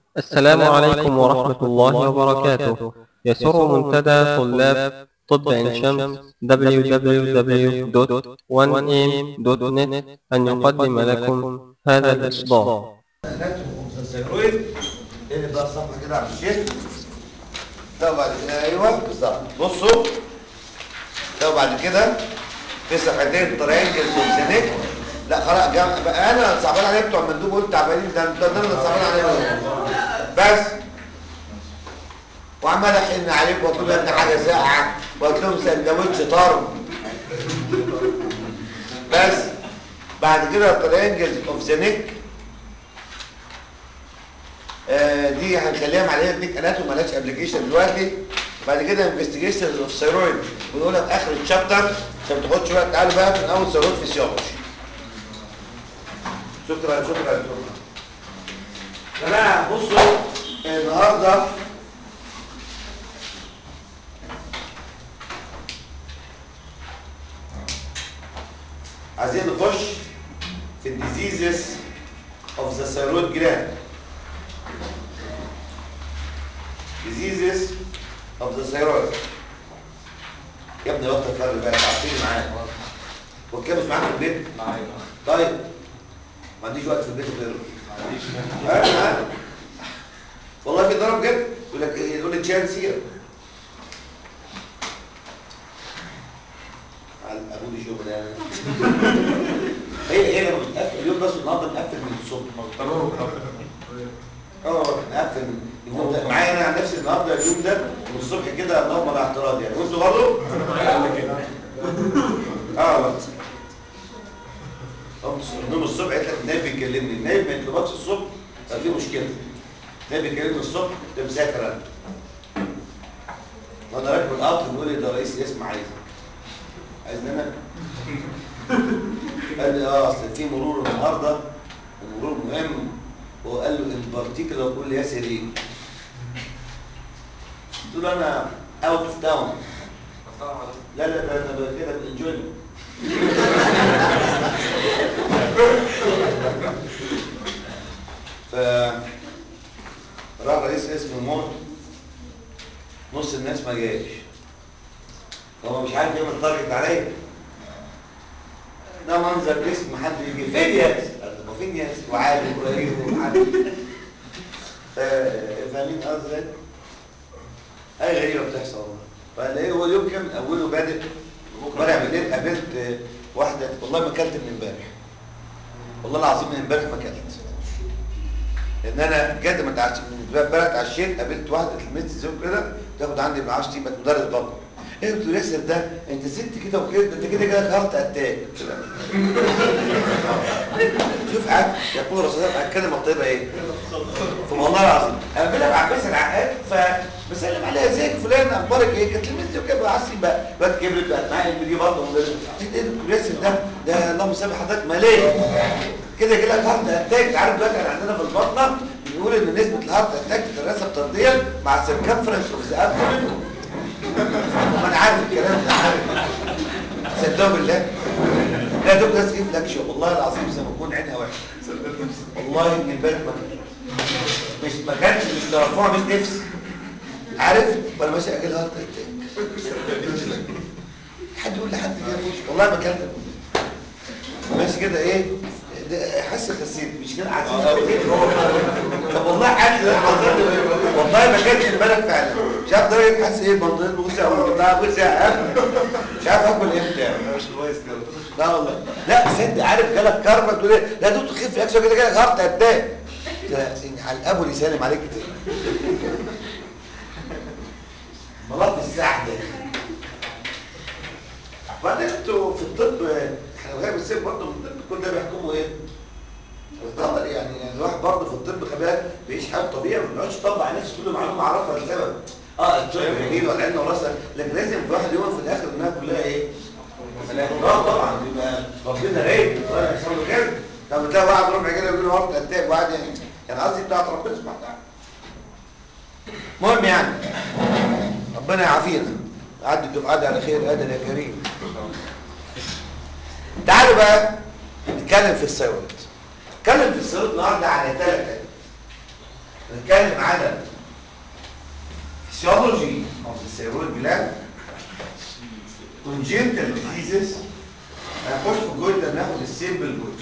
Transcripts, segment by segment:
السلام عليكم ورحمة الله وبركاته يسر منتدى طلاب طب عين شمس www.1am.net أن يقدم لكم هذا الإصدار الثيرويد اقلب بقى الصفحه كده على الشيخ ده بعد كده ايوه بالظبط بصوا ده بعد كده في صفحتين ترينجل سوسينيك لا خلاص جم... بقى انا صعبان عليا بتوع المندوب قلت تعبانين ده ده ده انا صعبان عليا بس وعمال احن عليكم واطلب يا ابني حاجه ساقعه وقلت لهم سندوتش طرب بس بعد كده ترينجل اوف ذا نيك آه دي هنخليها معليه تكنيك اناتوم مالهاش ابلكيشن دلوقتي بعد كده انفستيجيشن اوف ثيرويد بنقولها في اخر الشابتر عشان ما تاخدش وقت تعالوا بقى من اول ثيرويد فيسيولوجي شكرا شكرا شكرا جماعه بصوا النهارده عايزين نخش في الديزيزز اوف ذا ثيرويد جلاند diseases of the thyroid يا ابني بطل فرق بقى تعطيني معاك هو كده مش معاك في البيت؟ معايا طيب ما عنديش وقت في البيت غيره ما عنديش معاك والله في ضرب كده يقول لك إيه؟ يقول لي تشانس هير على ابو دي شغل يعني هي هي لما بتقفل اليوم بس النهارده مقفل من الصبح اه مقفل اليوم ده معايا انا عن نفسي النهارده اليوم ده من الصبح كده اللهم لا اعتراض يعني وانتوا برضه؟ اه قمت النوم الصبح قلت لك النايب بيكلمني النايب ما يطلبكش الصبح يبقى في مشكله النايب بيكلمني الصبح ده مسافر انا وانا راكب القطر بيقول لي ده رئيس الاسم عايزك عايزني انا قال لي اه اصل في مرور النهارده المرور مهم هو قال له ان بارتيكولار قول لي ياسر ايه قلت له انا اوت اوف تاون لا لا ده انا بقى كده بانجوي ف راح رئيس اسم الموت نص الناس ما جاش هو مش عارف يعمل تارجت عليا ده منظر اسم حد يجي فين ياسر؟ ما فين ياسر؟ وعادي وابراهيم وعادي فاهمين قصدي اي غريبه بتحصل والله فلاقيه هو اليوم كان من اوله بادئ امبارح بالليل قابلت واحده والله ما اكلت من امبارح والله العظيم من امبارح ما اكلت ان انا بجد ما اتعشيت من امبارح اتعشيت قابلت واحده تلميذ زوج كده تاخد عندي ابن 10 بقت مدرس بطن ايه قلت له ياسر ده انت ست كده وكده ده انت كده جالك هارت اتاك شوف قاعد يقول الرسول صلى الله عليه وسلم الكلمه الطيبه ايه والله العظيم انا بلعب عباس العقاد فبسلم عليها ازيك فلان اخبارك ايه كانت لميزتي وكده بعصي بقى بقت كبرت بقت معايا دي برضه مدرسه ايه ده دكتور ياسر ده ده اللهم سامح حضرتك ماليه كده كده هارت اتاك عارف دلوقتي احنا عندنا في البطنه بنقول ان نسبه الهارت اتاك تتناسب طرديا مع السيركمفرنس اوف ذا ابدومين ما انا عارف الكلام ده عارف صدقوا بالله لا دكتور ناس ايه فلاكشن والله العظيم زي ما تكون عينها وحشه والله ان امبارح ما مش ما كانش مش ترفع مش نفسي عارف ولا ماشي اجل هارت اتاك حد يقول لحد كده مش والله ما كلت ماشي كده ايه حاسس خسيت مش كده عايزين طب والله حاسس والله ما كانش امبارح فعلا مش عارف درجه حاسس ايه منطقه وسع ولا وسع مش عارف اكل امتى مش كويس كده لا والله لا صدق عارف جالك كربه تقول ايه لا دكتور خف اكشن كده جالك هارت اتاك على الابو اللي يسلم عليك كتير مرض الساعه ده بعدين انتوا في الطب احنا غير السيف برضه من الطب كل ده بيحكموا ايه؟ القدر يعني يعني الواحد برضه في الطب خلي بالك بيعيش حياه طبيعي ما بيقعدش يطبق على نفسه كل معلومه اعرفها لسبب اه الطب جميل والعلم وراسه لكن لازم في واحد يوم في الاخر انها كلها ايه؟ اه طبعا يبقى ربنا رايد ولا يحصل له كده طب تلاقي واحد ربع كده يقول له هارت اتاك وقاعد يعني يعني قصدي بتاعت ربنا سبحانه وتعالى المهم يعني ربنا يعافينا عدي تبقى على خير ادم يا كريم تعالوا بقى نتكلم في الثيرويد نتكلم في الثيرويد النهارده على ثلاث نتكلم على physiology of the thyroid gland congenital diseases هنخش في الجزء ده ناخد السيمبل جزء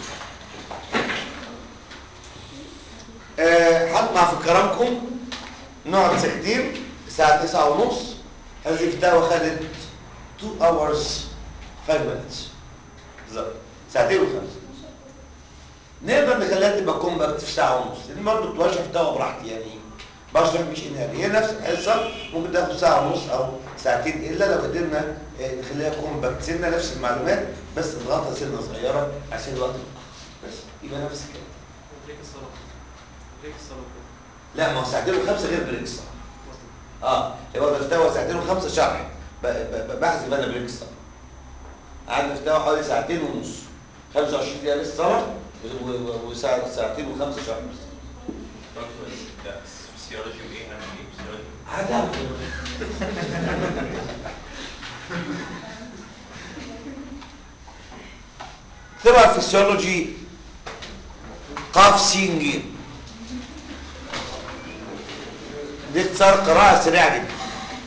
آه، حط مع فكرانكم نقعد ساكتين الساعة تسعة ونص هذه الفتاوى خدت 2 hours 5 minutes بالظبط ساعتين وخمسة نقدر نخليها تبقى كومباكت في ساعة ونص لأن برضه كنت بشرح فتاوى براحتي يعني بشرح مش انهاري هي نفس الحصة ممكن تاخد ساعة ونص أو ساعتين إلا لو قدرنا آه، نخليها كومباكت سنة نفس المعلومات بس نضغطها سنة صغيرة عشان الوقت بس يبقى نفس الكلام بريك الصلاة بريك الصلاة لا ما هو ساعتين وخمسة غير بريك الصلاة اه يبقى ده فتاوى ساعتين وخمسة شرح ب- ب- ب- بحذف انا بريك الصلاة قعدنا فتاوى حوالي ساعتين ونص 25 دقيقة للصلاة و- و- وساعة ساعتين وخمسة شرح بس ده فسيولوجي وايه يعني ايه فسيولوجي عادة تبع فيسيولوجي قاف سين جيم دي اختصار قراءة سريعة جدا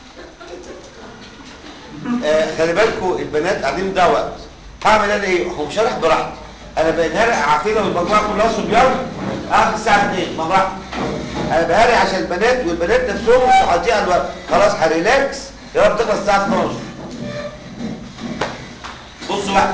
آه خلي بالكم البنات قاعدين ده وقت هعمل انا ايه؟ هو شارح براحتي انا بنهرق عافية والمجموعة كلها صبيان اخر الساعة 2 ما براحتي انا بهاري عشان البنات والبنات نفسهم مش حاطين على الوقت خلاص هريلاكس يا رب تخلص الساعة 12 بصوا بقى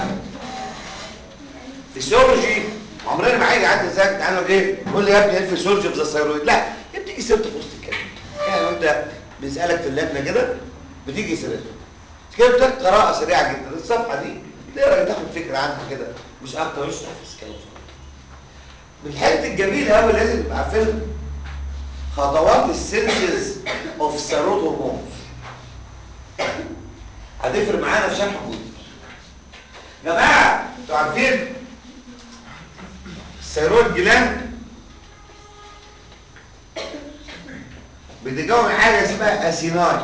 فيسيولوجي عمرنا ما هيجي عندي ازيك تعالى ايه قول لي يا ابني ايه الفيسيولوجي في الثيرويد لا هي بتيجي سيرته في وسط الكلام يعني انت بيسالك في اللجنه كده بتيجي سيرته كده بتاخد قراءه سريعه جدا الصفحه دي تقرا تاخد فكره عنها كده مش اكتر مش تحفظ كلام من الحته الجميله قوي لازم تبقى عارفينها خطوات السينثيز اوف ثيرويد هرمونز هتفرق معانا في شرح الجزء يا جماعه انتوا عارفين الثيرويد جلاند بتتكون من حاجه اسمها اسيناي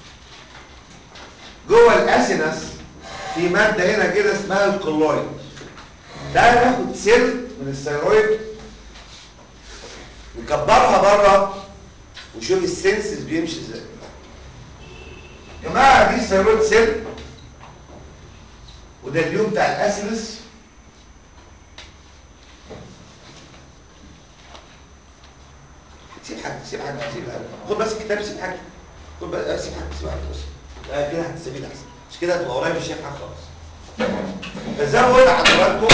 جوه الاسينس في ماده هنا كده اسمها الكولويد تعالى ناخد سيل من الثيرويد نكبرها بره ونشوف السنسز بيمشي ازاي يا جماعه دي الثيرويد سيل وده اليوم بتاع الاسينس سيب حاجه سيب حاجه سيب حاجه خد بس الكتاب سيب حاجه خد بس سيب حاجه سيب حاجه بس آه كده هتستفيد احسن مش كده هتبقى قريب مش شايف حاجه خالص فزي ما قلت لحضراتكم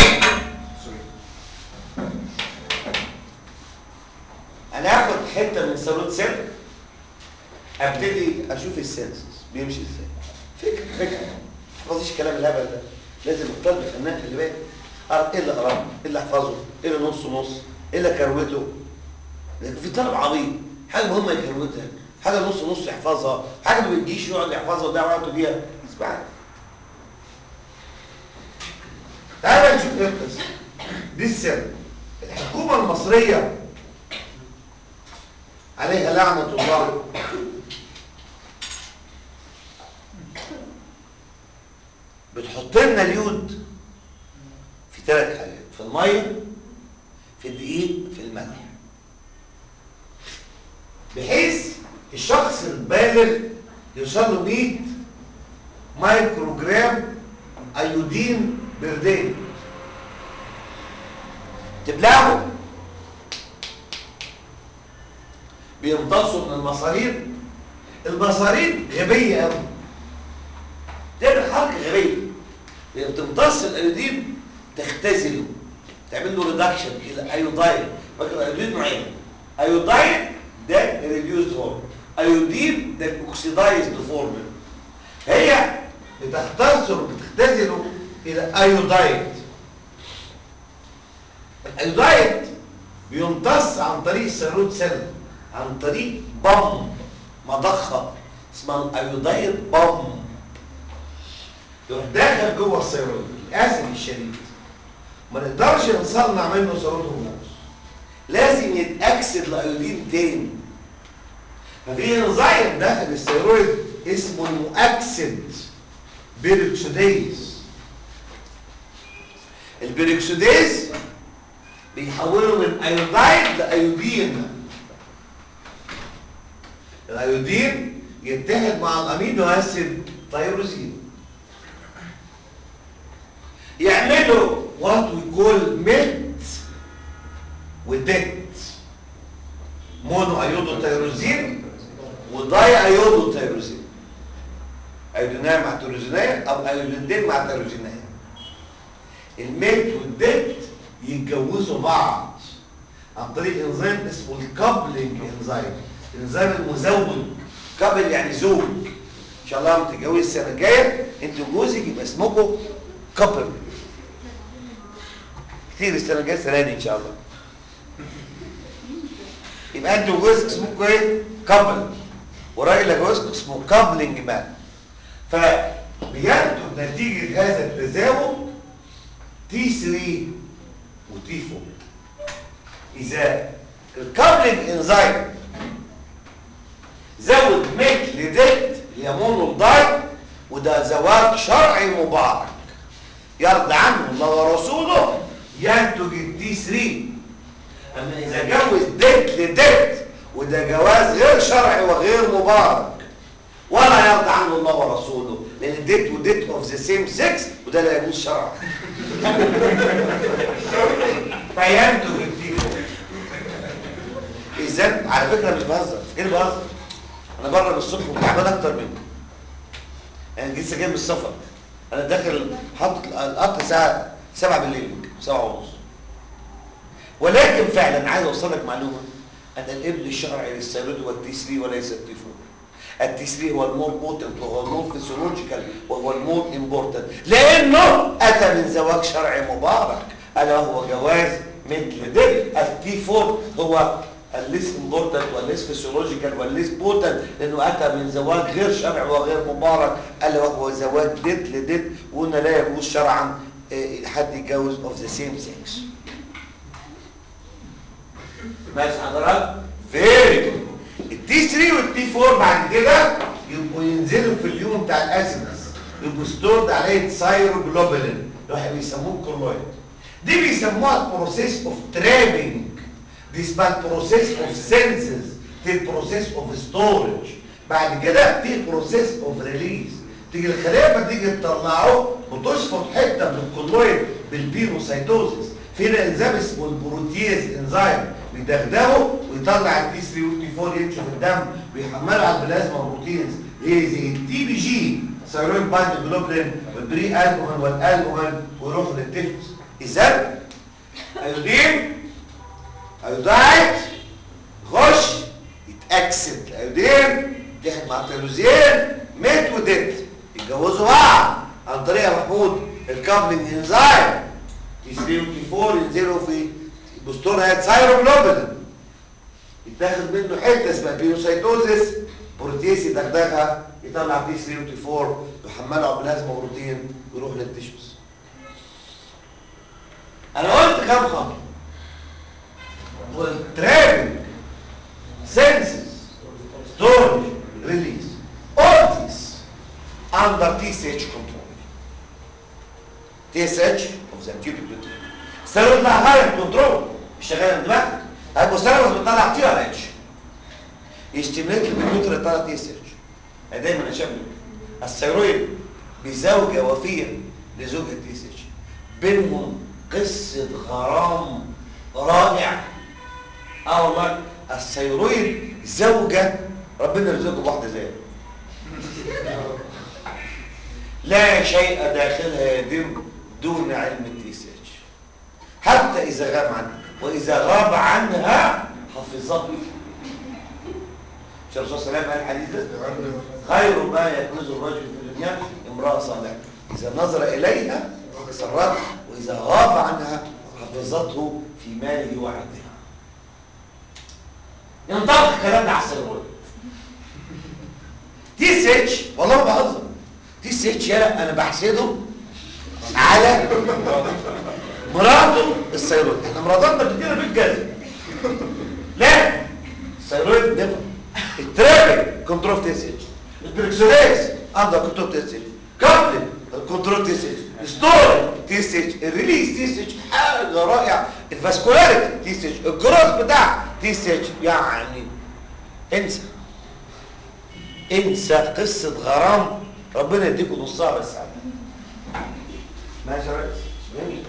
انا هاخد حته من الثيرويد سيل ابتدي اشوف السنسز بيمشي ازاي فكره فكره ما تحفظيش كلام الهبل ده لازم الطالب الفنان خلي بالك اعرف ايه اللي اقراه ايه اللي احفظه ايه اللي نص نص ايه اللي كروته لكن في طالب عبيط حاجه مهمه يكروتها حاجه نص نص يحفظها حاجه ما بتجيش يقعد يحفظها ويضيع وقته بيها اسمعني تعالى نشوف ايه القصه دي السر الحكومه المصريه عليها لعنه الله بتحط لنا اليود في ثلاث حاجات في الميه في الدقيق في الملح بحيث الشخص البالغ يوصل له 100 مايكروجرام ايودين بردين تبلعه بيمتصوا من المصارين المصارين غبيه قوي تعمل حركه غبيه هي بتمتص الايودين تختزله تعمل له ريدكشن الى ايوداين فاكر الايودين نوعين ايوداين ده ريديوسد فورم ايودين ده اوكسيدايزد فورم هي بتختصر بتختزله الى ايودايد الايودايد بيمتص عن طريق الثيرويد سيل عن طريق بم مضخه اسمها الايودايد بم يروح داخل جوه الثيرويد للاسف الشديد ما نقدرش نصنع منه ثيرويد هرمونز لازم يتاكسد الايودين تاني ففي انزيم داخل الثيرويد اسمه المؤكسد بيركسوديز البيركسوديز بيحوله من ايودايد لايودين الايودين يتحد مع الامينو اسيد تيروزين يعملوا وات وي كول ميت وديت مونو ايودو تيروزين وداي ايودو تيروزين ايودينايه مع تيروزينايه او ايودين مع تيروزينايه الميت والديت يتجوزوا بعض عن طريق انزيم اسمه الكابلنج انزيم الانزيم المزوج كابل يعني زوج ان شاء الله لما تتجوزي السنه الجايه انت وجوزك يبقى اسمكم كابل كتير السنه الجايه السنه دي ان شاء الله يبقى انت وجوزك اسمكم ايه كابل وراجل جوزك اسمه كابلنج مان فبينتج نتيجه هذا التزاوج تي 3 وتي 4 إذا الكابلنج انزيم زود ميت لديت يمون الضاي وده زواج شرعي مبارك يرضى عنه الله ورسوله ينتج الدي 3 اما اذا جوز ديت لديت وده جواز غير شرعي وغير مبارك ولا يرضى عنه الله ورسوله لان ديت وديت اوف ذا سيم سكس وده لا يجوز شرعا فينتج الدي 4 اذا على فكره مش بهزر ايه اللي بهزر انا بره من الصبح وتعبان اكتر منه انا لسه جاي من السفر انا داخل حاطط القطر الساعه 7 بالليل 7 ونص ولكن فعلا عايز اوصل لك معلومه ان الابن الشرعي للثيرويد هو التي 3 وليس التي 4 التي 3 هو المور بوتنت وهو المور فيسيولوجيكال وهو المور امبورتنت لانه اتى من زواج شرعي مبارك الا هو جواز مثل ده التي 4 هو الليس امبورتنت والليس فيسيولوجيكال والليس بوتنت لانه اتى من زواج غير شرعي وغير مبارك الا وهو زواج ديت لديت وقلنا لا يجوز شرعا إيه، حد يتجوز اوف ذا سيم سكس ماشي حضرتك فيري جود التي 3 والتي 4 بعد كده يبقوا ينزلوا في اليوم بتاع الاسيدس يبقوا ستورد عليه سايروجلوبولين اللي هو بيسموه كولويد دي بيسموها البروسيس اوف ترابنج دي اسمها البروسيس اوف سينسز دي البروسيس اوف ستورج بعد كده في بروسيس اوف ريليز تيجي الخليه لما تيجي تطلعه بتشفط حته من الكولويد بالبينوسايتوزيس في هنا انزيم اسمه البروتيز انزيم بيدغدغه ويطلع التي 3 والتي 4 يمشوا في الدم ويحملوا على البلازما بروتينز هي زي التي بي جي ثيرويد بايند جلوبلين والبري الكوهول والالكوهول ويروحوا للتيفوس اذا ايودين ايودايت خش يتاكسد الايودين يتحد مع التيروزين ميت وديت يتجوزوا بعض عن طريق يا محمود الكابلنج انزيم تي 3 وتي 4 ينزلوا في بوستور هاد سايروجلوبولين يتاخد منه حته اسمها بيوسايتوزيس بروتيز يدغدغها يطلع تي 3 وتي 4 يحملوا على بلازما بروتين ويروح للتشوز انا قلت كام خطوه والترابنج سنسز ستورج ريليز all these under TSH control TSH of the antidote السيرفر بتاع هاير كنترول مش شغال من دماغك هيبقوا السيرفر بتطلع تي ار اتش يستمرت الكمبيوتر يطلع تي اس اتش انا دايما اشبه الثيرويد بزوجه وفيه لزوجة تي اس اتش بينهم قصه غرام رائع اه والله الثيرويد زوجه ربنا يرزقكم بواحده زيها لا شيء داخلها يتم دون علم التي اس اتش حتى إذا غاب عنها وإذا غاب عنها حفظته مش الرسول صلى الله عليه وسلم قال الحديث ده خير ما يكنز الرجل في الدنيا امرأة صالحة إذا نظر إليها سرته وإذا غاب عنها حفظته في ماله وعرضها ينطبق الكلام ده على السيرويد تي اس اتش والله ما بهزر تي اس اتش يلا انا بحسده على مراته الثيرويد احنا مراتاتنا بتدينا بالجزم لا الثيرويد نفر الترابل كنترول تي اس اتش البريكسونيز اندر كنترول تي اس اتش كابلن كنترول تي اس اتش ستوري تي اس اتش الريليز تي اس اتش حاجه رائعه الفاسكولاريتي تي اس اتش الجروث بتاع تي اس اتش يعني انسى انسى قصة غرام ربنا يديكم نصها بس عادي ماشي يا ريس جميل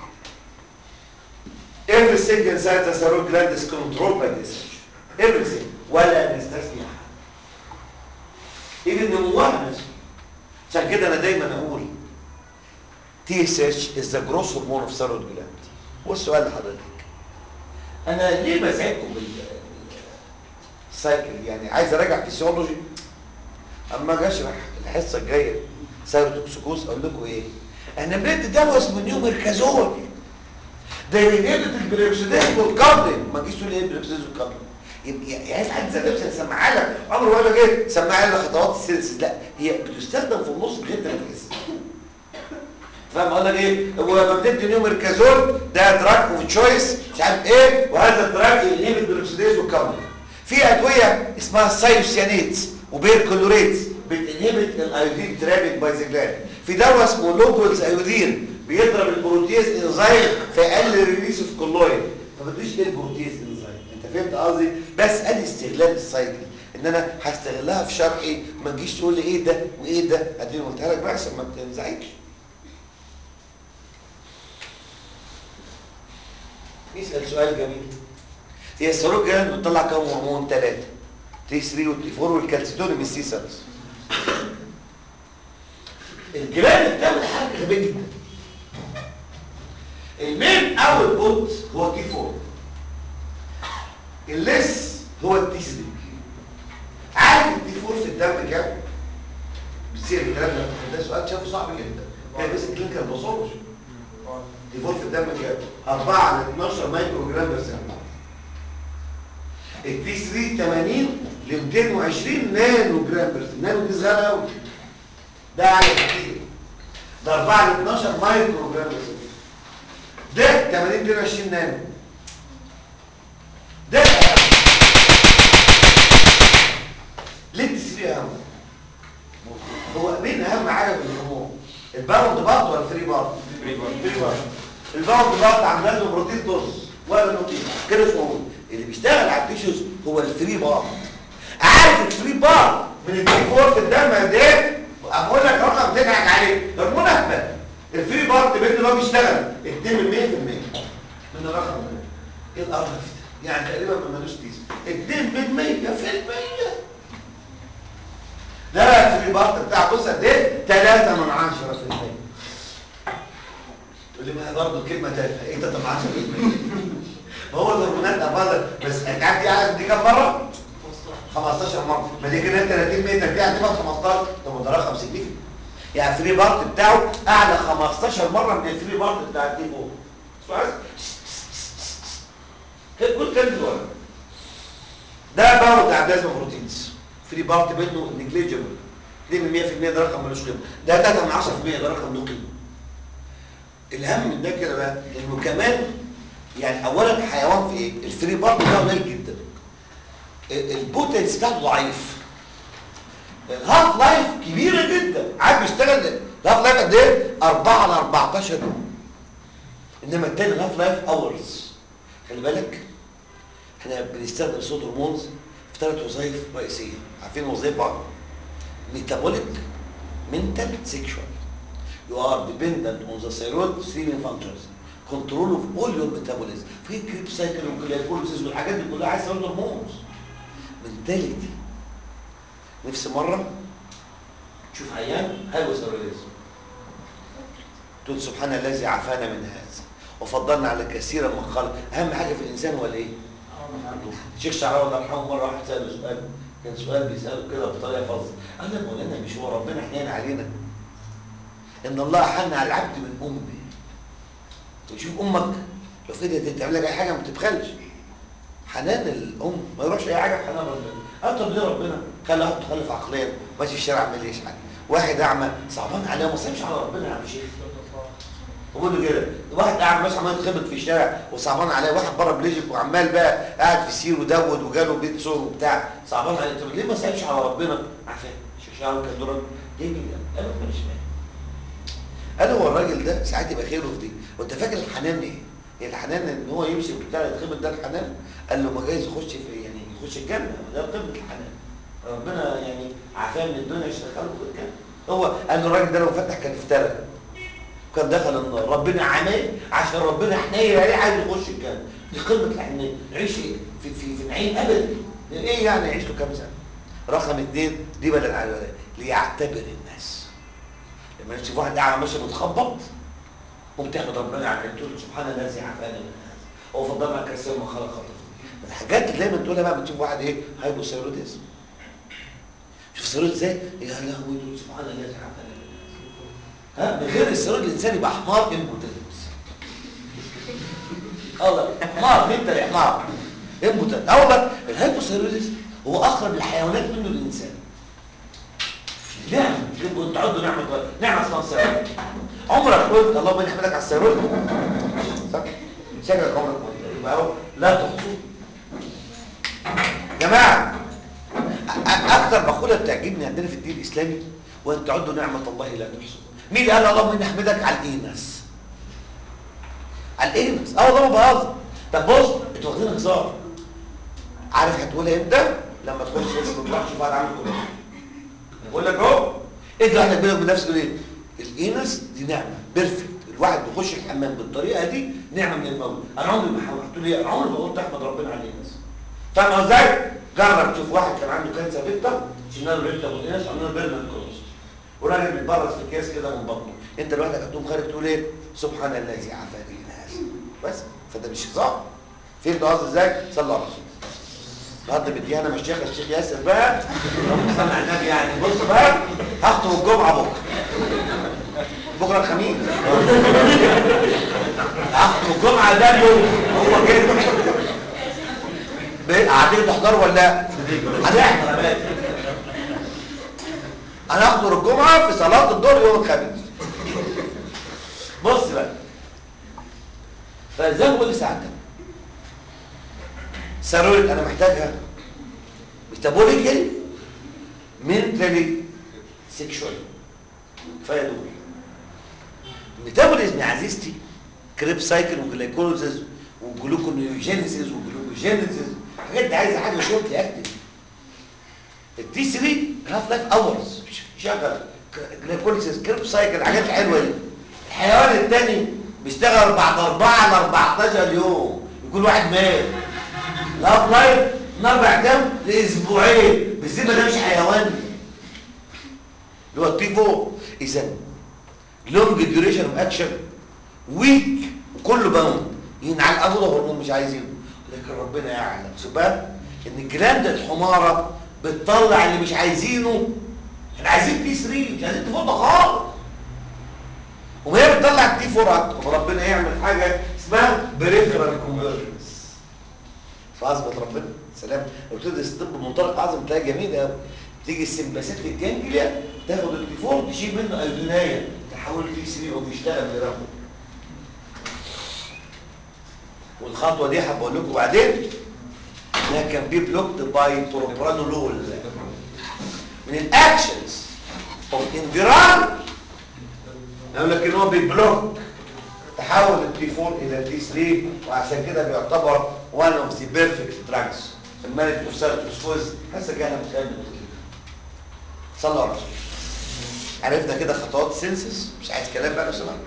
everything inside the thyroid gland is controlled by this everything ولا نستثني احد even نموها نفسه عشان كده انا دايما اقول TSH is the growth hormone of thyroid gland والسؤال لحضرتك انا ليه بزعجكم بال السايكل يعني عايز اراجع فيسيولوجي اما اجي اشرح الحصه الجايه سيروتوكسيكوز اقول لكم ايه انا بنت ده اسمه نيوميركازول ده بينقلت البريكسيدين والكابلين ما تجيش تقول لي ايه البريكسيدين والكابلين يبقى يعني حد ذات نفسه سمعها لك عمره ولا جه سمعها لك خطوات السيلسيس لا هي بتستخدم في النص غير تركيز فاهم اقول لك ايه هو مبدئيا نيوميركازول ده دراج اوف تشويس مش عارف ايه وهذا الدراج ينهب البريكسيدين والكابلين في ادويه اسمها سايوسيانيتس وبيركلوريتس بتنهبت الايودين ترابيك باي ذا جلاند في دواء اسمه لوبولز ايودين بيضرب البروتيز انزايم فيقلل ريليس اوف كولويد ما بديش ايه البروتيز انزايم انت فهمت قصدي بس ادي استغلال السايكل ان انا هستغلها في شرحي ما تجيش تقول لي ايه ده وايه ده اديني قلتها لك بقى عشان ما تنزعجش يسال سؤال جميل هي السيروج جلاند بتطلع كام هرمون ثلاثه تي 3 وتي 4 والكالسيتون من السي سيلز الجلاند بتعمل حاجه غبيه جدا المين اوت بوت هو تي 4 الليس هو التي 3 عارف التي 4 في الدم كام بتصير الكلام ده ده سؤال شافه صعب جدا هي بس الكلينيكال باثولوجي تي 4 في الدم كام 4 على 12 مايكرو جرام بس التي 3 80 ل 220 نانو جرام بس نانو دي صغيره قوي ده على كتير ده 4 ل 12 مايكرو جرام بس ده 80 22 نانو ده ليه التسريع اهم هو مين اهم حاجه في الهرمون الباوند بارت ولا الفري بارت الفري بارت الباوند بارت عامله له بروتين دوز ولا نوتين كده اسمه موجود اللي بيشتغل على التيشوز هو الفري بارت عارف الفري بارت من الدي 4 في الدم قد ايه اقول لك رقم تضحك عليه هرمون اهبل الفري بارت بين اللي هو بيشتغل 2 من 100% من الرقم ده ايه القرف ده يعني تقريبا ما ملوش تيس 2 من 100% ده بقى الفري بارت بتاع بص قد ايه 3 من 10% يقول لي ما برضه الكلمه تافهه ايه 3 من 10% ما هو الهرمونات افضل بس انت عارف دي عدد دي كام مره 15 مره ما دي كده 30 متر دي هتبقى 15 طب ده رقم سيجنيفيكانت يعني الفري بارت بتاعه اعلى 15 مره من الفري بارت بتاع الدي فوق سؤال كل كلمه ورا ده باور بتاع بلازما بروتينز فري بارت منه نيجليجبل 2 من 100% ده رقم ملوش قيمه ده 3 من 10% ده رقم له قيمه الاهم من ده كده بقى انه كمان يعني اولا حيوان في ايه الفري بارت ده قليل جدا البوتنس بتاعته ضعيف الهاف لايف كبيره جدا عاد بيشتغل الهاف لايف قد ايه 4 على 14 يوم انما التاني الهاف لايف اورز خلي بالك احنا بنستخدم صوت هرمونز في ثلاث وظائف رئيسيه عارفين وظيفه ميتابوليك منتال سيكشوال you are dependent on the thyroid three functions control of all your metabolism في كريب سايكل والجلايكوليسيس والحاجات دي كلها عايز ثيرويد هرمونز منتاليتي نفس مره تشوف عيان هايبو ثيرويدزم تقول سبحان الذي عافانا من هذا وفضلنا على كثيرا من خلق اهم حاجه في الانسان هو الايه الشيخ شعراوي الله يرحمه مره واحد ساله سؤال كان سؤال بيساله كده بطريقه فظ قال له مولانا مش هو ربنا حنين علينا ان الله حن على العبد من امه وشوف امك لو فضلت تعمل لك اي حاجه ما بتبخلش حنان الام ما يروحش اي حاجه في حنان ربنا قال طب ليه ربنا خلى واحد متخلف عقليا ماشي في الشارع عمال يشحن واحد اعمى صعبان عليه ما صعبش على ربنا يا عم شيخ بقول له كده واحد قاعد ماشي عمال يتخبط في الشارع وصعبان عليه واحد بره بليجيك وعمال بقى قاعد في سير ودود وجاله بيت سور وبتاع صعبان عليه طب ليه ما صعبش على ربنا عارفين الشيخ شعراوي كان دور ليه كده قال له مش فاهم قال هو الراجل ده ساعات يبقى خيره في دي وانت فاكر الحنان ايه يعني الحنان ان هو يمشي وبتاع يتخبط ده الحنان قال له ما جايز يخش في يعني يخش الجنه ده قمه الحنان ربنا يعني عافاه من الدنيا عشان دخله كده هو قال له الراجل ده لو فتح كان افترى كان دخل النار ربنا عماه عشان ربنا حنين عليه عايز يخش الجنه دي قمه الحنين عيش في في في نعيم ابدي ايه يعني يعيش له كام سنه رقم اثنين دي بدل على الولاء ليعتبر الناس لما تشوف واحد قاعد ماشي متخبط وبتحمد ربنا على تقول سبحان الذي عافانا من هذا هو فضلنا كسر ما خلق خلق الحاجات اللي دايما تقولها بقى بتشوف واحد ايه هايبوثايروديزم شوف الثيرويد ازاي يا لهوي دول سبحان الذي عافانا من هذا ها من غير الثيرويد الانسان يبقى حمار امبوتنس الله حمار انت يا حمار امبوتنس اه والله الهايبوثايروديزم هو اقرب الحيوانات منه الانسان نعم تبقوا تعدوا نعمه نعمه اسمها الثيرويد عمرك قلت اللهم اني احمدك على الثيرويد صح شكلك عمرك ما قلت يبقى هو لا تحصوا جماعه أ- أ- اكتر مقوله بتعجبني عندنا في الدين الاسلامي وان تعدوا نعمه الله لا تحصوا مين اللي قال اللهم اني احمدك على الاينس على الاينس اه والله ما بهزر طب بص انتوا واخدين هزار عارف هتقولها امتى لما تخش اسم الله تشوف واحد عامل كده بقول لك اهو انت واحد بينك وبين نفسك ايه الاينس دي نعمه بيرفكت الواحد بيخش الحمام بالطريقه دي نعمه من المولى انا عمري ما حاولت لي انا عمري ما قلت احمد ربنا على الاينس فاهم ازاي جرب تشوف واحد كان عنده كانسر ريكتا شلنا له ريكتا والاينس عملنا له بيرمنت كولوس وراجل بيتبرز في اكياس كده من بطنه انت لوحدك هتقوم خارج تقول ايه سبحان الذي عافاني من هذا بس فده مش هزار فهمت قصدي ازاي صلى على الرسول النهارده بدي انا مشيخ الشيخ ياسر بقى اللهم صل على النبي يعني بص بقى هخطب الجمعه بكره بكره الخميس هخطب الجمعه ده اليوم هو كده ب- قاعدين تحضروا ولا لا؟ هنحضر يا باشا انا احضر الجمعه في صلاه الظهر يوم الخميس بص بقى فزي ما بقول لساعتك سيرويد انا محتاجها ميتابوليكال منتالي سيكشوال كفايه دول الميتابوليزم يا عزيزتي كريب سايكل وجلايكوليزيس وجلوكونيوجينيسيس وجلوكوجينيسيس الحاجات دي عايزه حاجه شورت اكتف التي 3 هاف لايف اورز شغل جلايكوليسيس كريب سايكل الحاجات الحلوه دي الحيوان الثاني بيشتغل بعد 4 ل 14 يوم يكون واحد مات الهاف لايف من اربع ايام لاسبوعين بالذمه ده مش حيوان اللي هو التي 4 اذا لونج ديوريشن اوف اكشن ويك وكله باوند ينعل ابو ده هرمون مش عايزينه لكن ربنا يعلم سبحان ان الجلاند الحماره بتطلع اللي مش عايزينه احنا عايزين تي 3 مش عايزين تي 4 خالص وهي بتطلع تي 4 اكتر وربنا يعمل حاجه اسمها بريفرال كونفرجنس فاظبط ربنا سلام لو تدرس الطب بمنطلق اعظم تلاقي جميل قوي تيجي السمباسات الجانجليا تاخد التي تشيل منه ايودينايه تحول تي 3 وبيشتغل برغم والخطوه دي هبقول لكم بعدين انها كان بي بلوكد باي بروبرانولول من الاكشنز اوف انفيران اقول لك ان هو بيبلوك تحول التي 4 الى التي 3 وعشان كده بيعتبر one of the perfect drugs في المانيك اوف سيرتوسكوز حاسه كده متخيل صلوا على الرسول عرفنا كده خطوات سينسس مش عايز كلام بقى لو سمحت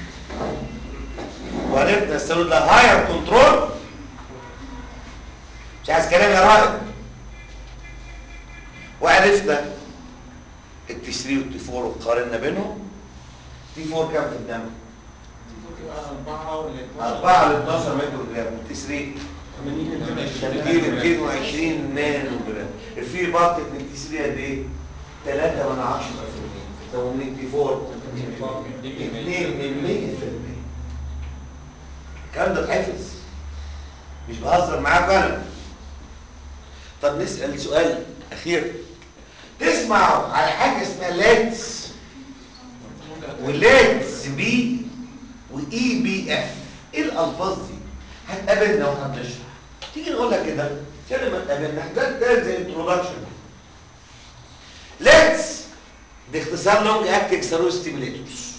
وعرفنا السيرود ده هاير كنترول مش عايز كلام يا رائد وعرفنا التي 3 والتي 4 وقارنا بينهم تي 4 كام في الدم؟ 4 ل 12 مايكرو جرام تي 3 80 220 نانو جرام الفري بارت من التي 3 قد ايه؟ 3 من 10 لو من التي 4 2 من 100% الكلام ده اتحفظ مش بهزر معاك انا طب نسال سؤال اخير تسمعوا على حاجه اسمها ليتس وليتس بي واي بي اف ايه الالفاظ دي هتقابلنا وهنشرح تيجي نقول لك كده كلمه تقابلنا ده ده زي انتروداكشن ليتس باختصار لونج اكتنج سيرو ستيميليتورز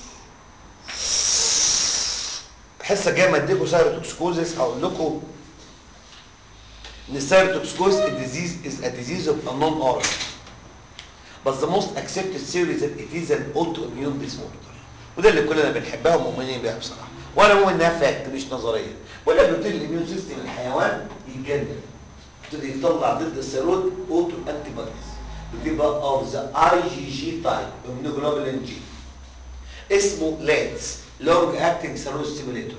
حصه جايه ما اديكم سايروتوكسكوزس هقول لكم ان السايروتوكسكوز الديزيز از ا ديزيز اوف انون اورجن but the most accepted theory that it is an autoimmune disorder وده اللي كلنا بنحبها ومؤمنين بيها بصراحه وانا مؤمن انها فاكت مش نظريه ولا بيبتدي الاميون سيستم الحيوان يتجنن يبتدي يطلع ضد السيرود اوتو انتي بوديز بتبقى اوف ذا اي جي جي تايب اميونوجلوبولين جي اسمه لاتس لونج اكتنج سيرود ستيموليتور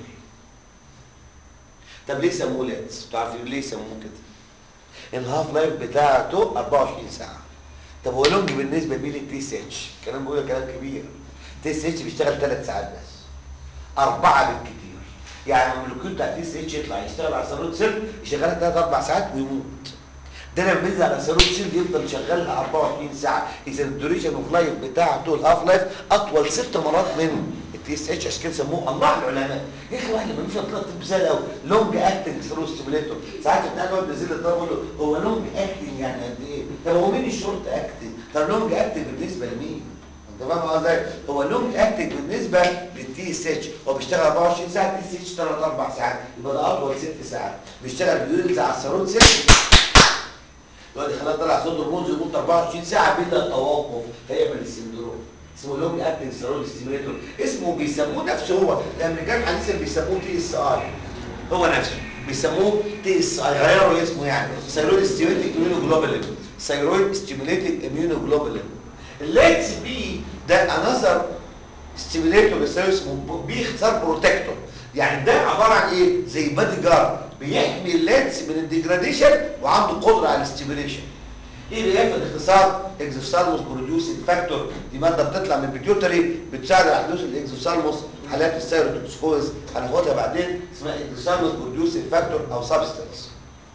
طب ليه سموه لاتس؟ انتوا عارفين ليه سموه كده؟ الهاف لايف بتاعته 24 ساعه طب هو لونج بالنسبه لمين التي اس اتش كلام بقول كلام كبير تي اس اتش بيشتغل 3 ساعات بس اربعه بالكتير يعني المولكيول بتاع تي اس اتش يطلع يشتغل على سيروت سيل يشغلها 3 4 ساعات ويموت ده لما بينزل على سيروت سيل يفضل شغالها 24 ساعه اذا الدوريشن اوف لايف بتاعته الهاف لايف اطول ست مرات من التي اس اتش عشان كده سموه الله العلماء يا اخي واحد لما بيفهم طلع طب سهل قوي لونج اكتنج سيرو ستيموليتور ساعات بتاع يقعد ينزل لي الطلبه يقول له هو لونج اكتنج يعني قد ايه؟ طب هو مين الشورت اكتنج؟ طب لونج اكتنج بالنسبه لمين؟ انت فاهم قصدي؟ هو لونج اكتنج بالنسبه للتي اس اتش هو بيشتغل 24 ساعه التي اس اتش 3 4 ساعات يبقى ده اطول ست ساعات بيشتغل بينزل على السيروت سيل دلوقتي خلاها طلع صوت هرمون يموت 24 ساعه بلا توقف فيعمل السندروم اسمه لونج اكتنج سيرول ستيميوليتور اسمه بيسموه نفسه هو الامريكان حديثا بيسموه تي اس اي هو نفسه بيسموه تي اس اي غيروا اسمه يعني ثيرويد ستيميوليتنج اميونوجلوبولين ثيرويد ستيميوليتنج اميونوجلوبولين الليتس بي ده انذر ستيميوليتور للثيرويد اسمه بي اختصار بروتكتور يعني ده عباره عن ايه زي بادي جارد بيحمي الليتس من الديجراديشن وعنده قدره على الاستيميوليشن ايه اللي هي في الاختصار اكزوثالموس بروديوسنج فاكتور دي ماده بتطلع من البيتيوتري بتساعد على حدوث الاكزوثالموس حالات السيروتوكسكوز هناخدها بعدين اسمها اكزوثالموس بروديوسنج فاكتور او سبستانس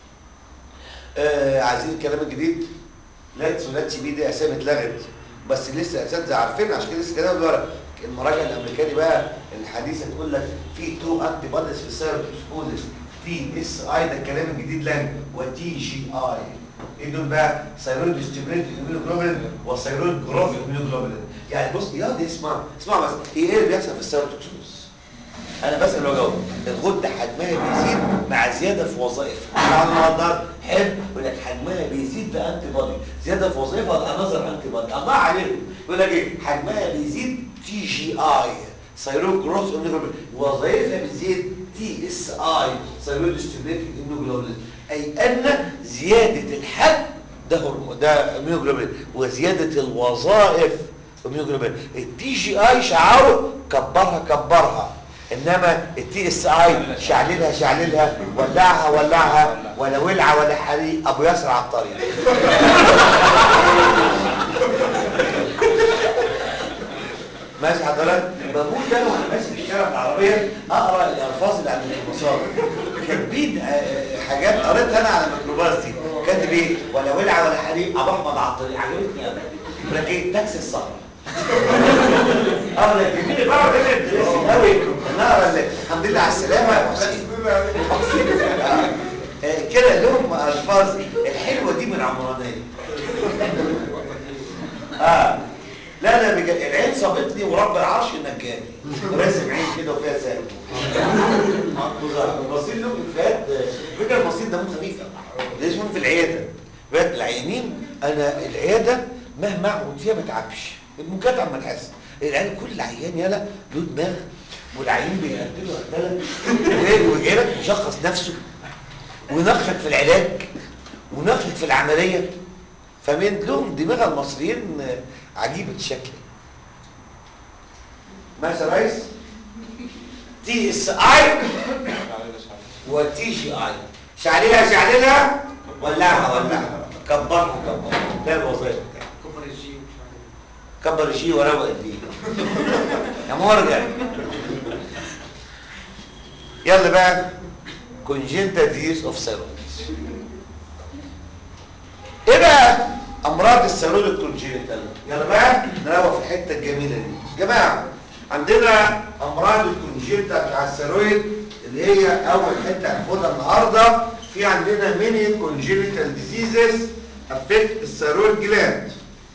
آه عايزين الكلام الجديد لاتس ولاتس بي دي اسامي اتلغت بس لسه اساتذه عارفين عشان كده لسه كلام ورا المراجع الامريكاني بقى الحديثه تقول لك في تو انتي بوديز في السيروتوكسكوز تي اس اي ده الكلام الجديد لان وتي جي اي ايه دول بقى ثيرويد ستيموليت اميونوجلوبولين وثيرويد جروث اميونوجلوبولين يعني بص يا دي اسمع اسمع بس هي ايه اللي بيحصل في السيروتوكسوس انا بسال وجاوب الغده حجمها بيزيد مع زياده في وظائفها طبعا النهارده حلو يقول لك حجمها بيزيد بانتي بودي زياده في وظيفها انظر انتي بودي الله عليكم يقول لك ايه حجمها بيزيد تي جي اي ثيرويد جروث اميونوجلوبولين وظائفها بتزيد تي اس اي ثيرويد ستيموليت اميونوجلوبولين اي ان زياده الحجم ده هرمون ده اميونوجلوبولين وزياده الوظائف اميونوجلوبولين التي جي اي شعاره كبرها كبرها انما التي اس اي شعللها شعللها ولعها ولعها ولا ولعه ولا حريق ابو ياسر على الطريق ماشي حضرتك بموت انا وانا ماشي في الشارع العربيه اقرا الالفاظ اللي على الميكروباصات كاتبين حاجات قريتها انا على الميكروباص دي كاتب ايه ولا ولعه ولا حريق ابو احمد على الطريق عجبتني قوي يقول لك ايه تاكسي الصحراء اه لا جميل بقى ده انترستنج قوي نقرا الحمد لله على السلامه يا حسين كده لهم الفاظ الحلوه دي من عمرانيه اه لا لا بجد العين صابتني ورب العرش نجاني راسم عين كده وفيها سالب المصير له فات فكره المصير ده مو خفيف ليش مهم في العياده فات العيانين انا العياده مهما اقعد فيها ما اتعبش المكاتب عم تحس العيان كل عيان يالا له دماغ والعيان بيقتلوا قتله ويجي لك مشخص نفسه ونخلك في العلاج ونخلك في العمليه فمن لهم دماغ المصريين عجيبة الشكل ماشي يا ريس تي اس اي وتي جي اي شعللها شعللها ولعها ولعها كبرها كبرها ده الوظائف بتاعها كبر الجي ومش عارف كبر الشيء وروق الدين يا مرجع يلا بقى congenital disease of thyroid ايه بقى امراض الثيرويد الكونجينيتال يلا بقى نروح في الحته الجميله دي جماعه عندنا امراض الكونجينيتال بتاع الثيرويد اللي هي اول حته هناخدها النهارده في عندنا ميني كونجينيتال ديزيزز افكت الثيرويد جلاند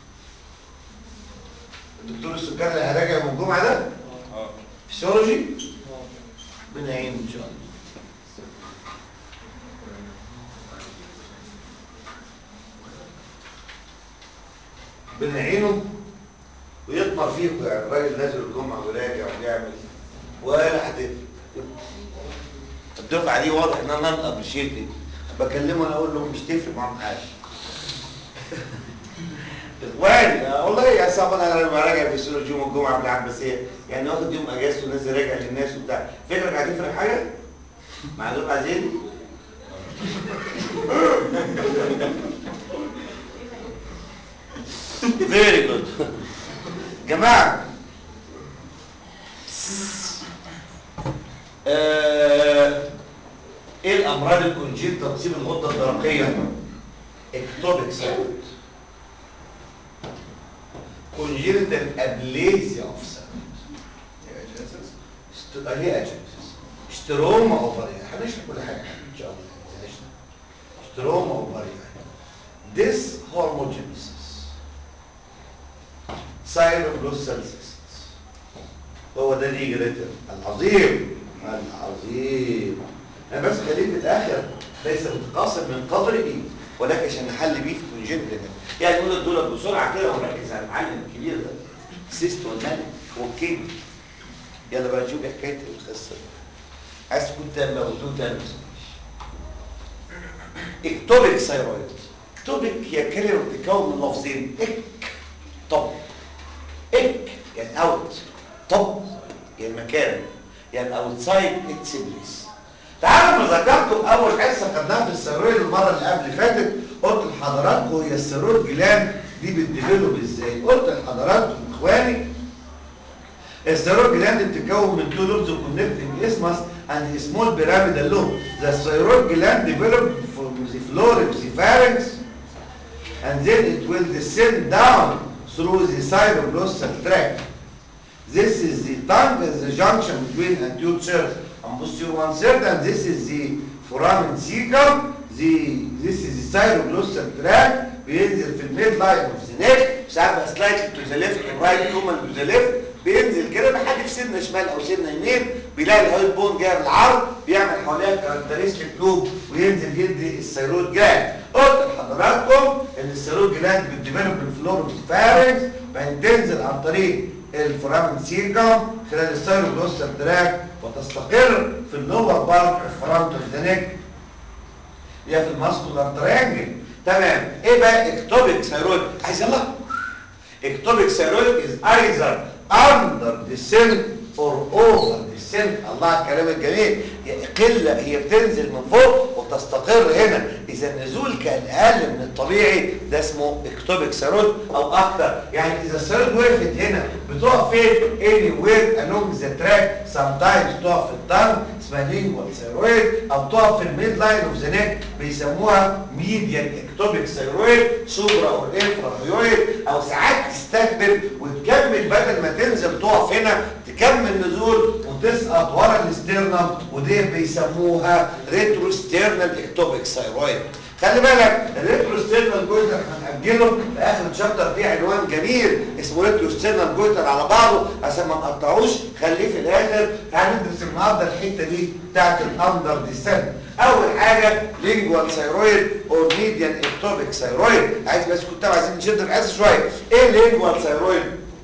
الدكتور السكري اللي هراجع يوم الجمعه ده اه فيسيولوجي من عين ان شاء الله بنعينه ويطمر فيكم يعني الراجل نازل الجمعه وراجع ويعمل ولا هتفرق الدفعه دي واضح ان انا نون ابريشيتد بكلمه انا اقول له مش تفرق معاهم حاجه اخواني والله يا صاحبي انا لما راجع في سوره يوم الجمعه بالعباسيه يعني واخد يوم اجازه ونازل راجع للناس وبتاع فكرك هتفرق حاجه؟ مع دول عايزين فيري جود جماعه آه، ايه الامراض الكونجيت تنصيب الغده الدرقيه اكتوبيك سايرويد congenital aplasia of سايرويد ليه اجنسس ستروما اوفريا هنشرح كل حاجه ان شاء الله هنشرح ستروما اوفريا ديس هورموجينيسيس سايروبلوسال سيستس هو ده الاجريتر العظيم العظيم انا بس خليه في الاخر ليس متقاصر من قدره ولكن عشان نحل بيه في كونجنتال يعني نقول الدولار بسرعه كده ونركز على المعلم الكبير ده سيست والملك والكينج يلا بقى نشوف إيه حكايه القصه دي عايز تكون تامه وتكون تامه اكتوبيك ثايرويد اكتوبيك هي كلمه بتتكون من لفظين اك طب اك يعني اوت طب يعني مكان يعني اوتسايد اتس بليس تعالوا ما ذكرتم اول حصه خدناها في الثيرويد المره اللي قبل فاتت قلت لحضراتكم هي الثيرويد جلاند دي بتديفلوب ازاي قلت لحضراتكم اخواني الثيرويد جلاند بتتكون من تو لوبز كونكتنج اسمس and small pyramidal lobe the thyroid gland developed from the floor of the pharynx and then it will descend down through the cyroglossal tract This is the tongue is the junction between anterior third and posterior one third, and this is the foramen cecum. The this is the cyroglossal tract بينزل في الميد لاين اوف ذا نيك ساعات سلايتلي تو ذا ليفت رايت كومن تو ذا ليفت بينزل كده لحد في سنه شمال او سنه يمين بيلاقي الهايد بون جاي بالعرض بيعمل حواليها كاركترستيك لوب وينزل يدي الثيرويد جلاند قلت لحضراتكم ان الثيرويد جلاند بتديفلوب من فلور فارنكس بعدين تنزل عن طريق الفورامين سيركم خلال السيروجلوسال تراك وتستقر في اللور بارت الفرونت اوف ذا نيك هي في الماسكولار تريانجل تمام ايه بقى اكتوبيك ثيرويد عايز يلا اكتوبيك ثيرويد از ايذر اندر descent اور اوفر descent الله على الكلام الجميل هي قله هي بتنزل من فوق وتستقر هنا اذا النزول كان اقل من الطبيعي ده اسمه اكتوبيك ثيرويد او اكتر يعني اذا الثيرويد وقفت هنا بتقف فين anywhere along the track sometimes تقف في الطن اسمها lingual ثيرويد او تقف في الميد لاين اوف ذا نيك بيسموها ميديان اكتوبيك ثيرويد سوبرا او انفرا هيويد او ساعات تستخدم وتكمل بدل ما تنزل تقف هنا تكمل نزول وتسقط ورا الاسترنم ودي بيسموها ريتروستيرنال اكتوبيك ثيرويد خلي بالك الريتروستيرنال جويتر هنأجله في اخر الشابتر فيه عنوان جميل اسمه ريتروستيرنال جويتر على بعضه عشان ما نقطعوش خليه في الاخر تعال ندرس النهارده الحته دي بتاعت الاندر ديسنت اول حاجه لينجوال ثيرويد او ميديان اكتوبيك ثيرويد عايز بس كنت عايزين نشد الحس شويه ايه لينجوال ثيرويد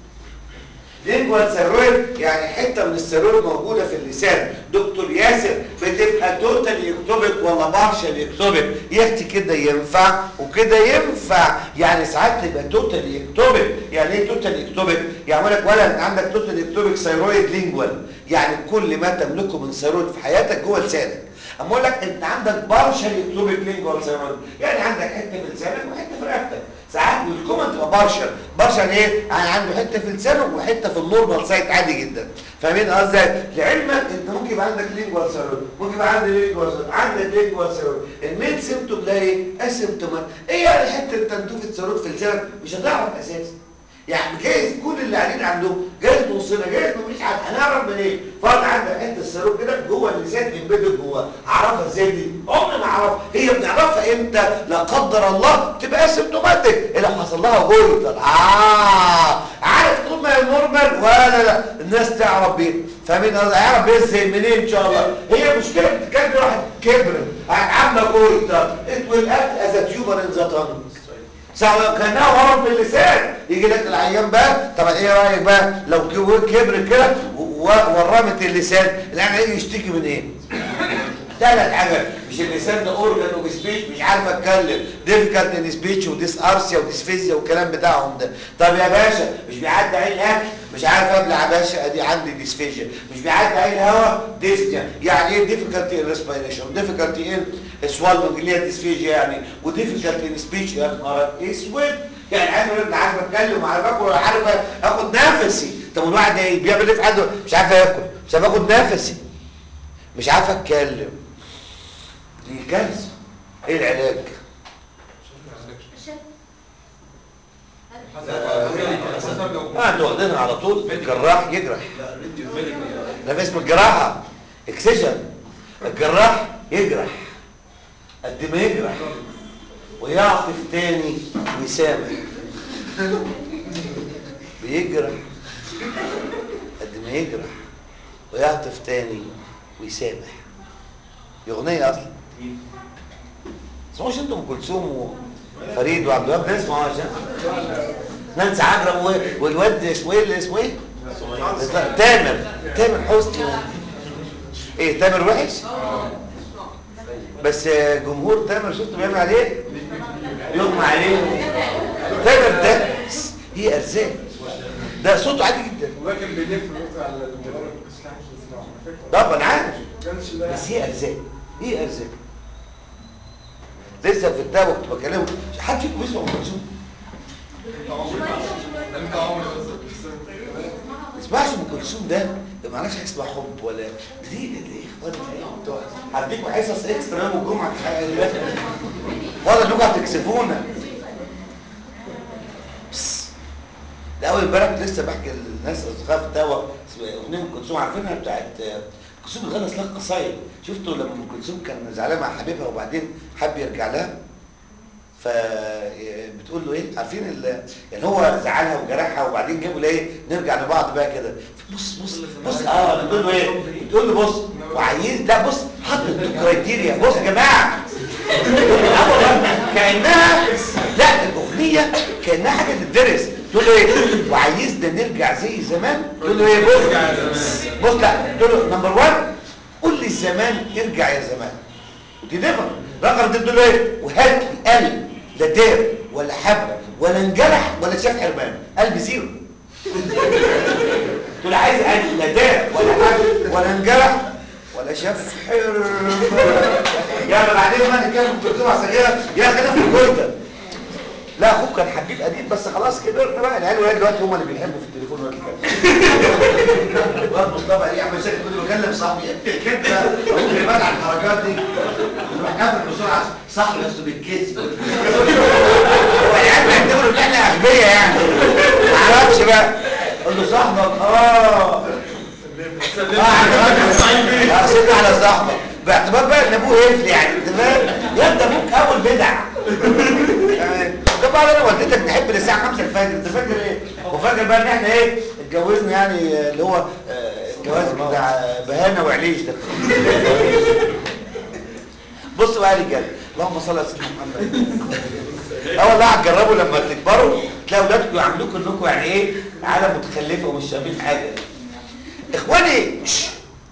لينجوال ثيرويد يعني حته من الثيرويد موجوده في اللسان دكتور ياسر بتبقى توتال يكتوبك ولا بارشال يكتوبك يختي كده ينفع وكده ينفع يعني ساعات تبقى توتال يكتوبك يعني ايه توتال يكتوبك يعني لك ولا انت عندك توتال يكتوبك ثيرويد لينجوال يعني كل ما تملكه من ثيرويد في حياتك جوه لسانك اما اقول لك انت عندك بارشال يكتوبك لينجوال ثيرويد يعني عندك حته في لسانك وحته في رقبتك ساعات بالكومن تبقى بارشل بارشل ايه يعني عنده حته في لسانه وحته في النورمال سايت عادي جدا فاهمين قصدي لعلمك انت ممكن يبقى عندك لينجوال سيرود ممكن يبقى عندك لينجوال سيرود عندك لينجوال سيرود المين سيمتوم ده ايه اسيمتومات ايه يعني حته تنتوفه سيرود في لسانك مش هتعرف اساسا يعني جايز كل اللي قاعدين عندهم جايز نصنا جايز مفيش حد هنعرف منين إيه؟ فرض عندك حته السيروب كده جوه اللسان امبيدد جوه اعرفها ازاي دي عمري ما اعرف هي بنعرفها امتى لا قدر الله تبقى سيمتوماتيك اللي حصل لها جويتر اه عارف طول ما هي نورمال ولا لا الناس تعرف بيه فاهمين قصدي هيعرف بيه ازاي منين ان شاء الله هي مشكله بتتكلم واحد كبر عامله جويتر it will act as a tumor in the tongue صح كانها ورم في اللسان يجي لك العيان بقى طب ايه رايك بقى لو كبر كبر كده و- ورمت اللسان العيان هيجي يشتكي من ايه ثلاث حاجات مش اللسان ده اورجان وسبيتش مش عارف اتكلم ديفيكالت ان سبيتش وديس ارسيا وديسفيزيا والكلام بتاعهم ده طب يا باشا مش بيعدي عليه الاكل مش عارف ابلع يا باشا ادي عندي ديسفيجيا مش بيعدي عليه الهواء ديسنيا يعني ايه ديفيكالت ان ريسبيريشن ديفيكالت ان سوالنج اللي هي ديسفيجيا يعني وديفيكالت ان سبيتش يا نهار اسود يعني عايز اقول لك لا عارف اتكلم وعارف اكل ولا عارف اخد نفسي طب الواحد ايه بيعمل ايه في عنده مش عارف ياكل مش عارف اخد نفسي مش عارف اتكلم دي كارثه ايه العلاج اه انتوا واخدينها على طول الجراح يجرح ده اسم الجراحه اكسجن الجراح يجرح قد ما يجرح ويعطف تاني ويسامح بيجرح قد ما يجرح ويعطف تاني ويسامح دي اغنيه اصلا اسمعوش انتم ام كلثوم وفريد وعبد الوهاب ده اسمعوا عشان نانسي عجرم و- والواد اسمه ايه اللي اسمه ايه تامر تامر حسني ايه تامر وحش بس جمهور تامر شفت بيعمل عليه يغمى عليه تامر ده هي ارزاق ده صوته عادي جدا ولكن بيلف الوقت على المدرب السلاح مش بسلاح طب انا عارف كانش لا بس هي ارزاق هي ارزاق لسه في الدواء كنت بكلمه حد فيكم بيسمع ام كلثوم انت عمرك ما تسمعش ام كلثوم ده ده معناش حاجه اسمها حب ولا دي دي دي اخوان بتوع هديكوا حصص اكسترا يوم الجمعه في الحلقه دي والله انكم هتكسفونا بس. ده اول امبارح كنت لسه بحكي للناس اصدقاء في الدواء اغنيه ام كلثوم عارفينها بتاعت ام كلثوم بتغني اصلها قصايد شفتوا لما ام كلثوم كان زعلان مع حبيبها وبعدين حب يرجع لها فبتقول له ايه عارفين ال... يعني هو زعلها وجرحها وبعدين جابوا لها ايه نرجع لبعض بقى كده بص بص بص اه بتقول له ايه بتقول له بص وعايز لا بص حط كرايتيريا بص يا جماعه آه والله، كانها لا الاغنيه كانها حاجه تدرس تقول له ايه وعايزنا نرجع زي زمان تقول له ايه بص بص لا تقول له نمبر 1 قول لي الزمان ارجع يا زمان دي نفر رقم تقول له ايه وهات لي قلب لا دار ولا حب ولا انجرح ولا شاف حرمان قلب زيرو تقول عايز قلب لا دار ولا حب ولا انجرح ولا شاف حرمان يلا بعدين بقى نتكلم في الدكتور عساجره يا خلينا في الجلده لا اخوك كان حبيب قديم بس خلاص كبرنا بقى العيال ولاد دلوقتي هم اللي بيحبوا في التليفون ولا كده برضه مصطفى ايه عم شاكر كنت بكلم صاحبي كده اقول لي بقى على الحركات دي نروح قافل بسرعه صاحبي بس بالكذب هو العيال بيعتبروا ان احنا اغبياء يعني ما اعرفش بقى اقول له صاحبك اه اه سيبنا على صاحبك باعتبار بقى ان ابوه قفل يعني انت فاهم يا ابني ابوك اول بدع طبعا انا والدتك نحب للساعه 5 الفجر انت فاكر ايه وفاكر بقى ان احنا ايه اتجوزنا يعني اللي هو آه، الجواز بتاع بهانه وعليش ده بص بقى يا رجاله اللهم صل على سيدنا محمد اه والله هتجربوا لما تكبروا تلاقوا اولادكم يعاملوكم انكم يعني ايه عالم متخلفه ومش فاهمين حاجه اخواني شش.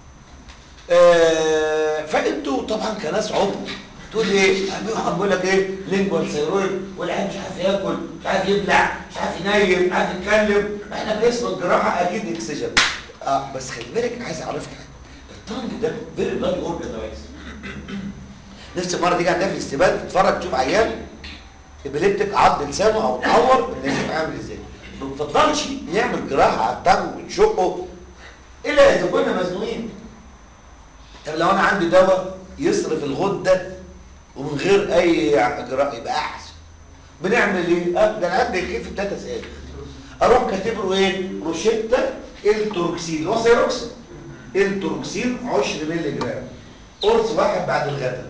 آه، فانتوا طبعا كناس عمر تقول ايه واحد بيقول لك ايه لينجوال ثيرويد والعيال مش عارف ياكل مش عارف يبلع مش عارف ينيم مش عارف يتكلم احنا باسم الجراحه اكيد اكسجن اه بس خلي بالك انا عايز اعرفك حاجه الطنج ده فيري بلاد اورجن يا ريس نفس المره تيجي عندها في الاستبان تتفرج تشوف عيال ابليبتك عض لسانه او اتعور النزيف عامل ازاي ما بنفضلش نعمل جراحه على الطنج ونشقه الا اذا كنا مزنوقين طب لو انا عندي دواء يصرف الغده ومن غير اي اجراء يبقى احسن بنعمل ايه أه، ده انا عندي كيف ثلاث اسئله اروح كاتب له ايه روشته التروكسين اللي هو سيروكسين التروكسين 10 مللي جرام قرص واحد بعد الغداء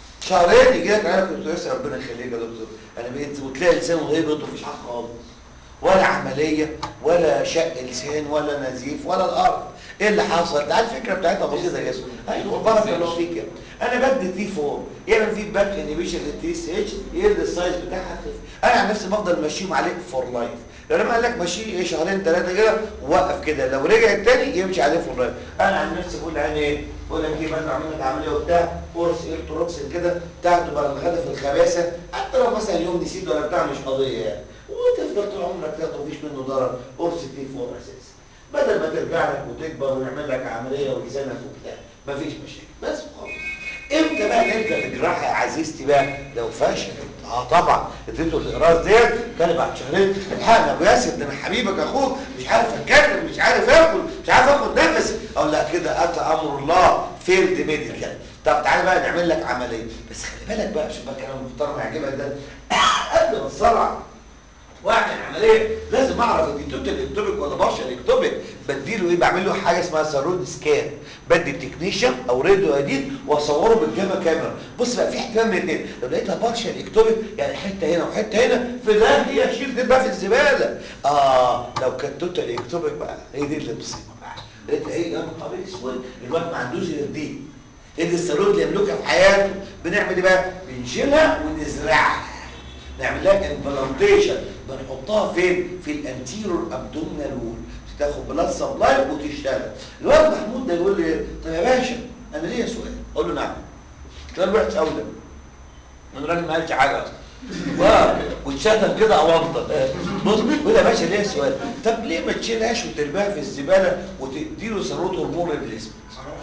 شهرين يجي لك عيالك دكتور ياسر ربنا يخليك يا دكتور انا بقيت وتلاقي لسانه هيبط ومفيش حاجه خالص ولا عمليه ولا شق لسان ولا نزيف ولا الارض ايه اللي حصل ده الفكره بتاعتها بسيطه جدا ايوه بارك الله فيك يا ابني. انا بدي تي 4 يعمل فيدباك انيبيشن للتي اس اتش يقل السايز بتاعها انا عن نفسي بفضل ماشيهم عليه فور لايف لما قال لك ماشي ايه شهرين ثلاثه كده ووقف كده لو رجع التاني يمشي عليه فور لايف انا عن نفسي بقول يعني ايه بقول لك ايه مثلا عامل لك عمليه وبتاع قرص الكتروكسين كده تاخده بقى الغدا في الخباثه حتى لو مثلا يوم نسيت ولا بتاع مش قضيه يعني وتفضل طول عمرك تاخده مفيش منه ضرر قرص تي 4 اساسا بدل ما ترجع لك وتكبر ونعمل لك عمليه ولسانك وبتاع مفيش مشاكل بس خالص امتى بقى نبدا الجراحه يا عزيزتي بقى لو فشلت اه طبعا اديته الاقراص ديت كان بعد شهرين الحقنا ابو ياسر ده انا حبيبك اخوك مش عارف اتكلم مش عارف اكل مش عارف اخد نفس اقول لا كده اتى امر الله فيلد ميديكال طب تعالى بقى نعمل لك عمليه بس خلي بالك بقى عشان بقى الكلام المحترم هيعجبك ده قبل ما تصرع واعمل عمليه لازم اعرف ان توتال اكتوبيك ولا بارشال اكتوبيك بديله ايه بعمل له حاجه اسمها سارون سكان بدي التكنيشن او راديو جديد واصوره بالجاما كاميرا بص بقى في احتمال من الاثنين لو لقيتها بارشال اكتوبيك يعني حته هنا وحته هنا في ده هي شيل دي بقى في الزباله اه لو كانت توتال اكتوبيك بقى هي دي اللي مصيبه بقى لقيتها ايه يا نهار اسود الواد ما عندوش غير دي ايه دي السارون اللي يملكها في حياته بنعمل ايه بقى بنشيلها ونزرعها نعمل لها امبلانتيشن بنحطها فين في الانتيرور ابدومينال وول تاخد بلاد سبلاي وتشتغل الواد محمود ده يقول لي طب يا باشا انا ليا سؤال اقول له نعم سؤال وحش قوي ده انا راجل ما قالش حاجه اصلا واو واتشتم كده اوضل بص بيقول يا باشا ليا سؤال طب ليه ما تشيلهاش وترميها في الزباله وتديله ثروت هرمون الجسم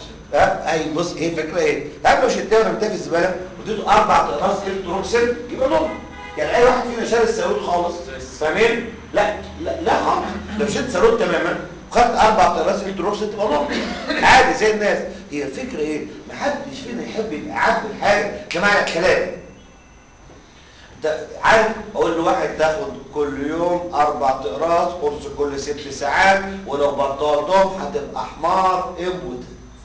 ها اي بص ايه الفكره ايه تعرف لو شلتها ورميتها في الزباله واديته اربع اقراص الكتروكسين يبقى نور يعني اي واحد فينا شال الساروت خالص فاهمين لا لا لا خالص لو شلت ساروت تماما وخدت اربع اقراص الكتروكسين تبقى نور عادي زي الناس هي الفكره ايه محدش فينا يحب يبقى عبد الحاجه كمعنى الكلام انت عارف اقول له واحد تاخد كل يوم اربع اقراص قرص كل ست ساعات ولو بطلتهم هتبقى حمار اموت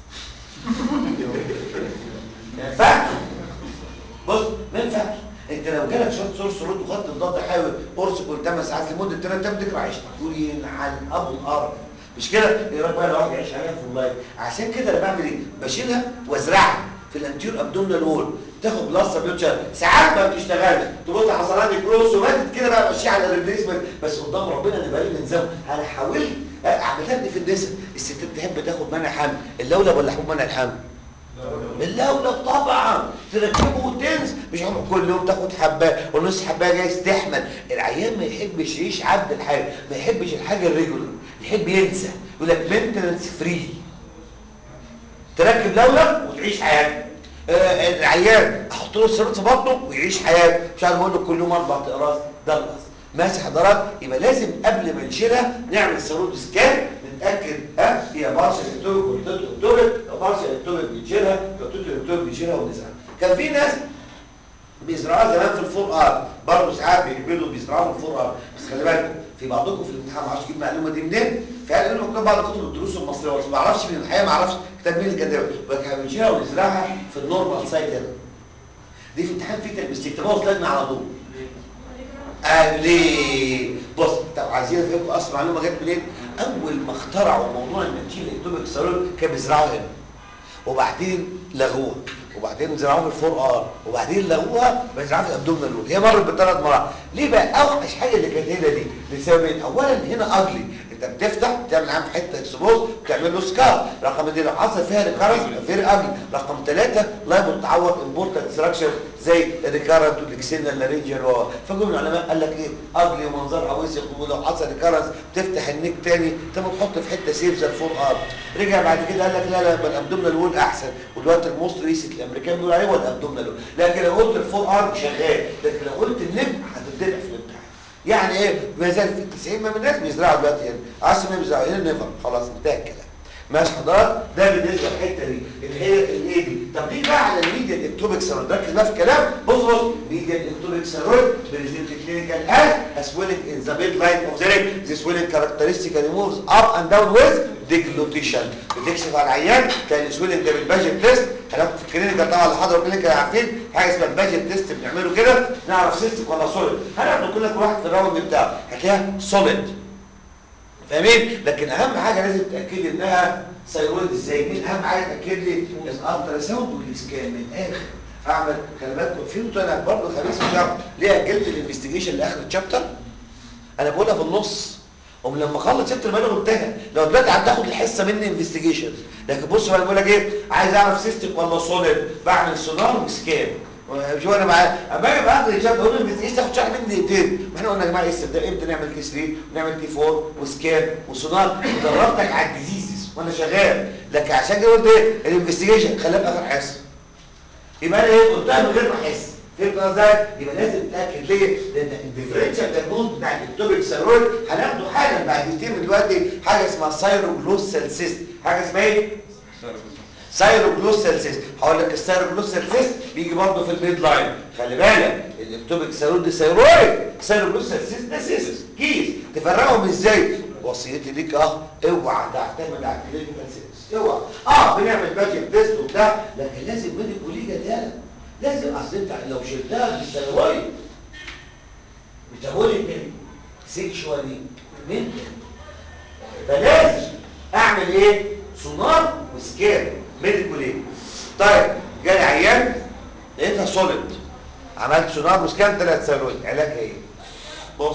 ما ينفعش بص ما ينفعش انت لو جالك شويه سورس رد وخدت مضاد حيوي قرص كل 8 ساعات لمده 3 ايام تكره عيشتك تقول ينعل ابو الارض مش كده ايه رايك بقى الواحد يعيش عليها في اللايف عشان كده انا بعمل ايه بشيلها وازرعها في الانتيور ابدومينال وول تاخد بلاسه بيوتشر ساعات ما بتشتغلش تبص حصل عندي كروس وماتت كده بقى ماشيه على الريبليسمنت بس قدام ربنا نبقى لي نظام انا حاولت اعملها لي في النساء الستات تحب تاخد منع حمل اللولب ولا حبوب منع الحمل اللولب طبعا تركبه وتنسى مش هم كل يوم تاخد حبه ونص حبايه جايز تحمل العيان ما يحبش يعيش عبد الحاجه ما يحبش الحاجه الريجولر يحب ينسى يقول لك مينتنس فري تركب لولب وتعيش حياتك آه العيان احط له السيروت في بطنه ويعيش حياته مش عارف اقول له كل يوم اربع اقراص ده القصد ماشي حضرات يبقى لازم قبل ما نشيلها نعمل سيروت سكان نتاكد ها هي بارشل اكتوبك ولا توتو اكتوبك لو بارشل اكتوبك بنشيلها لو توتو اكتوبك بنشيلها ونزرعها كان في ناس بيزرعوها زمان في الفور ار برضه ساعات بيقبلوا بيزرعوها في الفور ار بس خلي بالكم في بعضكم في الامتحان ما اعرفش اجيب المعلومه دي منين فقال يقولوا مكتوب بعض كتب الدروس المصريه بس ما اعرفش من الحقيقه ما اعرفش كتاب مين اللي كتبها ولكن هنشيلها ونزرعها في النورمال سايت هنا دي في امتحان فيه تلبس تكتبوها لجنه على طول آه ليه بص طب عايزين افهمكم اصل معلومه جت منين اول ما اخترعوا موضوع المنتيل الاكتوبيك سالون كان بيزرعوها هنا وبعدين لغوها وبعدين زرعوها في الفور ار وبعدين لغوها بيزرعوها في الابدومينال وول هي مرت بثلاث مراحل ليه بقى اوحش حاجه اللي كانت هنا دي لسببين اولا هنا اجلي انت بتفتح تعمل عام حته اكسبوز وتعمل له سكار رقم اثنين لو حصل فيها ريكارنس فير اجلي رقم ثلاثه لايبل تعوض امبورتنت ستراكشر زي الريكارنت والاكسينال لارنجر و فجم العلماء قال لك ايه اجلي ومنظرها وسخ ولو حصل ريكارنس تفتح النيك تاني تم تحط في حته سيف زي الفور ار رجع بعد كده قال لك لا لا يبقى الابدومينال وول احسن ودلوقتي الموست ريسنت الامريكان بيقولوا عليه هو الابدومينال وول لكن لو قلت الفور ار شغال لكن لو قلت النب هتتدفع في الامتحان يعني ايه ما زال في 90 من الناس بيزرعوا دلوقتي هنا 10 ما بيزرعوا هنا نيفر خلاص انتهى الكلام ماشي حضرتك ده بالنسبه للحته دي الحته الايه دي طب نيجي بقى على الميديا الالكتروبيك سيرويد ركز بقى في الكلام بص بص ميديا الالكتروبيك سيرويد بريزنت كلينيكال از a swelling in the midline of the leg the swelling characteristically moves up and down with deglutition بتكشف على العيان تلاقي السويلنج ده بالباجيت تيست هناخد في الكلينيكال طبعا اللي حضروا الكلينيكال عارفين حاجه اسمها الباجيت تيست بنعمله كده نعرف سيستم ولا سوليد هناخد كل واحد في الراوند بتاعه هتلاقيها سوليد فاهمين لكن اهم حاجه لازم تاكد لي انها ثيرويد ازاي مين اهم حاجه تاكد لي الالترا ساوند والسكان من الاخر اعمل خلي بالكم فهمتوا انا برضه خميس الشهر ليه اجلت الانفستيجيشن لاخر الشابتر انا بقولها في النص ولما اخلص شابتر ما انا قلتها لو دلوقتي هتاخد الحصه مني انفستيجيشن لكن بص بقى بقول لك ايه عايز اعرف سيستم ولا سوليد بعمل سونار وسكان شو انا معاه اما اجي باخد الشابتر اقول له انفستيجيشن تاخد شرح مني دقيقتين واحنا قلنا يا جماعه ايه ده امتى نعمل تي 3 ونعمل تي 4 وسكان وسونار ودربتك على الديزيزز وانا شغال لكن عشان كده قلت ايه الانفستيجيشن خليها في اخر حصه يبقى انا ايه قلتها من غير ما احس فهمت ازاي يبقى لازم تتاكد ليه لان الديفرنشال دايجنوز بتاع الكتوبيك سيرويد هناخده حالا بعد دقيقتين من دلوقتي حاجه اسمها سايروجلوسال سيست حاجه اسمها ايه سايروجلوسال سيست هقول لك السايروجلوسال سيست بيجي برضه في الميد لاين خلي بالك الاكتوبيك سيرويد دي سيرويد سايروجلوسال سيست ده سيست كيس تفرقهم ازاي وصيتي ليك اه اوعى تعتمد على الكلينيكال سيست اوعى اه بنعمل باجي تيست وبتاع لكن لازم ميديكو ليجا ديالك لازم اصل انت لو شلتها بالسيرويد ميتابوليك سيكشوالي منتال فلازم اعمل ايه سونار وسكان ميديكو ليه طيب جاي عيان لقيتها سوليد عملت سونار وسكان طلعت ثيرويد علاجها ايه بص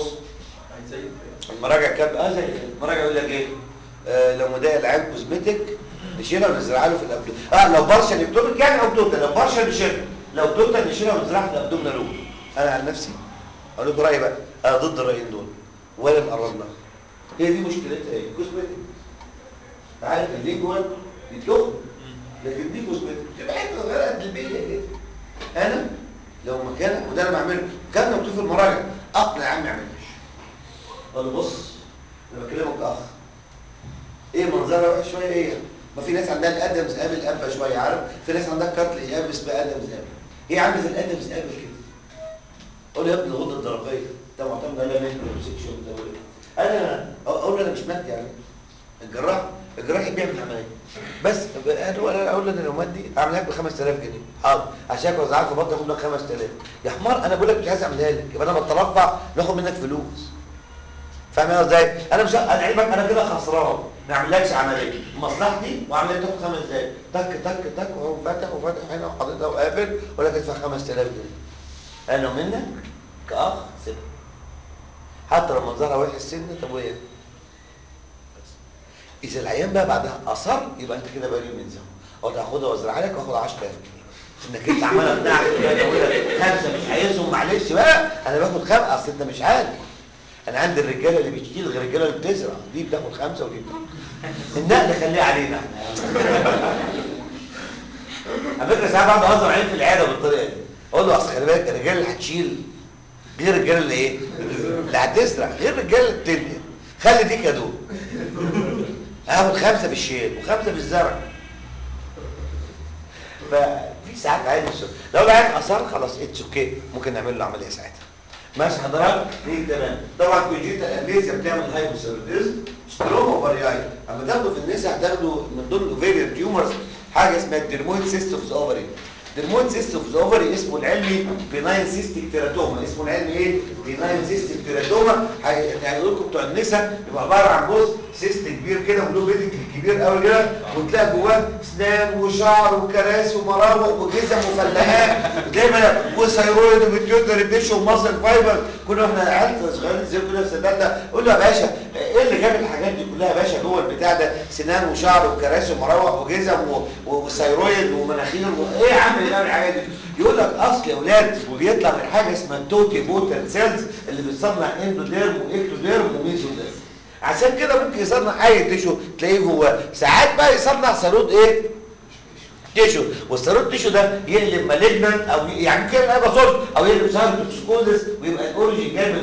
المراجع كام اه زي المراجع يقول لك ايه آه لو مضايق العيان كوزمتيك نشيلها ونزرعها له في الابدو اه لو بارشل اكتوبك يعني او توتال لو بارشل نشيلها لو توتال نشيلها ونزرعها في الابدومينال لوب انا عن نفسي اقول لكم رايي بقى انا ضد الرايين دول ولا نقرب لها هي دي مشكلتها ايه كوزمتيك عارف اللينجوال بيتلخم لكن دي كوزمتيك تبقى حته صغيره قد البيه كده انا لو مكانك وده انا بعمله كان مكتوب في المراجع اقنع يا عم ما يعملش قال له بص انا بكلمك اخ ايه منظرها وحش شويه ايه ما في ناس عندها الادمز قابل قبه شويه عارف في ناس عندها كارت الاياب اسمها ادمز قابل هي عامله زي الادمز قابل كده قول يا ابني الغده الدرقيه انت معتمد عليها منك سيكشن ده ولا انا اقول له انا مش مادي يعني الجراح الجراح بيعمل عمليه بس انا اقول له انا لو مادي اعملها لك ب 5000 جنيه حاضر عشان اوزعها في بطني اخد لك 5000 يا حمار انا بقول لك مش عايز اعملها لك يبقى انا بترفع ناخد منك فلوس فاهم ازاي انا مش انا علمك انا كده خسران ما اعملكش عمليه مصلحتي وعمليه تاخد خمس دقايق تك تك تك وهو فاتح وفاتح هنا وحاططها وقافل ولا تدفع 5000 جنيه انا منك كاخ سيبها حتى لو منظرها وحش سنه طب وايه اذا العيان بقى بعدها اصر يبقى انت كده بريء من ذنب او تاخدها وازرع لك واخد 10000 جنيه انك انت عمال اقنعك خمسه مش عايزهم معلش بقى انا باخد خمسه اصل انت مش عارف انا عندي الرجاله اللي بتشيل غير الرجاله اللي بتزرع دي بتاخد خمسه ودي بتاخد النقل خليه علينا على فكره ساعات بقعد اهزر عليهم في العياده بالطريقه دي اقول له اصل خلي بالك الرجاله اللي هتشيل غير الرجاله اللي ايه؟ اللي هتزرع غير الرجاله اللي بتنقل خلي دي كادو هاخد خمسه في الشيل وخمسه في الزرع ففي ساعات عادي لو العيان اصر خلاص اتس اوكي ممكن نعمل له عمليه ساعتها ماشي حضرتك دي تمام طبعا كونجيتال امنيزيا بتعمل هايبوثيروديزم ستروما اوفرياي اما تاخده في النساء هتاخده من ضمن اوفيريان تيومرز حاجه اسمها الديرمويد سيست اوف اوفري الديرمويد سيست اوف اوفري اسمه العلمي بيناين سيستيك تيراتوما اسمه العلمي ايه بيناين سيستيك تيراتوما هيقول لكم بتوع النساء يبقى عباره عن بص سيست كبير كده وله بيدك كبير قوي كده وتلاقي جواه اسنان وشعر وكراسي ومراوح وجزم وفلاحات دايما وثيرويد وبتيوتر الدش ومصل فايبر كنا احنا عيال صغيرين زي كده في السداد قول له يا باشا ايه اللي جاب الحاجات دي كلها يا باشا جوه البتاع ده سنان وشعر وكراسي ومراوح وجزم وثيرويد ومناخير وايه يا عم اللي جاب الحاجات دي يقول لك اصل يا اولاد بيطلع من حاجه اسمها التوتي بوتر سيلز اللي بتصنع اندوديرم واكتوديرم وميزوديرم عشان كده ممكن يصنع اي تيشو تلاقيه جواه ساعات بقى يصنع صاروخ ايه تيشو والصاروخ تيشو ده يقلب مالجنان او يعني ممكن يبقى صلب او يقلب سايتوكسكوزس ويبقى الاوريجين جاي من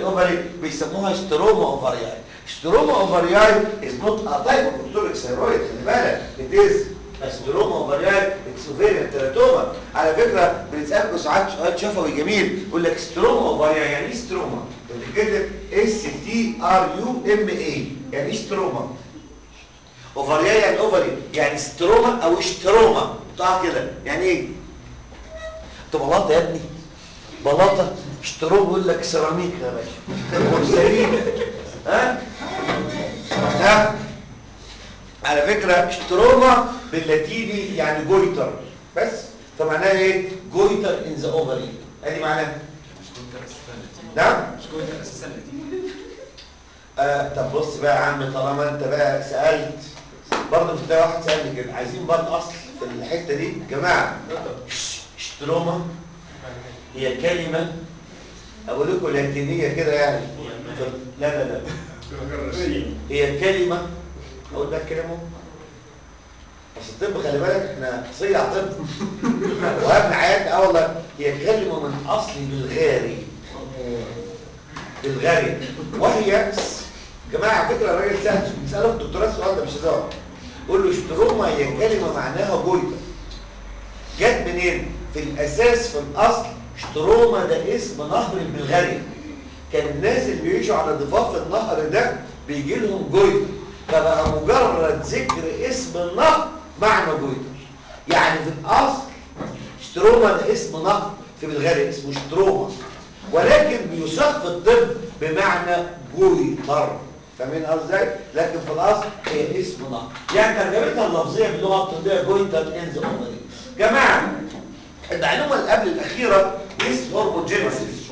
الاوفري بيسموها ستروما اوفرياي ستروما اوفرياي از نوت ا تايب اوف بكتوريك ثيرويد خلي بالك ات از ستروما اوفرياي اتس اوفيريان تيراتوما على فكره بنسالكم ساعات سؤال شفوي جميل يقول لك ستروما اوفرياي يعني ايه ستروما بتتكتب اس تي ار يو ام اي يعني ايه ستروما اوفرياي يعني اوفري يعني ستروما او اشتروما بتاع كده يعني ايه انت بلاطه يا ابني بلاطه اشتروه بيقول لك سيراميك يا باشا بورسلين ها ها على فكره اشتروما باللاتيني يعني جويتر بس فمعناها ايه جويتر ان ذا اوفري ادي معناها نعم مش كنت اساسا لاتيني آه طب بص بقى يا عم طالما انت بقى سالت برضه في واحد سالني كده عايزين بقى الاصل في الحته دي يا جماعه ش- اشتروما هي كلمه اقول لكم لاتينيه كده يعني لا لا لا هي كلمه اقول لك كلمه بس الطب خلي بالك احنا صيع طب واهم حياتنا اه والله هي كلمه من اصل بالغاري بالغاري وهي يا جماعه على فكره الراجل سال بيساله في الدكتوراه السؤال ده مش هزار قول له اشتروما هي كلمه معناها جويتا جت منين في الاساس في الاصل اشتروما ده اسم نهر بالغاري كان الناس اللي بيعيشوا على ضفاف النهر ده بيجي لهم جويتا فبقى مجرد ذكر اسم النهر معنى جويتا يعني في الاصل اشتروما ده اسم نهر في بلغاريا اسمه اشتروما ولكن بيصاغ في الطب بمعنى جويتر فاهمين قصدي ازاي؟ لكن في الاصل هي اسم نهر يعني ترجمتها اللفظيه باللغه الطبيه جويتر ان ذا اوفري جماعه المعلومه اللي قبل الاخيره ديس هورموجينيسيس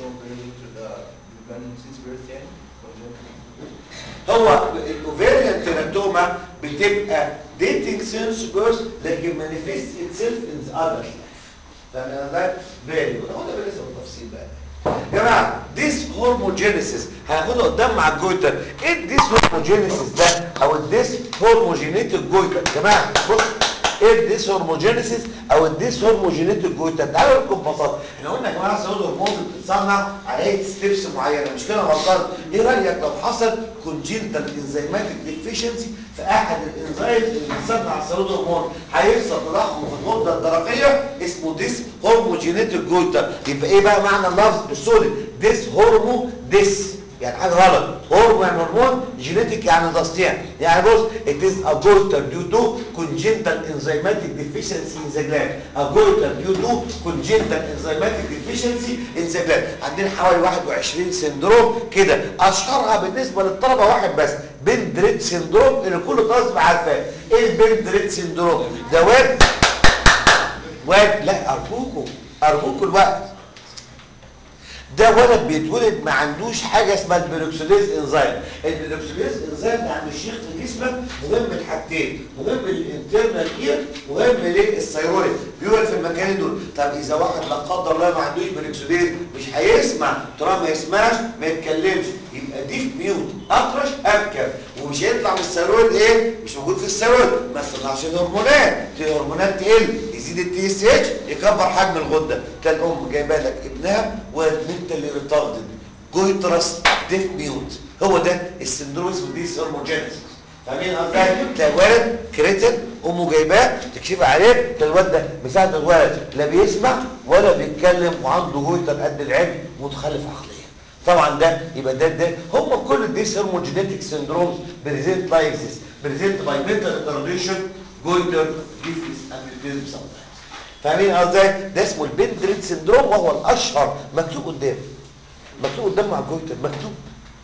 هو الاوفيريان تيراتوما بتبقى ديتنج سينس بيرس لكن مانيفيست اتسيلف ان ذا اذر فاهم ازاي؟ فيري جود هو ده بالنسبه للتفصيل بقى يا جماعه ديس هورموجينيسيس هناخدها قدام مع الجويتر ايه الديس هورموجينيسيس ده او الديس هورموجينيتك جويتر يا جماعه بص ايه الديس هورموجينيسيس او الديس هورموجينيتك جويتر تعالوا لكم ببساطه احنا قلنا يا جماعه السعود هرمون بتتصنع على هيئه ستيبس معينه مش كده غلطان ايه رايك لو حصل كونجنتال انزيماتيك ديفيشنسي في احد الانزيمز اللي بتصنع السعود هرمون هيحصل تضخم في الغده الدرقيه اسمه ديس هورموجينيتك جويتر يبقى ايه بقى معنى اللفظ بالسوري ديس هورمو ديس يعني حاجه غلط هرمون يعني هرمون جينيتك يعني تصنيع يعني بص it is a goiter due to congenital enzymatic deficiency in the gland a goiter due to congenital enzymatic deficiency in the gland عندنا حوالي 21 سندروم كده اشهرها بالنسبه للطلبه واحد بس بندريت سندروم اللي كل طالب عارفاه ايه البندريت سندروم ده واد واد لا ارجوكم ارجوكم الوقت ده ولد بيتولد ما عندوش حاجه اسمها البيروكسيديز انزيم البيروكسيديز انزيم ده عند الشيخ في جسمك مهم لحاجتين مهم للانترنال اير مهم للثيرويد بيولد في المكانين دول طب اذا واحد لا قدر الله ما عندوش بيروكسيديز مش هيسمع طالما ما يسمعش ما يتكلمش يبقى ديف ميوت اطرش ابكر ومش هيطلع من الثيرويد ايه مش موجود في الثيرويد ما يطلعش الهرمونات الهرمونات تقل يزيد التي اس اتش يكبر حجم الغده تلاقي الام جايبه لك ابنها والمنتال ريتاردد جويترس ديف ميوت هو ده السندروم اسمه ديس هرموجينيسيس فاهمين قصدي تلاقي ولد كريتن امه جايباه تكشف عليه تلاقي الواد ده مساعد الولد لا بيسمع ولا بيتكلم وعنده جويتر قد العلم متخلف عقليا طبعا ده يبقى ده ده هم كل الديس هرموجينيتك سندرومز بريزنت لايك ذس بريزنت باي منتال ريتارديشن جويتر ديفيس امبيوتيزم سمتايمز فاهمين قصدي ده اسمه البندريت سندروم وهو الاشهر مكتوب قدام مكتوب قدام مع الجويتر مكتوب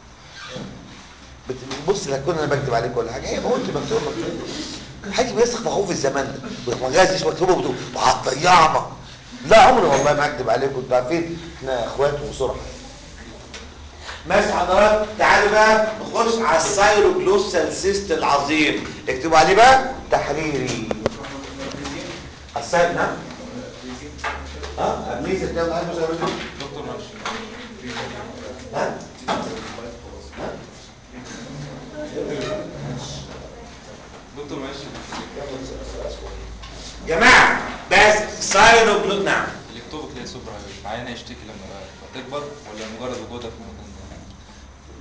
بص لا كنا انا بكتب عليك ولا حاجه هي ما قلت مكتوب مكتوب حاجه بيسخ مخوف في الزمان ده ما غازش مكتوبه بتقول وهتضيعنا لا عمري والله ما اكتب عليكم انتوا عارفين احنا اخوات وصرح ماشي حضرات تعالوا بقى نخش على السايروجلوسال سيست العظيم اكتبوا عليه بقى تحريري السايد نعم ها ابليز الكلام ده مثلا دكتور ماشي ها دكتور ماشي جماعه بس سايروجلوس نعم الاكتوبك ليه سوبر هايوي معانا يشتكي لما تكبر ولا مجرد وجودها في المكان ده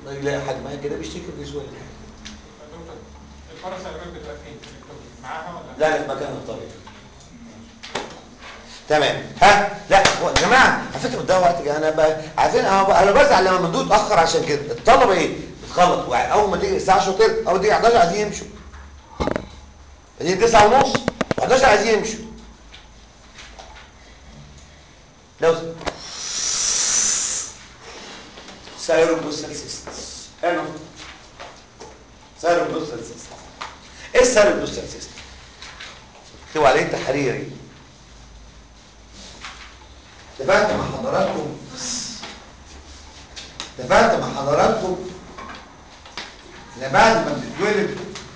يلاقي حد معايا كده بيشتكي من الاسبوع دكتور الفرس الأمام بتبقى فين؟ في الكتب معاها ولا؟ لا لا في مكانها الطبيعي تمام ها لا هو يا جماعه على فكره ده وقت انا بقى عارفين انا بقى- انا بزعل لما المندوب اتاخر عشان كده الطلبه ايه بتخلط اول ما تيجي الساعه 10 كده اول ما تيجي 11 عايزين يمشوا بعدين 9 ونص 11 عايزين يمشوا لو سايروبروسال سيستس انا سايروبروسال سيستس ايه السايروبروسال سيستم اكتبوا عليه تحريري اتفقت مع حضراتكم اتفقت مع حضراتكم ان بعد ما بتتولد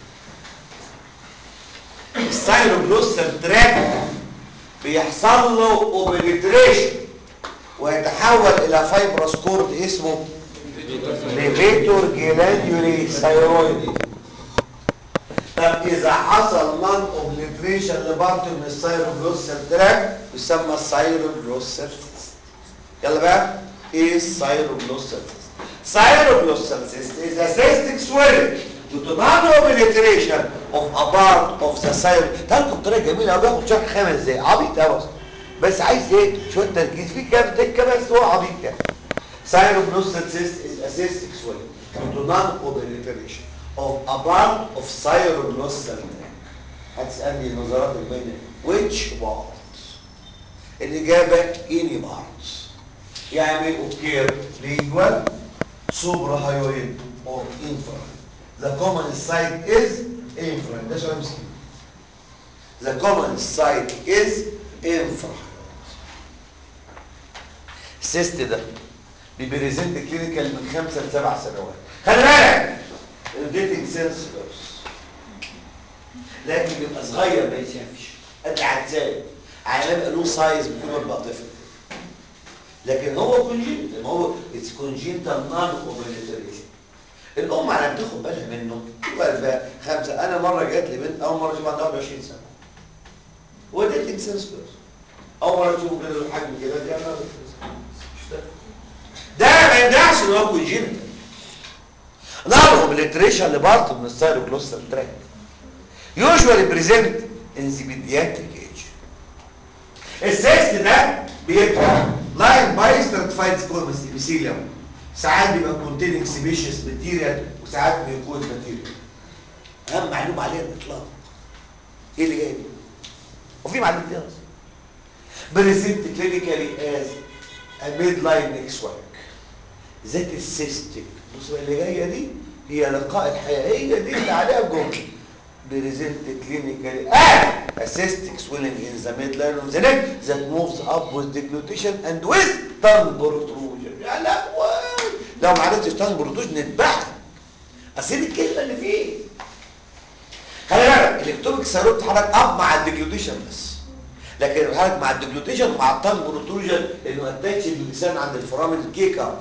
السايروبلوسال تراك بيحصل له اوبليتريشن ويتحول الى فايبروس كورد اسمه ليفيتور جلاندولي ثايرويد طب اذا حصل نون اوبليتريشن لبارت من السايروبلوسال تراك يسمى السايروبلوسال يلا بقى ايه السايروبلوسال سايروبلوسال cyst is a cystic swelling due to non-obliteration of a part of the cyro تعالوا بطريقه جميله قوي بياخد شرح خمس دقايق عبيط قوي بس بس عايز ايه شويه تركيز في كام تكه بس هو عبيط كده Cyroblusteal cyst is a cystic swelling due to non-obliteration of a part of cyroblusteal tract. هتسألني النظرات البينية which part؟ الإجابة any part. يعمل occur lingual, suprahyoid or infrared. The common site is infrared. ده سؤال مسكين. The common site is infrared. السيست ده بيبريزنت كلينيكال من خمسة لسبع سنوات خلي بالك الديتنج سيلز لكن بيبقى صغير ما يتشافش قد عدسان على ما له سايز بيكون بقى طفل لكن هو كونجينيتال ما هو اتس كونجينيتال نون اوبليتريشن الام على ما تاخد بالها منه تبقى بقى خمسه انا مره جات لي بنت اول مره اشوفها عندها 21 سنه هو ديتنج سيلز اول مره اشوفه كده له حجم كده كده ده ما يمنعش ان هو كونجينيتال نعرف اوبليتريشن لبارت من السايروكلوستال تراك يوجوالي بريزنت ان ذا بيدياتريك ايج السيست ده بيبقى لاين باي ستراتيفايد سكومس ابيثيليوم ساعات بيبقى كونتيننج سيبيشيس ماتيريال وساعات بيكون ماتيريال اهم معلومه عليها الاطلاق ايه اللي جاي دي وفي معلومتين اصلا بريزنت كلينيكالي از ميد لاين نيكس ورك ذات السيستيك بص بقى اللي جايه دي هي لقاء الحقيقيه دي اللي عليها الجمله بريزنت كلينيكالي اه اسيستيك swelling in the midline of the neck that moves up with deglutition and with tongue protrusion يا لهوي لو ما عرفتش tongue protrusion نتبعها اصل دي الكلمه اللي فيه خلي بالك الاكتوبيك سيروب بتتحرك اب مع الديجلوتيشن بس لكن بيتحرك مع الديجلوتيشن مع التانج بروتروجن لانه اتاتش اللسان عند الفرامل الكيكه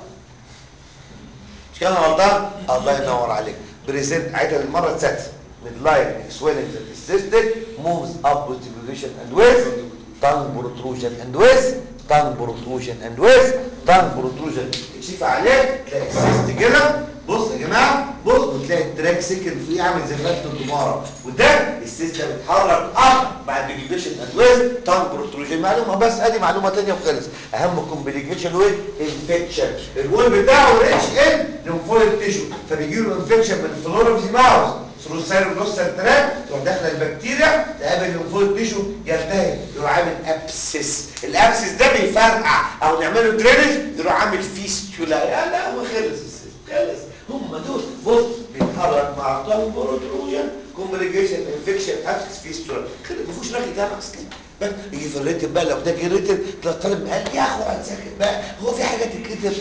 مش كده غلطان الله ينور عليك بريزنت عيدها المره السادسه ميد لاين swelling that is cystic moves up with deglutition and with tongue protrusion and with tongue protrusion and with tongue protrusion تكشف عليه تلاقي السيست كده بص يا جماعه بص وتلاقي التراك سكن فيه عامل زي فتله الدماره وده السيست ده بيتحرك اب بعد ديجليشن اند ويز تانج بروتروجين معلومه بس ادي معلومه ثانيه وخلص اهم كومبليكيشن ويز انفكشن الوول بتاعه ريتش ان لمفويد تيشو فبيجي له انفكشن من الفلورا في ماوس ثرو سايروجلوستال تراك تروح داخله البكتيريا تقابل الليمفويد تيشو يلتهب يروح عامل ابسس الابسس ده بيفرقع او نعمله درينج يروح عامل فيستولا يا لا هو خلص السيستم خلص هم دول بص بيتحرك مع طن بروتروجن كومبليكيشن انفكشن ابسس فيستولا خلص ما فيهوش رغي تاني اصلا بس يجي في الريتم بقى لو ده جه ريتم تلاقي الطالب قال يا اخو اقعد ساكت بقى هو في حاجه تتكتب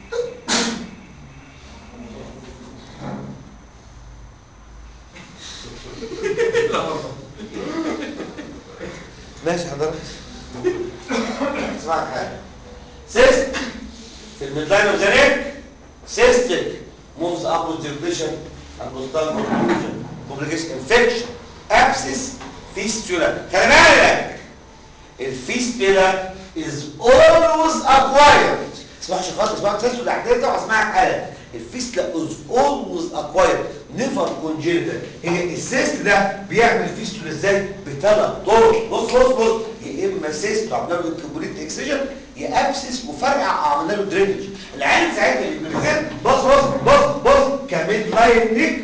ماشي حضرتك اسمع حاجه سيست في الميدلاين اوف ذا نيك سيستك موفز اب وذ ديبريشن البوستال كومبليكيشن كومبليكيشن انفكشن ابسس فيستولا خلي بالك الفيستولا از اولويز اكوايرد اسمعش خالص اسمع تسلسل الاحداث ده واسمعك حالا الفيستلا از اولويز اكوايرد نيفر كونجينيتال هي السيست ده بيعمل فيستولا ازاي بثلاث طرق بص بص بص يا اما سيست وعملنا له كومبليت اكسجن يا ابسس وفرقع عملنا له درينج العين ساعتها اللي بص بص بص بص كميد لاين نيك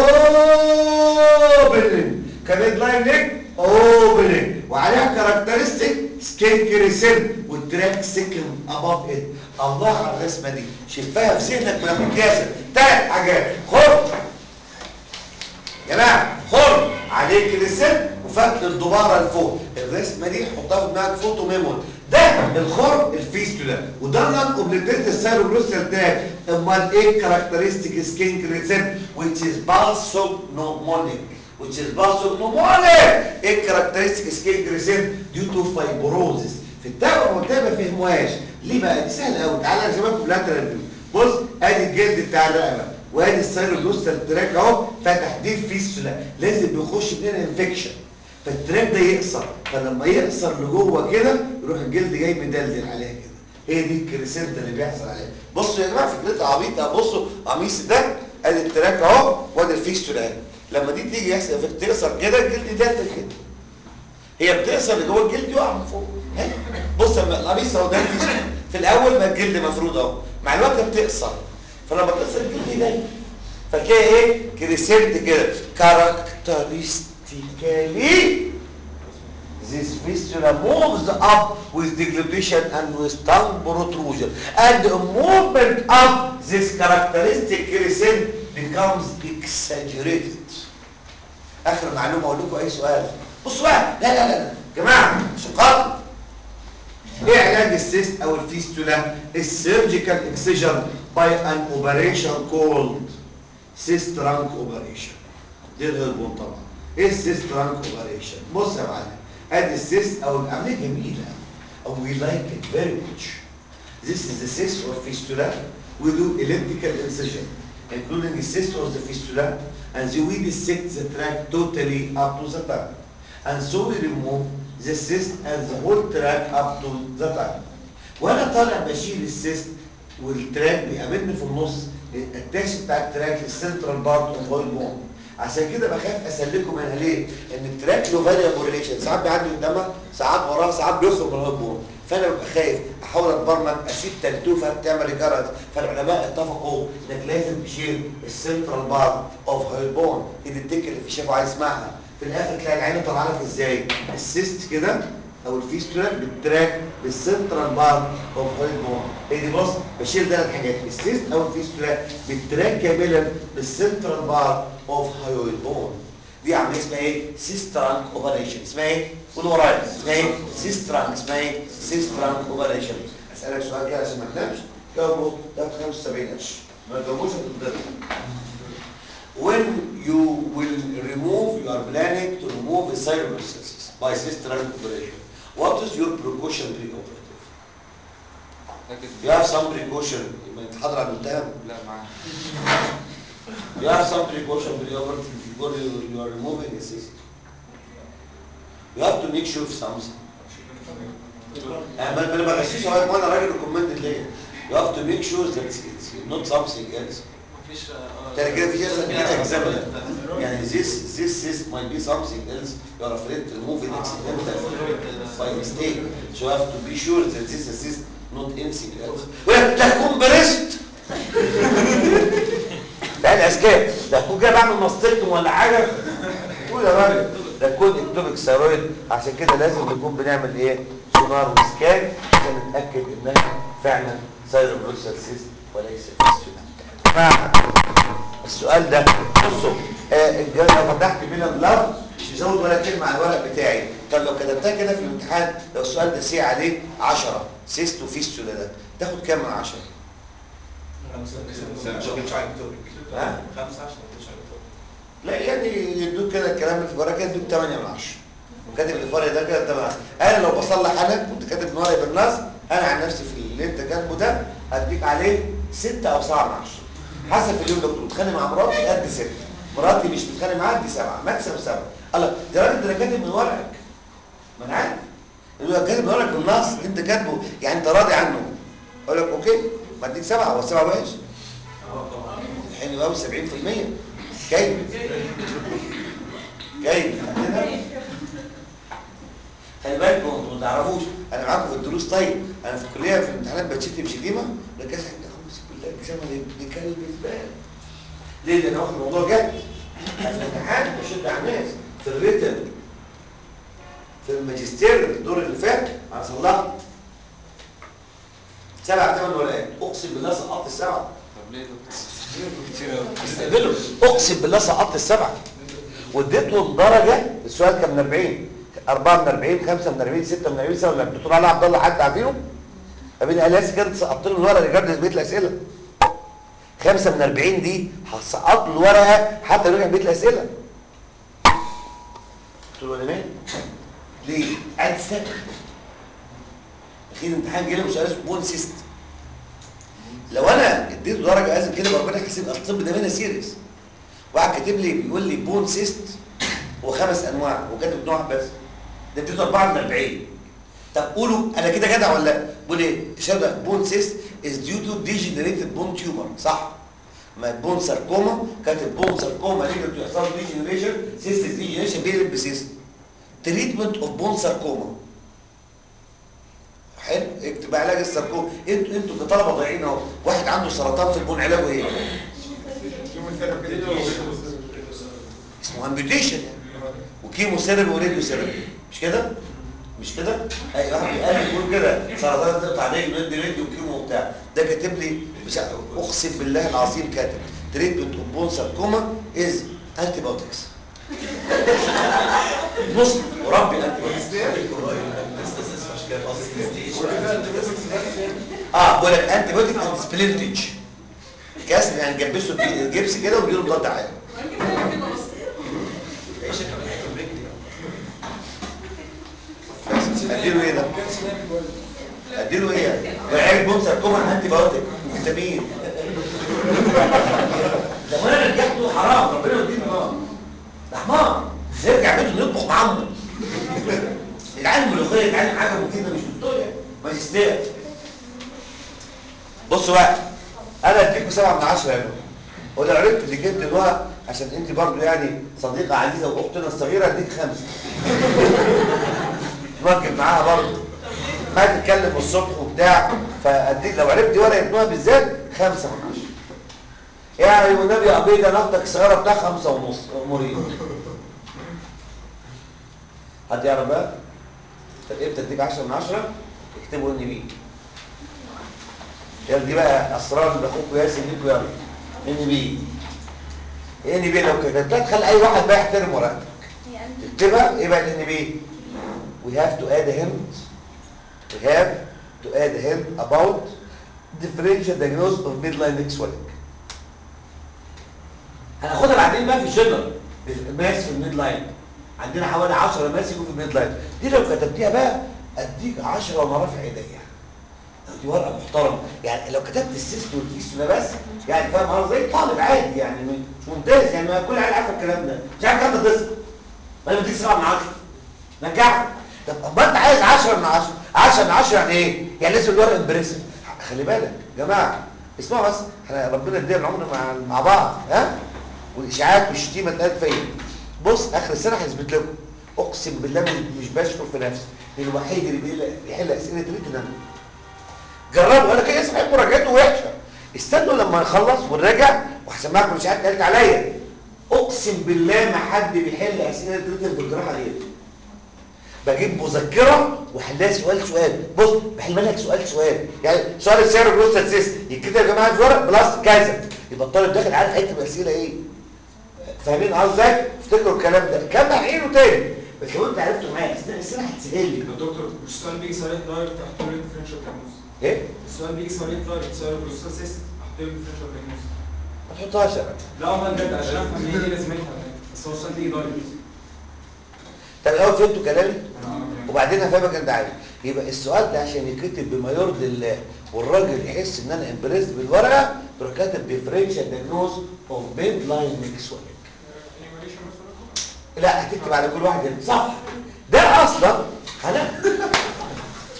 اوبننج كميد لاين نيك اوبننج وعليها كاركترستيك سكين كريسن والتراك سكن اباف ات الله على الرسمه دي شفاها في ذهنك من اخوك ياسر ثلاث حاجات خد يا جماعه خد عليه كريسن وفتل الدباره لفوق الرسمه دي حطها في دماغك فوتو ميموري ده الخرم الفيستولا وده النون اوبليتريت السيروبروستال تراك امال ايه كاركترستيك سكين كريسن which is balsognomonic which is balsognomonic ايه كاركترستيك سكين كريسن due to fibrosis في التابع والتابع ما فهموهاش ليه بقى دي سهله قوي تعالى ارسمها بلاترال فيو بص ادي الجلد بتاع الرقبه وادي السيروبروستال تراك اهو فتح دي الفيستولا لازم بيخش منها انفكشن فالتراك ده يقصر فلما يقصر لجوه كده يروح الجلد جاي مدلدل عليها كده هي دي الكريسنت اللي بيحصل عليها بصوا يا جماعه فكرتها عبيطه بصوا قميص ده ادي التراك اهو وادي الفيستولا اهي لما دي تيجي يحصل تقصر كده الجلد يدلدل كده هي بتقصر لجوه الجلد يقع من فوق اهي بص لما القميص اهو ده الفيستولا في الاول ما الجلد مفروض اهو مع الوقت بتقصر فلما تقصر الجلد يدلدل فتلاقي ايه كريسنت كده كاركترستيكالي This fistula moves up with deglutition and with tongue protrusion. And the movement up this characteristic crescent becomes exaggerated. آخر معلومة أقول لكم أي سؤال. بصوا بقى لا لا لا جماعة عشان خاطر ايه علاج السيست او الفيستولا السيرجيكال اكسجن باي ان اوبريشن كولد سيست رانك اوبريشن دي الهربون طبعا ايه السيست رانك اوبريشن بص يا معلم ادي السيست او العمليه جميله او we like it very much this is the cyst or fistula we do elliptical incision including the cyst or the fistula and then we dissect the tract totally up to the tongue and so we remove the cyst and the whole tract up to the tongue وانا طالع بشيل السيست والتراك بيقابلني في النص الاتاش بتاع التراك للسنترال بارت اوف هول بون عشان كده بخاف اسلكه منها ليه؟ ان التراك له فاريبل ريليشن ساعات بيعدي قدامها ساعات وراها ساعات بيخرج من الهول بون فانا ببقى خايف احاول اتبرمج اسيب تلتوفه تعمل ريكارنس فالعلماء اتفقوا انك لازم تشيل السنترال بارت اوف هول بون دي التك اللي في شافه عايز يسمعها في الاخر تلاقي العين طالعه لك ازاي؟ السيست كده او الفيستولا بالتراك بالسنترال بارت اوف هول بون هي دي بص بشيل ثلاث حاجات السيست او الفيستولا بالتراك كاملا بالسنترال بارت اوف هول بون دي عمليه اسمها ايه سيسترانك اوبريشن اسمها ايه قولوا ورايا اسمها ايه سيسترانك اسمها ايه سيسترانك اوبريشن اسالك سؤال كده عشان ما تنامش جاوبه ده 75 قرش ما تجاوبوش هتتضرب when you will remove you are planning to remove the cerebral cysts by cystern operation what is your precaution pre-operative you have some precaution لما يتحضر على المتهم لا معاه you have some precaution pre-operative before you, you are removing the cyst you have to make sure of something ما ما بغشيش اهو انا راجل ريكومندد ليا you have to make sure that it's not something else مفيش تاني كده في جلسه كده اكزامبل يعني this this cyst might be something else you are afraid to remove it accidentally by mistake so you have to be sure that this is cyst not anything else ولا ده تكون بريست ده الاذكياء ده تكون جاي بعمل ماستكتوم ولا حاجه قول يا راجل ده تكون اكتوبك ثيرويد عشان كده لازم نكون بنعمل ايه سونار وسكان عشان نتاكد انها فعلا سايروبروسال سيست وليس فيستولا السؤال ده بصوا آه الجهاز لو فتحت بين اللفظ مش هزود ولا كلمه على الورق بتاعي طب لو كتبتها كده في الامتحان لو السؤال ده سي عليه 10 سيست وفيستولا ده تاخد كام من 10 ها خمسة عشان مفيش على لا يعني يدوك كده الكلام اللي في الورقه كده يدوك 8 من 10 وكاتب اللي فرق ده كده 8 انا لو بصلح انا كنت كاتب من ورقه بالنص انا عن نفسي في اللي انت كاتبه ده هديك عليه 6 او 7 من 10 حسب في اليوم ده كنت متخانق مع مراتي قد 6 مراتي مش متخانق معاها دي 7 مكسب 7 الله ده راجل ده انا كاتب من ورقك ما انا عارف اللي هو كاتب من ورقك بالنص انت كاتبه يعني انت راضي عنه اقول لك اوكي ما اديك 7 هو 7 وحش حلو قوي 70% كيف كيف خلي بالكم انتوا ما تعرفوش انا معاكم في الدروس طيب انا في الكليه في الامتحانات بتشتم شتيمه لكن انت خمس بالله الجامعه ابن كلب زباله ليه؟ لان واخد الموضوع جد في الامتحان بشد على الناس في الريتن في الماجستير الدور اللي فات انا صلحت سبع ثمان ورقات اقسم بالله سقطت السبعه طب ليه ده؟ استقبله اقسم بالله سقطت السبعه واديتهم درجه السؤال كان من 40 4 من 40 5 من 40 6 من 40 7 من الدكتور علي عبد الله حد عارفينه ابن الاسي كانت سقطت له الورقه اللي جاب بيت الاسئله 5 من 40 دي هسقط له الورقه حتى رجع بيت الاسئله قلت له انا مالي ليه؟ قاعد ساكت اخير امتحان جالي سؤال اسمه بون سيست لو انا اديته درجه لازم كده ربنا يحسب الطب ده هنا سيريس واحد كاتب لي بيقول لي بون سيست وخمس انواع وكاتب نوع بس ده اديته 4 من 40 طب قولوا انا كده جدع ولا لا بقول ايه شبه بون سيست از ديو تو ديجنريتد بون تيومر صح ما بون ساركوما كاتب بون ساركوما ليه بيحصل ديجنريشن سيست ديجنريشن بيقلب بسيست تريتمنت اوف بون ساركوما حلو اكتب علاج الساركوما انتوا انتوا كطلبه ضايعين اهو واحد عنده سرطان في البون علاجه ايه اسمه امبيوتيشن وكيمو ثيرابي وراديو ثيرابي مش كده مش كده اي واحد قال يقول كده سرطان تقطع عليه ندي راديو وكيمو وبتاع ده كاتب لي مش عارف- اقسم بالله العظيم كاتب تريتمنت اوف بون ساركوما از انتي بايوتكس بص وربي انتي بايوتكس اه بقول لك انتي بايوتيك اند سبلنتج كاس يعني جبسوا الجبس كده ويديله مضاد عالي اديله ايه ده؟ اديله ايه؟ وعيال بون ساركوما انتي بايوتيك فيتامين ده ما انا رجعته حرام ربنا يوديني نار ده حمار نرجع بيته نطبخ مع عمه يتعلم ملوخيه يتعلم حاجه مفيده مش دكتور يعني ماجستير بصوا بقى انا اديكم سبعة من عشرة يا نور ولو عرفت اللي جبت الورق عشان انت برضو يعني صديقة عزيزة واختنا الصغيرة اديك خمسة تواكب معاها برضو ما تتكلم الصبح وبتاع فاديك لو عرفت ورقة ابنها بالذات خمسة من عشرة يعني والنبي يا ابيض انا اختك الصغيرة بتاع خمسة ونص مريض حد يعرف بقى؟ طب امتى اديك 10 من 10 اكتبوا ان بي يلا دي بقى اسرار لاخوكم ياسر ليكوا يلا ان بي ان بي لو كتبتها تخلي اي واحد بقى يحترم ورقتك تكتبها ايه بقى الان بي we have to add a hint we have to add a hint about differential diagnosis of midline neck swelling هناخدها بعدين بقى في الجنرال ماس في الميد لاين عندنا حوالي 10 ماس يجوا في الميد لاين دي لو كتبتيها بقى اديك 10 وانا رافع ايديا دي ورقه محترمه يعني لو كتبت السيست والكيستولا بس يعني فاهم قصدي زي طالب عادي يعني مش ممتاز يعني ما كل عيال عارفه الكلام ده مش عارف كام تصل انا بديك 7 من 10 نجحت طب اما انت عايز 10 من 10 10 من 10 يعني ايه؟ يعني لازم الورق امبريسيف خلي بالك يا جماعه اسمعوا بس احنا ربنا يدينا العمر مع مع بعض ها والاشاعات والشتيمه اتقالت فيا بص اخر السنه هثبت لكم اقسم بالله مش- مش بشكر في نفسي لان الوحيد اللي بيحل- بيحل اسئله ريت انا جربوا انا كده صحيح مراجعته وحشه استنوا لما نخلص ونراجع وهسمعكم الاشاعات قالت عليا اقسم بالله ما حد بيحل اسئله ريت في الجراحه غيري بجيب مذكره واحلها سؤال سؤال بص بحل منهج سؤال سؤال يعني سؤال السعر بلوس سيس يتكتب يا جماعه في ورق بلس كذا يبقى الطالب داخل عارف هيكتب اسئله ايه فاهمين قصدي افتكروا الكلام ده كم هعيده تاني بس لو انت عرفته معايا اثناء السنه هتسهل لي يا دكتور مش السؤال بيجي سؤال دايركت احط له ديفرنشال دايجنوز ايه السؤال بيجي سؤال دايركت سؤال بروسيس احط له ديفرنشال دايجنوز ما تحطهاش يا راجل لا والله بجد عشان افهم ايه دي لازمتها بس هو السؤال بيجي دايركت طب الاول فهمتوا كلامي انا وبعدين هفهمك انت عايز يبقى السؤال ده عشان يتكتب بما يرضي الله والراجل يحس ان انا امبريس بالورقه تروح كاتب ديفرنشال دايجنوز اوف بيد لاين ميكسول انيميشن مثلا لا هتكتب على كل واحد هنا صح ده اصلا هلا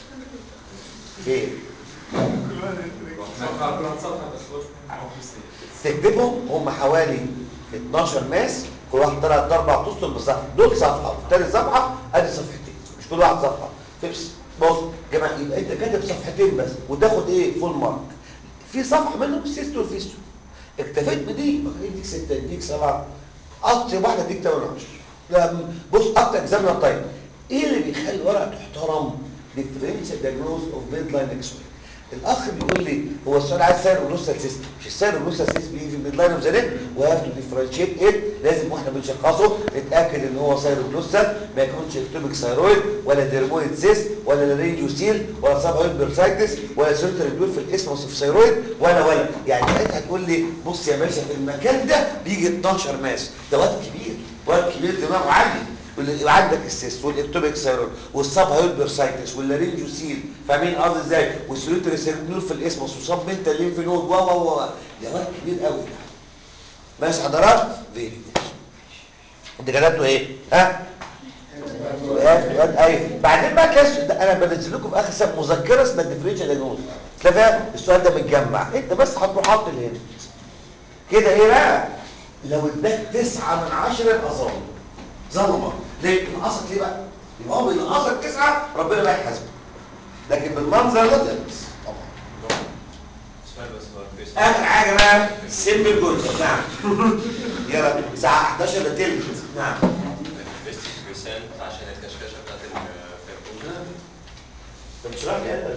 ايه على كل صفحه بس تكتبهم هم حوالي 12 ماس كل واحد ثلاث اربع اسطر بصفحه دول صفحه وثاني صفحه ادي صفحتين مش كل واحد صفحه تبس بص يا جماعه يبقى انت كاتب صفحتين بس وتاخد ايه فول مارك في صفحه منهم سيستو والفيستو اكتفيت بدي يديك سته يديك سبعه اكتر واحده يديك 8 10 لا بص اكتر اكزامنا طيب ايه اللي بيخلي الورقه تحترم differential diagnosis of midline x-ray الاخ بيقول لي هو السؤال عايز سير ونوسال سيستم مش السير ونوسال سيستم بيجي في الميدلاين اوف ذا نيك وهاف تو ديفرنشيت ات لازم واحنا بنشخصه نتاكد ان هو سير ونوسال ما يكونش اكتوبيك ثايرويد ولا ديرمويد سيست ولا لارينجوسيل ولا سابهويد بيرسايتس ولا سيرتر دول في الاسموس اوف ثايرويد ولا ولا يعني انت هتقول لي بص يا باشا في المكان ده بيجي 12 ماس ده واد كبير واد كبير دماغه عالي واللي عندك السيست والاكتوبيك ثايرويد والسب هايبرسايتس واللارينجوسيل فاهمين قصدي ازاي والسيروتري سيرنول في الاسمس وصاب منتال ليمف نود و و و ده واد كبير قوي ماشي حضرات فيري جود انت كتبته ايه ها واد ايوه بعدين بقى كاش انا بنزل لكم في اخر سنه مذكره اسمها الديفرنشال دايجنوز تلاقي السؤال ده متجمع انت بس هتروح حاطط اللي هنا كده ايه بقى لو اداك تسعة من عشرة يبقى ظالم ظلمة ليه؟ بينقصك ليه بقى؟ يبقى هو بينقصك تسعة ربنا بقى يحاسبك لكن بالمنظر ده تلبس طبعا سؤال بس هو الفيس اخر حاجة بقى سيمبل جولز نعم يلا الساعة 11 الا تلت نعم الفيس بريسنت عشان الكشكشه بتاعت الفيروز بتشرح لي انا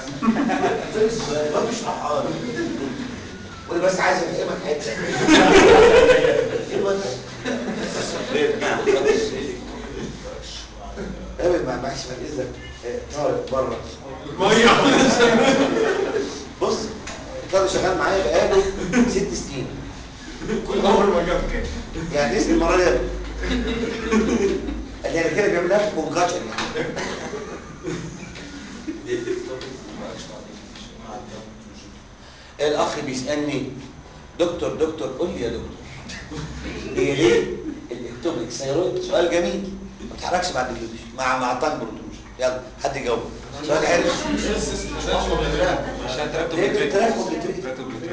ما مش رحال وانا بس عايز افهمك حته نعم قبل ما معكش من اذنك طارق بره ميه بص طارق شغال معايا بقاله ست سنين كل عمر ما جاب كده يعني اسم المره دي قال لي انا كده بيعمل لها كونكشن يعني الاخ بيسالني دكتور دكتور قول لي يا دكتور هي ليه الاكتوبيك ثايرويد سؤال جميل ما تتحركش بعد اللوبيش مع مع طنج بروتوش يلا حد يجاوب سؤال حلو عشان تركب ليه التريك. بتركب التريك؟ تركب التريك.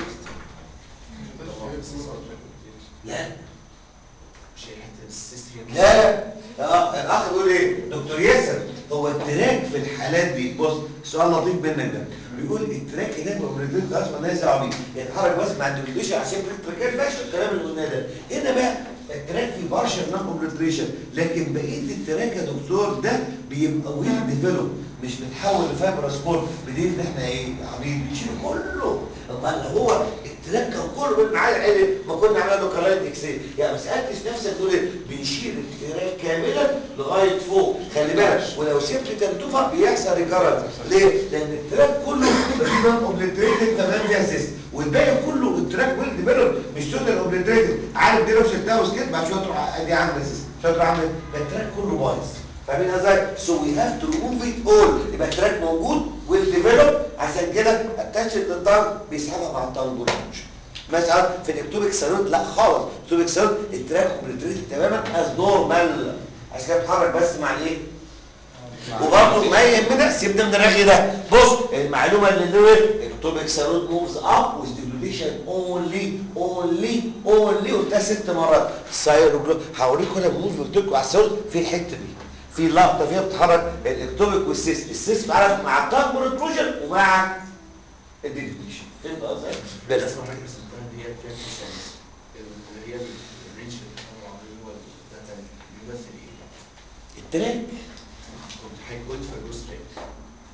لا مش هي حته السيستم لا لا الاخ بيقول ايه دكتور ياسر هو التراك في الحالات دي بص سؤال لطيف منك ده بيقول التراك هناك اوبريتين خلاص ما لناش دعوه بيه يتحرك بس مع الدوبليشن عشان التراكات ماشي الكلام اللي قلناه ده هنا بقى التراك فيه بارشل نون اوبريتريشن لكن بقيه التراك يا دكتور ده بيبقى ويل ديفلوب مش بتحول لفايبر سبور بدين ان احنا ايه عاملين بنشيل كله امال لو هو التراك كان كله بين معايا العلم ما كنا عملنا له كرايت اكسيل يعني ما سالتش نفسك تقول ايه بنشيل التراك كاملا لغايه فوق خلي بالك ولو سبت تنتوفه بيحصل ريكارنس ليه؟ لان التراك كله بيبقى اوبليتريتد تمام فيها سيستم والباقي كله التراك ويل ديفلوب مش توتال اوبليتريتد عارف دي لو شلتها وسكت بعد شويه تروح ادي عامله سيستم شويه تروح عامله ده التراك كله بايظ فاهمين ازاي؟ سو وي هاف تو ريموف ات اول يبقى التراك موجود ويل ديفلوب عشان كده اتاتش للطنج بيسحبها مع الطنج والموشن مثلا في الاكتوبيك سالوت لا خالص الاكتوبيك سالوت التراك اوبليتريتد تماما از نورمال عشان كده بتحرك بس مع الايه؟ وبرضه ما يهمنا سيبنا من الرغي ده بص المعلومه اللي له اكتوبيك سالوت موفز اب وستيبيوليشن اونلي اونلي اونلي قلتها ست مرات سايرو هوريكم انا بموف قلت لكم على السالوت في الحته دي في لقطه فيها بتتحرك الاكتوبيك والسيس السيس بيعرف مع التانك بروتروجن ومع الديليشن فهمت قصدي؟ بس اسمها حاجه اللي هي التراك ساينس اللي هي الرينج اللي هو عامل هو ده بيمثل ايه؟ التراك كنت حضرتك قلت في الجوز تراك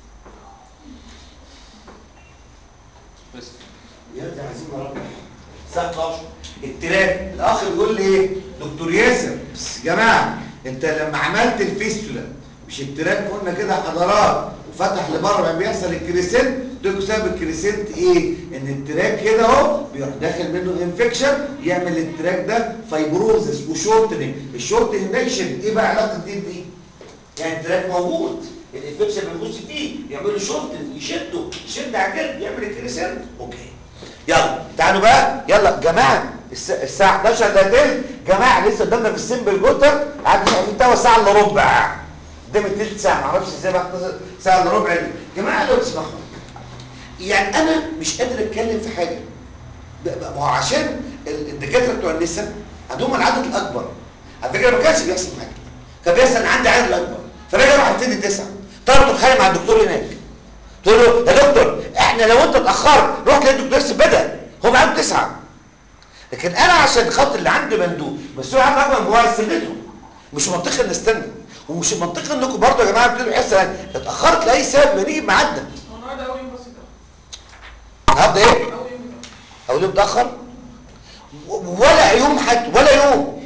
بس يا دي عايزين نربح الساعه 12 التراك الاخ بيقول لي ايه دكتور ياسر بس يا جماعه انت لما عملت الفيستولا مش التراك قلنا كده حضارات وفتح لبره ما بيحصل الكريسنت قلت لكم سبب الكريسنت ايه ان التراك كده اهو بيروح داخل منه انفكشن يعمل التراك ده فايبروزس وشورتنج الشورتنج ده يشد ايه بقى علاقه دي بدي يعني التراك موجود الانفكشن بيخش فيه يعملوا شورتنج يشده يشد على الجلد يعمل الكريسنت اوكي يلا تعالوا بقى يلا جماعه الس- الساعه 11 ده تلت جماعه لسه قدامنا في السيمبل جوتر قاعد مش عارفين توا ساعه الا ربع قدام التلت ساعه ما اعرفش ازاي بقى 11 ساعه الا ربع دي. جماعه لو تسمحوا يعني انا مش قادر اتكلم في حاجه ب- ب- ما هو عشان ال- الدكاتره بتوع النساء عندهم العدد الاكبر على فكره ما كانش بيحصل حاجه كان بيحصل ان عندي عدد الاكبر فباجي اروح ابتدي تسعه طلبت الخير مع الدكتور هناك تقول له يا دكتور احنا لو انت اتاخرت رحت للدكتور لسه بدا هو معاه تسعه لكن انا عشان خاطر اللي عنده مندوب مسؤول عنه اكبر من هو هيستغله مش منطقي ان نستنى ومش منطقي انكم برضه يا جماعه بتقولوا حصه يعني اتاخرت لاي سبب نيجي بميعادنا هو النهارده اول يوم بس ده النهارده ايه؟ اول يوم ده اقول له متاخر و- ولا يوم حتى ولا يوم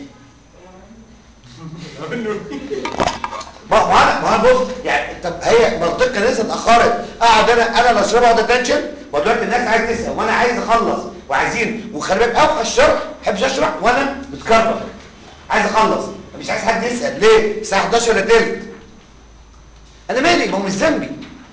ما ما انا ما أنا بص يعني طب هي منطقه لسه اتاخرت اقعد انا انا اللي اشربها ده تنشن ما دلوقتي الناس عايز تسال وانا عايز اخلص وعايزين وخلي بالك اوحش الشرح ما بحبش اشرح وانا متكرر عايز اخلص مش عايز حد يسال ليه الساعه 11 الا تلت انا مالي ما هو مش ذنبي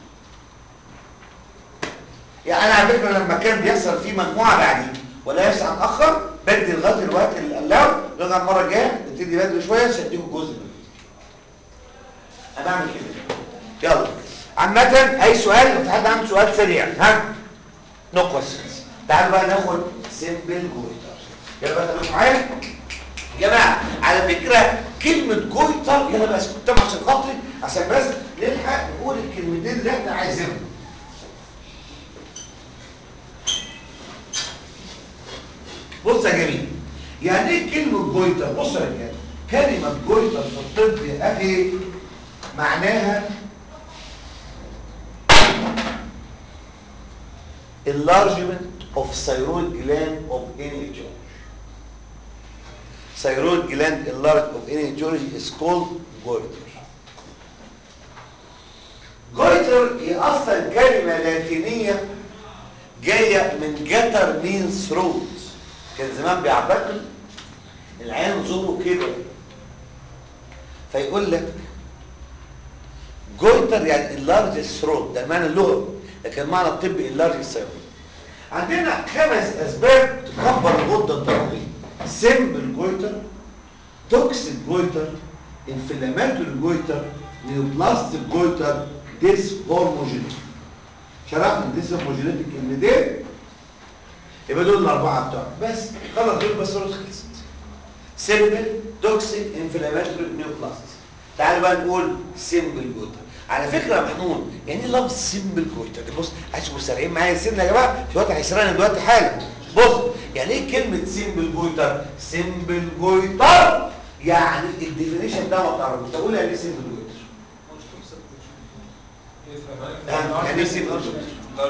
يعني انا على فكره لما كان بيحصل في مجموعه بعدي ولا يسعى اتاخر بدي لغايه الوقت اللي قلاو نرجع المره الجايه نبتدي بدري شويه عشان اديكم الجزء ده انا بعمل كده يلا عامه اي سؤال لو في حد عنده سؤال سريع ها نو كويستشنز تعالوا بقى ناخد سيمبل جويتر يلا بقى خليكم معايا يا جماعه على فكره كلمه جويتر يلا بس كنت عشان خاطري عشان بس نلحق نقول الكلمتين اللي احنا عايزينهم بص يا جميل يعني ايه كلمة جويتر بص يا رجاله كلمة جويتر في الطب يا اخي معناها enlargement of thyroid gland of any age thyroid gland enlarged of any age is called goiter goiter هي اصلا كلمة لاتينية جاية من جتر مين ثروت كان زمان بيعتقد العين زوره كده فيقول لك جويتر يعني اللارج ثروت ده المعنى اللغوي لكن المعنى الطبي اللارج ثروت عندنا خمس اسباب تكبر الغده الدرقيه سمبل جويتر توكسيك جويتر انفلاماتوري جويتر نيوبلاستيك جويتر ديس هورموجينيك شرحنا ديس هورموجينيك كلمتين يبقى دول الاربعه بتوعك بس خلاص دول بس خلاص خلصت سيمبل توكسيك انفلاماتوري نيوبلاست تعالوا بقى نقول سيمبل جوتر على فكره يا محمود يعني ايه لفظ سيمبل جوتر بص عايز تبقوا سارعين معايا سن يا جماعه في وقت هيسرقنا دلوقتي حالا بص يعني ايه كلمه سيمبل جوتر سيمبل جوتر يعني الديفينيشن ده ما تعرفوش طب قول يعني ايه سيمبل جوتر يعني ايه سيمبل جوتر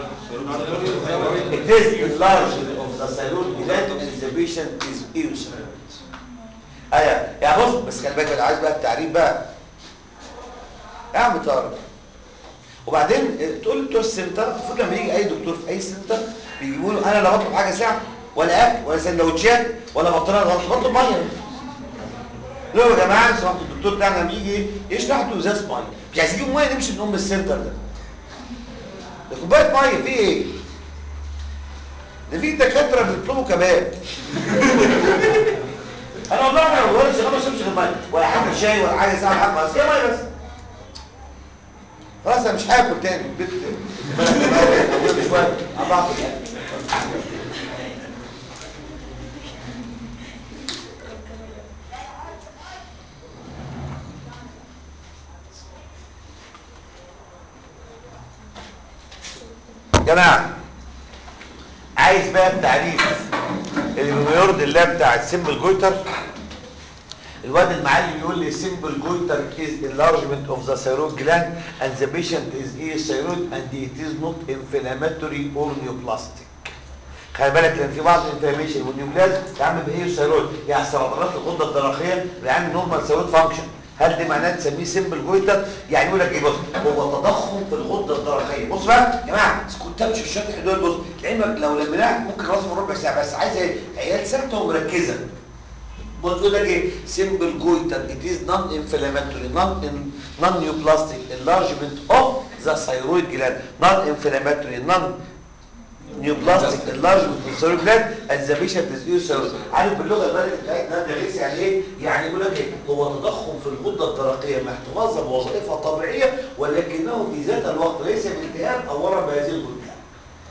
It is enlarged of the thyroid gland and the patient is eosinophil. ايوه يعني بص بس خلي بالك انا عايز بقى التعريف بقى يا عم طارق وبعدين تقول بتوع السنتر المفروض لما يجي اي دكتور في اي سنتر بيجيبوا له انا لا بطلب حاجه ساعه ولا اكل ولا سندوتشات ولا بطلب غلط بطلب ميه لو يا جماعه سمعت الدكتور بتاعنا لما يجي يشرح له ازاز ميه مش عايز يجيب ميه نمشي من ام السنتر ده ده كوبايه ميه في ايه ده في دكاتره بيطلبوا كباب انا والله انا والله شغال ما شربش غير ميه ولا حاجه شاي ولا حاجه ساعه حاجه بس هي ميه بس خلاص انا مش هاكل تاني البيت اقول شويه اضعف الاكل جماعه عايز بقى التعريف اللي بيرضي الله بتاع السيمبل جويتر الواد المعلم يقول لي simple goiter is enlargement of the thyroid gland and the patient is euthyroid and it is not inflammatory or neoplastic خلي بالك لان في بعض الانفلاميشن والنيوبلازم تعمل بايوثيرويد يعني سرطانات الغده الدرقيه بيعمل نورمال ثيرويد فانكشن هل دي معناه تسميه سيمبل جويتر يعني يقول لك ايه بص هو تضخم في الغده الدرقيه بص بقى يا جماعه كنت امشي في الشرح دول بص لعلمك لو لميناها ممكن راسه ربع ساعه بس عايز ايه عيال ثابته ومركزه بقول لك ايه سيمبل جويتر it is non inflammatory non in, non neoplastic enlargement of the thyroid gland non inflammatory non neoplastic enlargement of the thyroid gland and the patient is euthyroid عارف باللغه البلدي بتاعتنا ده ليس يعني ايه يعني يقول لك ايه هو تضخم في الغده الدرقيه مع احتفاظها بوظائفها الطبيعيه ولكنه في ذات الوقت ليس بالتهاب او ورم بهذه الغده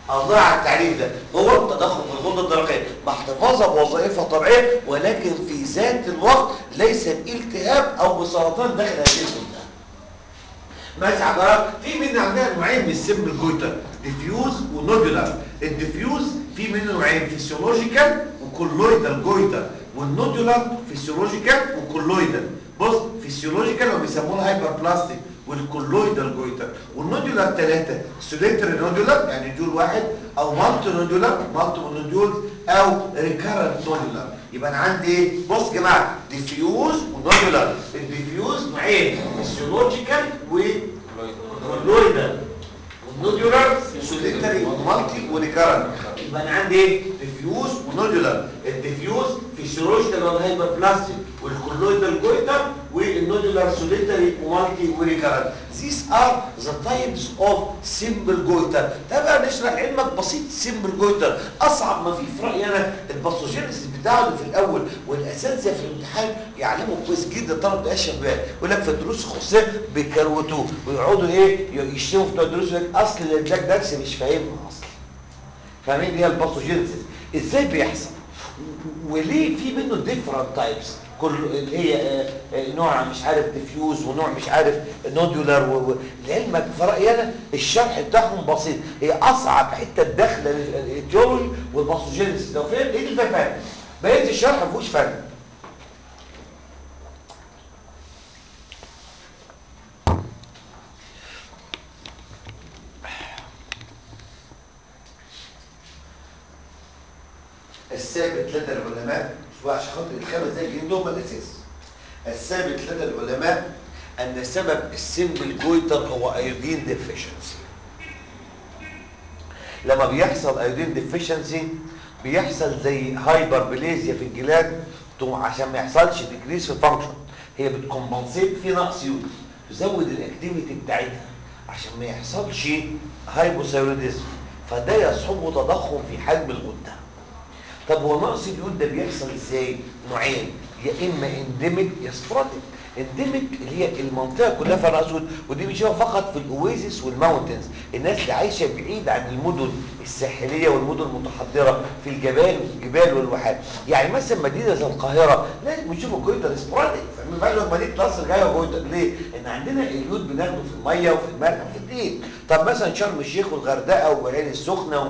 الله على التعريف ده هو التضخم في الغده الدرقيه مع احتفاظها بوظائفها الطبيعيه ولكن في ذات الوقت ليس بالتهاب او بسرطان داخل هذه الغده ماشي حضرتك في منه عندنا نوعين من السم الجويتر ديفيوز ونودولار الديفيوز في منه نوعين فيسيولوجيكال وكولويدال جويتر والنودولار فيسيولوجيكال وكولويدال بص فيسيولوجيكال وبيسموها هايبر بلاستيك والكولويدال جويتر والنودولار ثلاثه سوليتري نودولار يعني نودول واحد او مالتي نودولار مالتي نودول او ريكارنت نودولار يبقى انا عندي ايه بص يا جماعه ديفيوز ونودولار الديفيوز نوعين فيسيولوجيكال وكولويدال والنودولار سوليتري ومالتي وريكارنت يبقى انا عندي ايه ديفيوز ونودولار الديفيوز فيسيولوجيكال والهايبر بلاستيك والكولويدال جويتر والنودولار سوليتري ومالتي وريكارنت these are the types of simple goiter ده بقى نشرح علمك بسيط simple goiter اصعب ما فيه في رايي انا الباثوجينيسيس بتاعه اللي في الاول والاساتذه في الامتحان يعلموا كويس جدا الطلب ده شباب يقول لك في الدروس الخصوصيه بيكروتوه ويقعدوا ايه يشتموا في بتوع الدروس يقول لك اصل الجاك داكس مش فاهمها اصلا فاهمين دي هي الباثوجينيسيس ازاي بيحصل وليه في منه ديفرنت تايبس كل اللي هي آه، آه، نوع مش عارف ديفيوز ونوع مش عارف نودولار لعلمك في رايي انا الشرح بتاعهم بسيط هي اصعب حته داخله الايتيولوجي والباثوجينيسيس لو فهم ايه اللي فاهم بقيه الشرح ما فيهوش فن الثابت لدى العلماء وعشان خاطر الخمس دقايق الجايين دول هم الاساس الثابت لدى العلماء ان سبب السمبل جويتر هو ايودين ديفيشنسي لما بيحصل ايودين ديفيشنسي بيحصل زي هايبر بليزيا في الجلاد تو- عشان ما يحصلش ديكريس في الفانكشن هي بتكمبنسيت في نقص يود تزود الاكتيفيتي بتاعتها عشان ما يحصلش هايبوثايروديزم فده يصحبه تضخم في حجم الغده طب هو نقص اليود ده بيحصل ازاي نوعين يا اما انديميك يا سبوراديك انديميك اللي هي المنطقه كلها فيها نقص يود ودي بنشوفها فقط في الاويزيس والماونتنز الناس اللي عايشه بعيد عن المدن الساحليه والمدن المتحضره في الجبال والجبال والواحات يعني مثلا مدينه زي القاهره لازم بنشوف جويتر سبوراديك فاهمين بالك مدينه نصر جايه جويتر ليه؟ ان عندنا اليود بناخده في الميه وفي الملح وفي الدين طب مثلا شرم الشيخ والغردقه والعين السخنه و...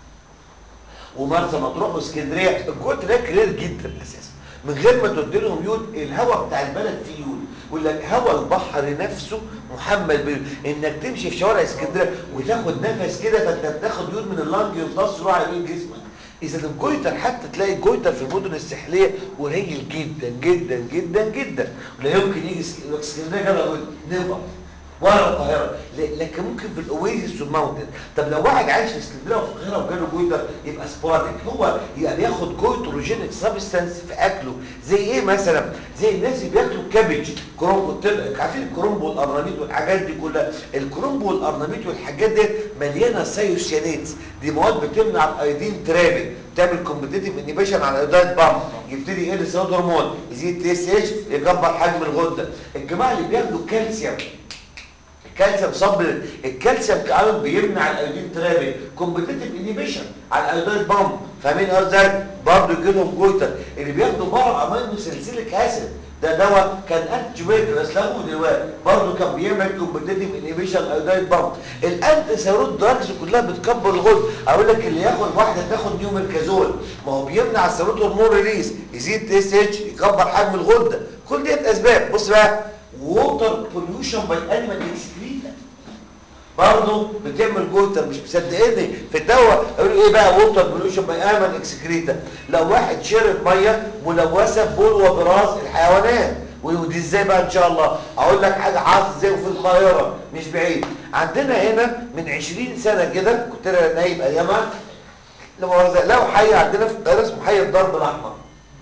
ومرسى مطروح واسكندريه الجوت ده كلير جدا اساسا من غير ما تدي لهم يود الهواء بتاع البلد فيه يود يقول لك هواء البحر نفسه محمل باليود انك تمشي في شوارع اسكندريه وتاخد نفس كده فانت بتاخد يود من اللنج يمتص يروح على يمين جسمك اذا الجويتر حتى تلاقي الجويتر في المدن الساحليه قليل جدا جدا جدا جدا لا يمكن يجي اسك- اسكندريه كده جويتر نيفر ولا القاهره ل- لكن ممكن في الاويزيس والماونتن طب لو واحد عايش في اسكندريه وفي القاهره وجاله جويتر يبقى سبوراديك هو يبقى بياخد جويتروجينيك سبستانس في اكله زي ايه مثلا زي الناس اللي بياكلوا كابج كرومبو الطب- عارفين الكرومبو والارنبيط والحاجات دي كلها الكرومبو والارنبيط والحاجات دي مليانه سايوسيانيتس دي مواد بتمنع الايودين ترابل تعمل كومبتيتيف انيبيشن على الايودايد بامب يبتدي يقل سيرود هرمون يزيد تي اس اتش يكبر حجم الغده الجماعه اللي بياخدوا كالسيوم الكالسيوم صب الكالسيوم كعامل بيمنع الايودين ترابل كومبتيتيف انيبيشن على الايودين بامب فاهمين قصدي ازاي برضه يجي لهم جويتر اللي بياخدوا مرة امينو سلسلك اسيد ده دواء كان انتي بايوتيك بس لغوه دلوقتي برضه كان بيعمل كومبتيتيف انيبيشن الايودين بامب الانتي سيرود دراجز كلها بتكبر الغد اقول لك اللي ياخد واحده تاخد نيوميركازول ما هو بيمنع السيرود هرمون ريليز يزيد تي اس اتش يكبر حجم الغده كل ديت اسباب بص بقى ووتر بوليوشن باي انيمال اكسكريتا برضه بتعمل جوتر مش مصدقني في الدواء يقولوا ايه بقى ووتر بوليوشن باي انيمال اكسكريتا لو واحد شرب ميه ملوثه ببول وبراز الحيوانات ودي ازاي بقى ان شاء الله اقول لك حاجه حاصل زي في القاهره مش بعيد عندنا هنا من 20 سنه كده كنت انا نايم ايامها لو لو حي عندنا في القاهره اسمه حي الضرب الاحمر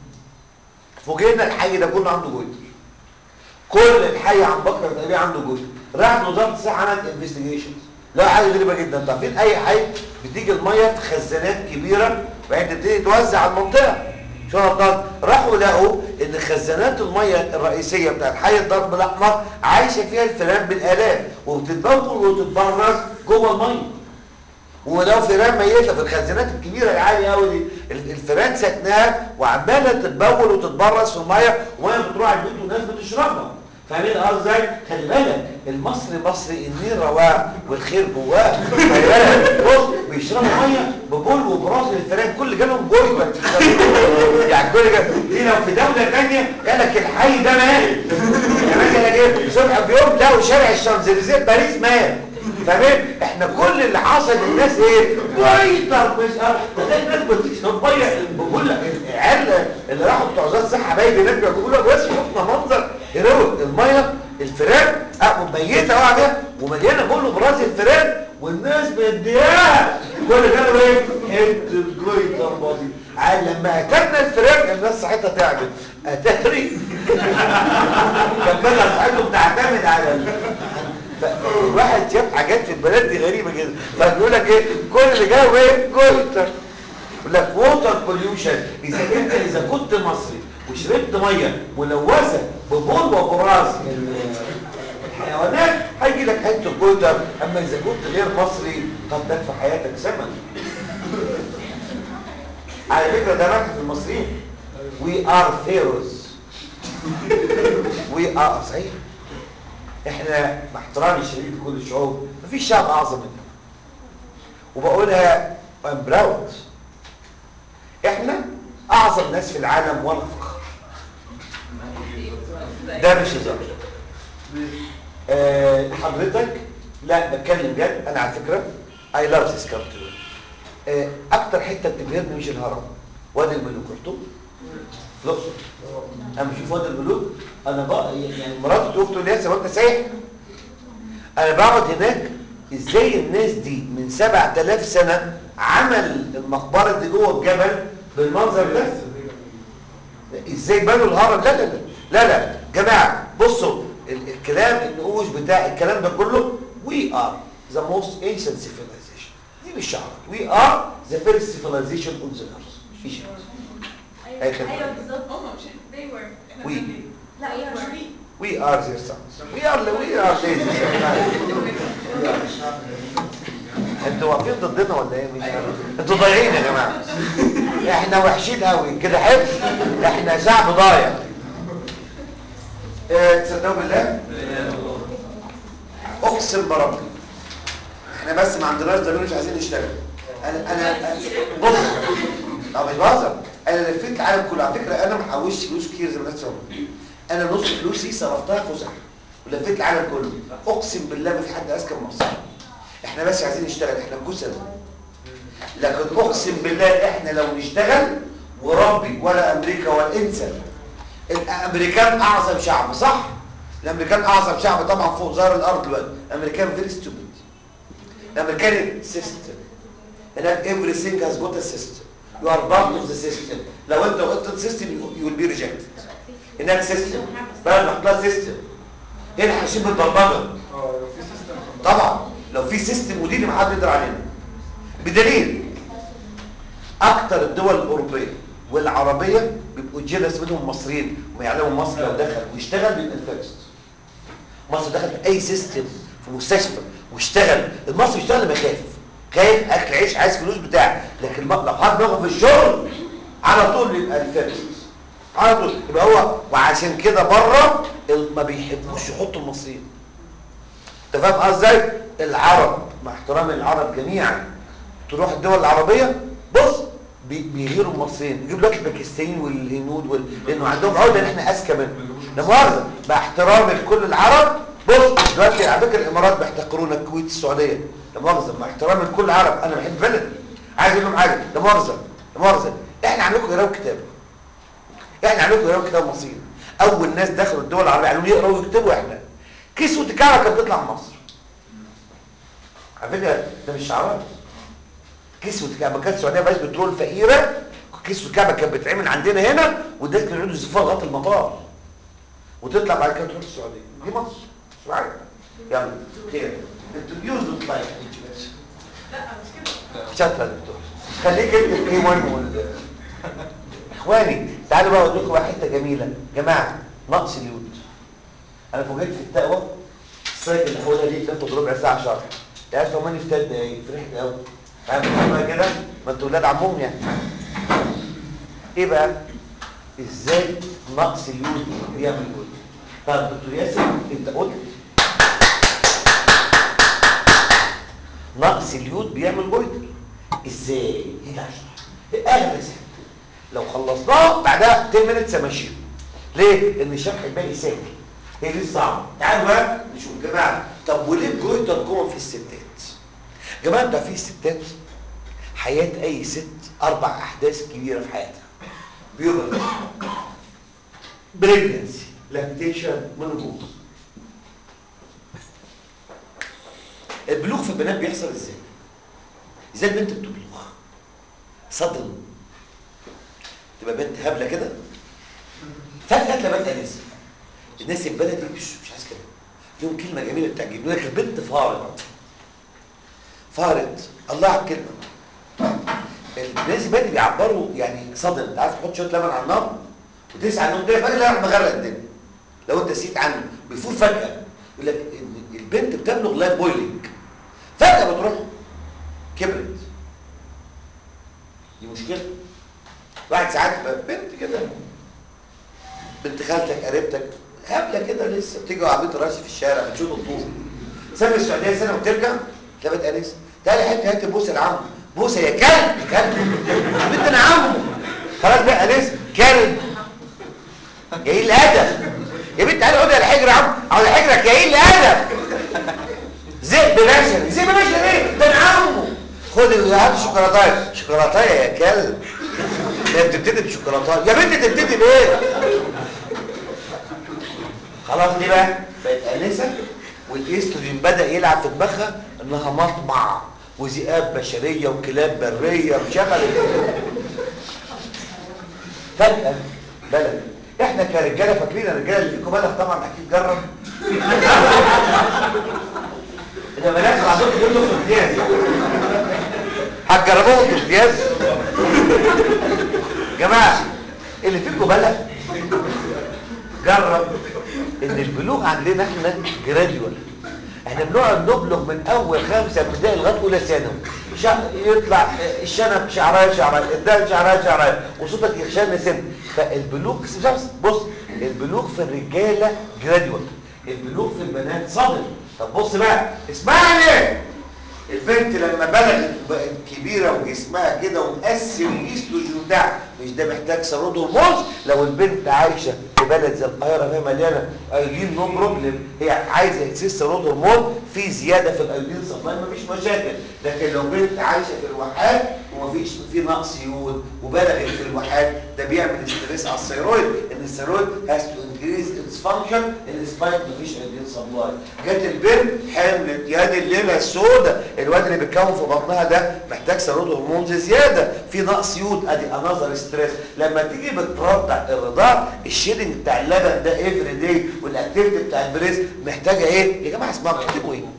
فوجئنا الحي ده كله عنده جوتر كل الحي عن بكر تقريبا عنده جزء راح وزاره الصحه عملت انفستيجيشنز لا حاجه غريبه جدا انتوا عارفين اي حي بتيجي الميه في خزانات كبيره وبعدين تبتدي توزع على المنطقه شو غلطان راحوا لقوا ان خزانات الميه الرئيسيه بتاعت حي الضرب الاحمر عايشه فيها الفئران بالالاف وبتتبول وتتبرز جوه الميه ولو فيران ميته في الخزانات الكبيره العاليه قوي دي ال- الفيران سكنها وعماله تتبول وتتبرز في الميه وهي بتروح على البيوت والناس بتشربها فاهمين قصدي ازاي؟ خلي بالك المصري مصري النيل رواه والخير جواه خلي بالك بص بيشربوا ميه ببول وبراز الفيران كل جالهم بويضه يعني كل جال دي لو في دوله ثانيه قال لك الحي ده مات كمان قال لك ايه صبح بيوم لقوا شارع الشانزليزيه باريس مات فاهمين احنا كل اللي حصل للناس ايه بيضر مش عارف تلاقي الناس بتشرب ميه بقول لك العيال اللي راحوا بتوع وزاره الصحه باين هناك بيقولوا لك بس شفنا منظر هيرويك الميه الفيران اه ميته واقعه بيها ومليانه كله براس الفيران والناس مدياها كل ده ايه انت الجويتر بادي عاد لما اكلنا الفيران الناس صحتها تعبت اتاري كان بدأ صحته بتعتمد على ال... فالواحد شاف حاجات في البلد دي غريبه جدا فبيقول لك ايه كل اللي جاوا ايه جويتر يقول لك ووتر بوليوشن اذا انت اذا كنت مصري وشربت ميه ملوثه ببول وبراز ال- الحيوانات هيجي لك حته جويتر اما اذا كنت غير مصري قد تكفى حياتك ثمن على فكره ده مكتب المصريين وي ار فيروز وي ار صحيح احنا مع احترامي الشديد لكل الشعوب مفيش شعب اعظم مننا وبقولها I'm proud احنا اعظم ناس في العالم ولا فخر ده مش هزار آه حضرتك لا بتكلم جد انا على فكره I love this country آه اكتر حته بتبهرني مش الهرم وادي الملوك رحتوا الاقصر اما اشوف وادي الملوك انا بقى يعني مراتي تقول تقول لي يا وانت سايح انا بقعد هناك ازاي الناس دي من 7000 سنه عمل المقبره دي جوه الجبل بالمنظر ده ازاي بنوا الهرم لا لا لا لا لا جماعه بصوا ال- الكلام النقوش بتاع الكلام ده كله we are the most ancient civilization دي مش شعار we are the first civilization on the earth مفيش أي ايوه خدمة. ايوه بالظبط هم مش they were احنا We. اللي- لا we يا were شريك we are their sons we are we are lazy انتوا واقفين ضدنا ولا ايه مش عارف انتوا ضايعين يا جماعه احنا وحشين قوي كده حفظ احنا شعب ضايع اه تصدقوا بالله اقسم بربي احنا بس ما عندناش ضمير مش عايزين نشتغل انا انا بص لا مش بهزر انا لفيت العالم كله على فكره انا ما حوشتش فلوس كتير زي ما الناس فاهمه انا نص فلوسي صرفتها فسح ولفيت العالم كله اقسم بالله ما في حد اذكى من مصر احنا بس عايزين نشتغل احنا كسل لكن اقسم بالله احنا لو نشتغل وربي ولا امريكا ولا انسى الامريكان اعظم شعب صح الامريكان اعظم شعب طبعا فوق ظهر الارض دلوقتي الامريكان فيري ستوبid الامريكان سيستم هناك everything has got a system you are part of the system لو انت غلطت system you will be rejected هناك سيستم بلد محطلها سيستم هنا حاسين بالبرمجه اه لو في سيستم طبعا لو في سيستم وديني ما حد يقدر علينا بدليل اكتر الدول الاوروبيه والعربيه بيبقوا جيلس منهم المصريين ويعلموا مصر لو دخل ويشتغل بيبقى الفيرست مصر دخل في اي سيستم في مستشفى واشتغل المصري يشتغل لما خايف خايف اكل عيش عايز فلوس بتاع لكن الم- لو حد دماغه في الشغل على طول بيبقى الفيرست على طول يبقى هو وعشان كده بره ال- ما بيحبوش يحطوا المصريين انت فاهم قصدي ازاي العرب مع احترامي للعرب جميعا تروح الدول العربيه بص بي- بيغيروا المصريين يجيب لك الباكستانيين والهنود وال... لانه عندهم عقده ان احنا اذكى منهم لا مؤاخذه مع احترامي لكل العرب بص دلوقتي على فكره الامارات بيحتقرونا الكويت السعوديه لا مؤاخذه مع احترامي لكل العرب انا بحب بلدي عايز اقول لهم حاجه لا مؤاخذه لا مؤاخذه احنا عندكم قراءه كتاب احنا عندكم قراءه كتاب مصريين اول ناس دخلوا الدول العربيه علموا يقراوا ويكتبوا احنا كسوة الكعبة كانت بتطلع من مصر على فكرة ده مش شعارات كسوة الكعبة كانت السعودية بس بترول فقيرة كسوة الكعبة كانت بتتعمل عندنا هنا والناس كانوا يقعدوا يزفوها لغاية المطار وتطلع بعد كده تروح السعودية دي مصر مش معايا يلا خير انتوا يوز دوت لايك لا مش كده شاطر يا دكتور خليك انت في ايه مهم وال- اخواني تعالوا بقى اقول لكم بقى حته جميله جماعه نقص اليود انا فوجئت في التقوى السايكل اللي حولها دي بتاخد ربع ساعه شرح يعني لو ماني في ثلاث دقايق فرحت قوي فاهم كده ما انتوا ولاد عمهم يعني ايه بقى ازاي نقص اليود بيعمل جود طب دكتور ياسر انت قلت نقص اليود بيعمل جويتر ازاي ايه ده اغلى سهل لو خلصناه بعدها 10 مينتس امشيه ليه لان الشرح الباقي سهل هي دي الصعبه تعالوا بقى نشوف يا جماعه طب وليه الجويتر كومن في الستات يا جماعه ده في ستات حياه اي ست اربع احداث كبيره في حياتها بيوبر بريجنسي لاكتيشن منوبوز البلوغ في البنات بيحصل ازاي ازاي البنت بتبلغ صدم تبقى بنت هبله كده فجاه تلاقي بنت انسه الناس البلدي مش مش عايز كده لهم كلمه جميله بتعجبني يقول لك البنت فارت فارت الله على الكلمه الناس البلدي بيعبروا يعني صدم انت عارف تحط شويه لبن على النار وتسعى النوم كده فجاه لا مغرق الدنيا لو انت نسيت عنه بيفور فجاه يقول لك إن البنت بتبلغ لايف بويلنج فجاه بتروح كبرت دي مشكله واحد ساعات تبقى بنت كده بنت خالتك قريبتك هبله كده لسه بتيجي عربيه راسي في الشارع بتشوط الطوب سافر السعوديه سنه وترجع تلاقي بنت انسه تعالى حته هات بوسه لعمه بوسه يا كلب كلب بنت انا عمه خلاص بقى انسه كلب جاي الادب يا بنت تعالى اقعدي على حجر يا عم على حجرك جاي الادب ذئب بشري ذئب بشري ايه ده انا عمه خد هات شوكولاتايه شوكولاتايه يا كلب هي بتبتدي بشوكولاتايه يا بنت تبتدي بايه خلاص دي بقى بقت انسه والاستروجين بدا يلعب في دماغها انها مطمع وذئاب بشريه وكلاب بريه وشغل فجاه بلد احنا كرجاله فاكرين الرجاله اللي فيكم بلد طبعا اكيد جرب ده بنات عندكم كله في امتياز هتجربوهم في امتياز جماعه اللي فيكم بلد جرب ان البلوغ عندنا احنا جراديوال احنا بنقعد نبلغ من اول خمسه ابتدائي لغايه اولى ثانوي شع- يطلع الشنب شعرايه شعرايه الدال شعرايه شعرايه وصوتك يخشن سن فالبلوغ بص بص البلوغ في الرجاله جراديوال البلوغ في البنات صدم طب بص بقى اسمعني البنت لما بلغت وبقت كبيره وجسمها كده ومقسم الاستروجين بتاعها مش ده محتاج سرود هرمونز لو البنت عايشه في بلد زي القاهره فيها مليانه ايودين نو بروبلم هي عايزه اكسس سرود هرمون في زياده في الايودين سبلاي مفيش مشاكل لكن لو بنت عايشه في الواحات ومفيش في نقص يود وبلغت في الواحات ده بيعمل ستريس على الثيرويد ان الثيرويد هاز تو انكريز اتس فانكشن ان سبايت مفيش ايودين سبلاي جت البنت حملت يا دي الليله السوداء الواد اللي بيتكون في بطنها ده محتاج سيرود هرمونز زياده في نقص يود ادي انذر ستريس لما تيجي بترضع الرضاع الشيدنج بتاع اللبن ده افري داي والاكتيفيتي بتاع البريس محتاجه ايه يا جماعه اسمعوا بتكتبوا ايه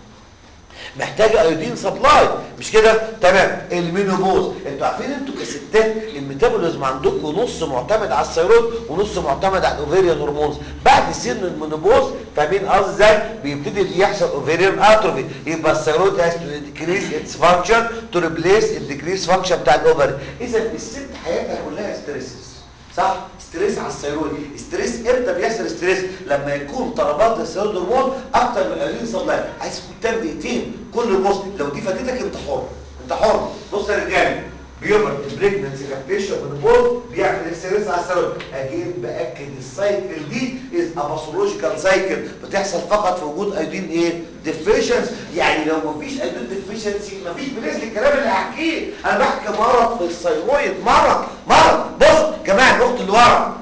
محتاجه ايودين سبلاي مش كده تمام المينوبوز انتوا عارفين انتوا كستات الميتابوليزم عندكم نص معتمد على الثيرويد ونص معتمد على الاوفيريان هرمونز بعد سن المينوبوز فاهمين قصدي ازاي بيبتدي يحصل اوفيريان اتروفي يبقى الثيرويد هاز تو ديكريز اتس فانكشن تو ريبليس الديكريز فانكشن بتاع الاوفري اذا الست حياتها كلها ستريسز صح ستريس على الثيرويد ستريس امتى بيحصل ستريس لما يكون طلبات الثيرويد هرمون اكتر من الايودين سبلاي عايز تكون تام دقيقتين كل بص لو دي فاتتك انت حر انت حر بص يا رجاله بيوبر البريجننسي لاكتيشن والبول بيعمل ستريس على الثيرويد اجين باكد السايكل دي از باثولوجيكال سايكل بتحصل فقط في وجود ايودين ايه ديفيشنس يعني لو مفيش ايودين ديفيشنسي مفيش بالنسبه للكلام اللي هحكيه انا بحكي مرض في الثيرويد مرض مرض بص يا جماعه النقطه اللي ورا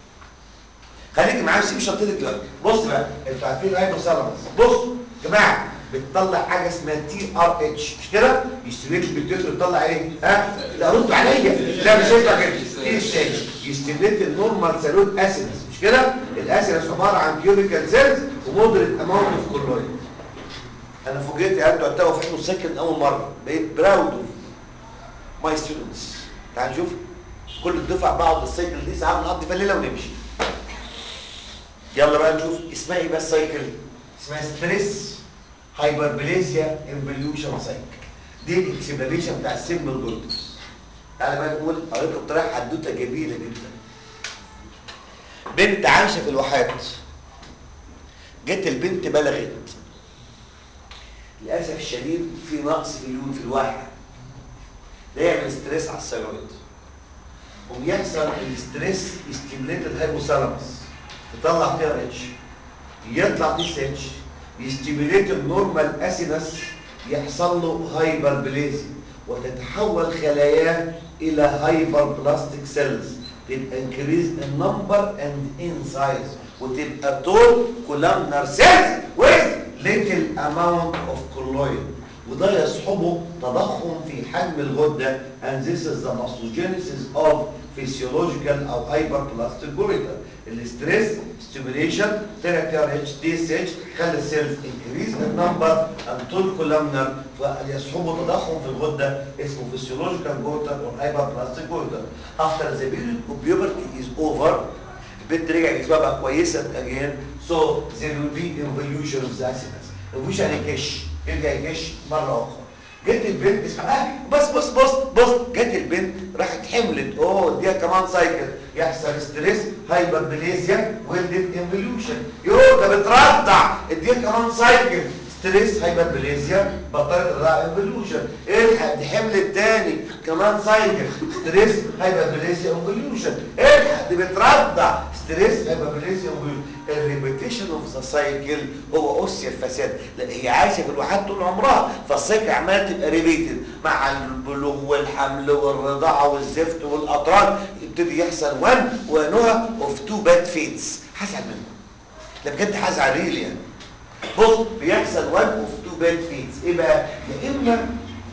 خليكي معايا سيب شنطتك دلوقتي بص بقى انتوا عارفين الهايبوثالاموس بص يا جماعه بتطلع حاجه اسمها تي ار اتش مش كده يستميت البيتيوت بتطلع ايه ها لا ردوا عليا لا مش هيطلع كده تي اس اتش يستميت النورمال سالوت اسيدز مش كده الاسيدز عباره عن كيوبيكال سيلز ومودريت اماونت اوف كلورايد انا فوجئت يا انتوا هتلاقوا في السكن اول مره بقيت براود اوف ماي ستودنتس تعال نشوف كل الدفعه بقعد السايكل دي ساعات نقضي فيها الليله ونمشي يلا بقى نشوف اسمها ايه بقى السايكل اسمها ستريس هايبربليزيا انفليوشن سايكل دي الاكسبلانيشن بتاع السيمبل جولدز تعالى بقى نقول اوريكم بطريقه حدوته جميله جدا بنت عايشه في الواحات جت البنت بلغت للاسف الشديد في نقص في اليون في الواحه ده يعمل ستريس على الثيرويد وبيحصل الستريس يستيميليت الهايبوثالاموس تطلع تي ار اتش يطلع تي اس اتش يستيميليت النورمال اسينس يحصل له هايبر بليزي وتتحول خلاياه الى هايبر بلاستيك سيلز تبقى انكريز النمبر اند ان سايز وتبقى طول كولامنر سيلز with little amount of colloid وده يصحبه تضخم في حجم الغده and this is the pathogenesis of physiological او hyperplastic goiter الاستريس stimulation طلع تي ار اتش دي اس اتش خلى السيلز انكريز النمبر and طول كولامنر فيصحبه تضخم في الغده اسمه physiological goiter or hyperplastic goiter after the period of puberty is over البنت رجع جسمها بقى كويسه again so there will be evolution of the acids مفيش يعني كش يرجع يكش مره اخرى جت البنت اسمها آه بص بص بص بص جت البنت راحت حملت اوه اديها كمان سايكل يحصل ستريس هايبربليزيا ولدت انفليوشن يو ده بترضع اديها كمان سايكل ستريس هايبربليزيا بطلت الرضاعه انفليوشن الحق دي حملت تاني كمان سايكل ستريس هايبربليزيا انفليوشن الحق دي بترضع ستريس هايبربليزيا انفليوشن الريبيتيشن اوف ذا سايكل هو اس الفساد لا هي عايشه في الواحات طول عمرها فالسايكل عماله تبقى ريبيتد مع البلوغ والحمل والرضاعه والزفت والاطران يبتدي يحصل وان ونوع اوف تو باد فيتس هزعل منكم ده بجد هزعل ريل يعني بص بيحصل وان اوف تو باد فيتس ايه بقى يا اما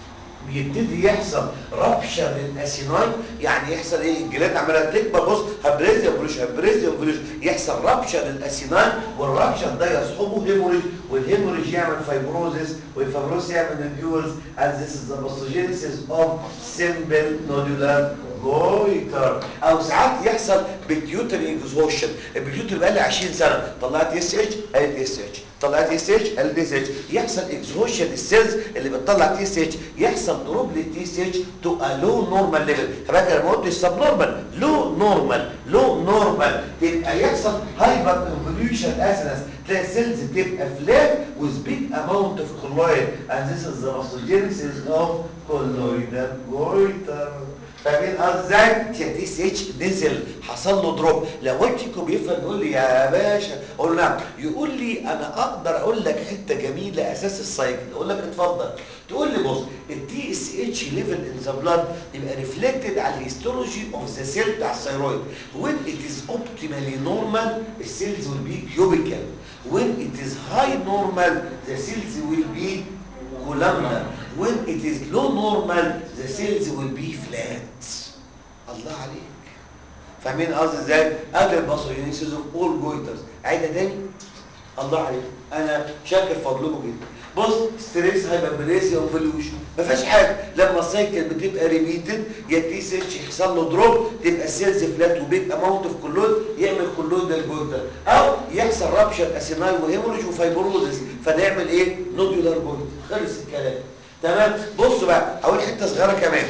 بيبتدي يحصل ربشة للاسيناي يعني يحصل ايه الجلاد عماله تكبر بص هبريز يفرش هبريز يفرش يحصل ربشة للاسيناي والربشة ده يصحبه هيموريج والهيموريج يعمل فايبروزيس والفايبروزيس يعمل نوديولز and this is the pathogenesis of simple nodular goiter او ساعات يحصل بيتيوتري اكزوشن البيتيوتري بقى لي 20 سنه طلعت اس اتش قالت اس اتش طلعت اس اتش قالت اس اتش يحصل اكزوشن السيلز اللي بتطلع تي اس اتش يحصل دروب للتي اس اتش تو ا لو نورمال ليفل فاكر انا ما قلتش سب نورمال لو نورمال لو نورمال يبقى يحصل هايبر انفوليوشن اسنس تلاقي السيلز بتبقى فلات with big amount of colloid and this is the pathogenesis of colloidal goiter فاهمين قصدي ازاي؟ تي اس اتش نزل حصل له دروب لو وجهكم بيفهم يقول لي يا باشا اقول له نعم يقول لي انا اقدر اقول لك حته جميله اساس السايكل اقول لك اتفضل تقول لي بص التي اس اتش ليفل ان ذا بلاد يبقى ريفلكتد على الهيستولوجي اوف ذا سيل بتاع الثيرويد وين ات از اوبتيمالي نورمال السيلز ويل بي كيوبيكال when it is high normal the cells will be columnar when it is low normal the cells will be flat الله عليك فاهمين قصدي ازاي ادي الباثوجينيسيس اوف اول جويترز عيدها تاني الله عليك انا شاكر فضلكم جدا بص ستريس هايبربليزيا انفلوشن ما فيهاش حاجه لما السايكل بتبقى ريبيتد يا تي سيتش يحصل له دروب تبقى السيلز فلات وبيج اماونت اوف كلود يعمل كلود جويتر او يحصل رابشر اسيناي وهيموريج وفايبروزس فده يعمل ايه نودولار جويتر خلص الكلام تمام بصوا بقى اول حته صغيره كمان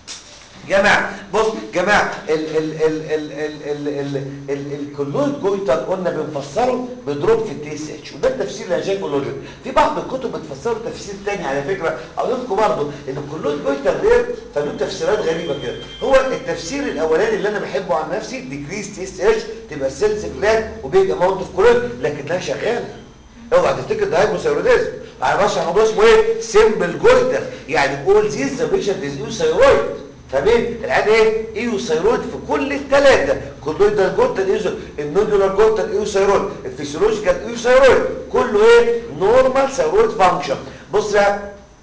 جماعة بص جماعة ال ال ال ال ال ال ال ال الكلويد جويتر قلنا بنفسره بضروب في التي اس اتش وده التفسير اللي انا شايفه لوجيك في بعض الكتب بتفسره تفسير تاني على فكرة اقول لكم برضه ان الكلويد جويتر ده فله تفسيرات غريبة كده هو التفسير الاولاني اللي انا بحبه عن نفسي ديكريس تي اس اتش تبقى السيلز فلات وبيج اماونت اوف كلويد لكنها شغالة اوعى تفتكر ده هايبوثايروديزم انا بشرح موضوع اسمه ايه سيمبل جويتر يعني اول زيز ذا بيشنت از ثايرويد فاهمين العاده ايه ايوثايرويد في كل الثلاثه كولويدال جوتال ايزو النودولار جوتال ايوثايرويد الفسيولوجيكال ايوثايرويد كله ايه نورمال ثايرويد فانكشن بص بقى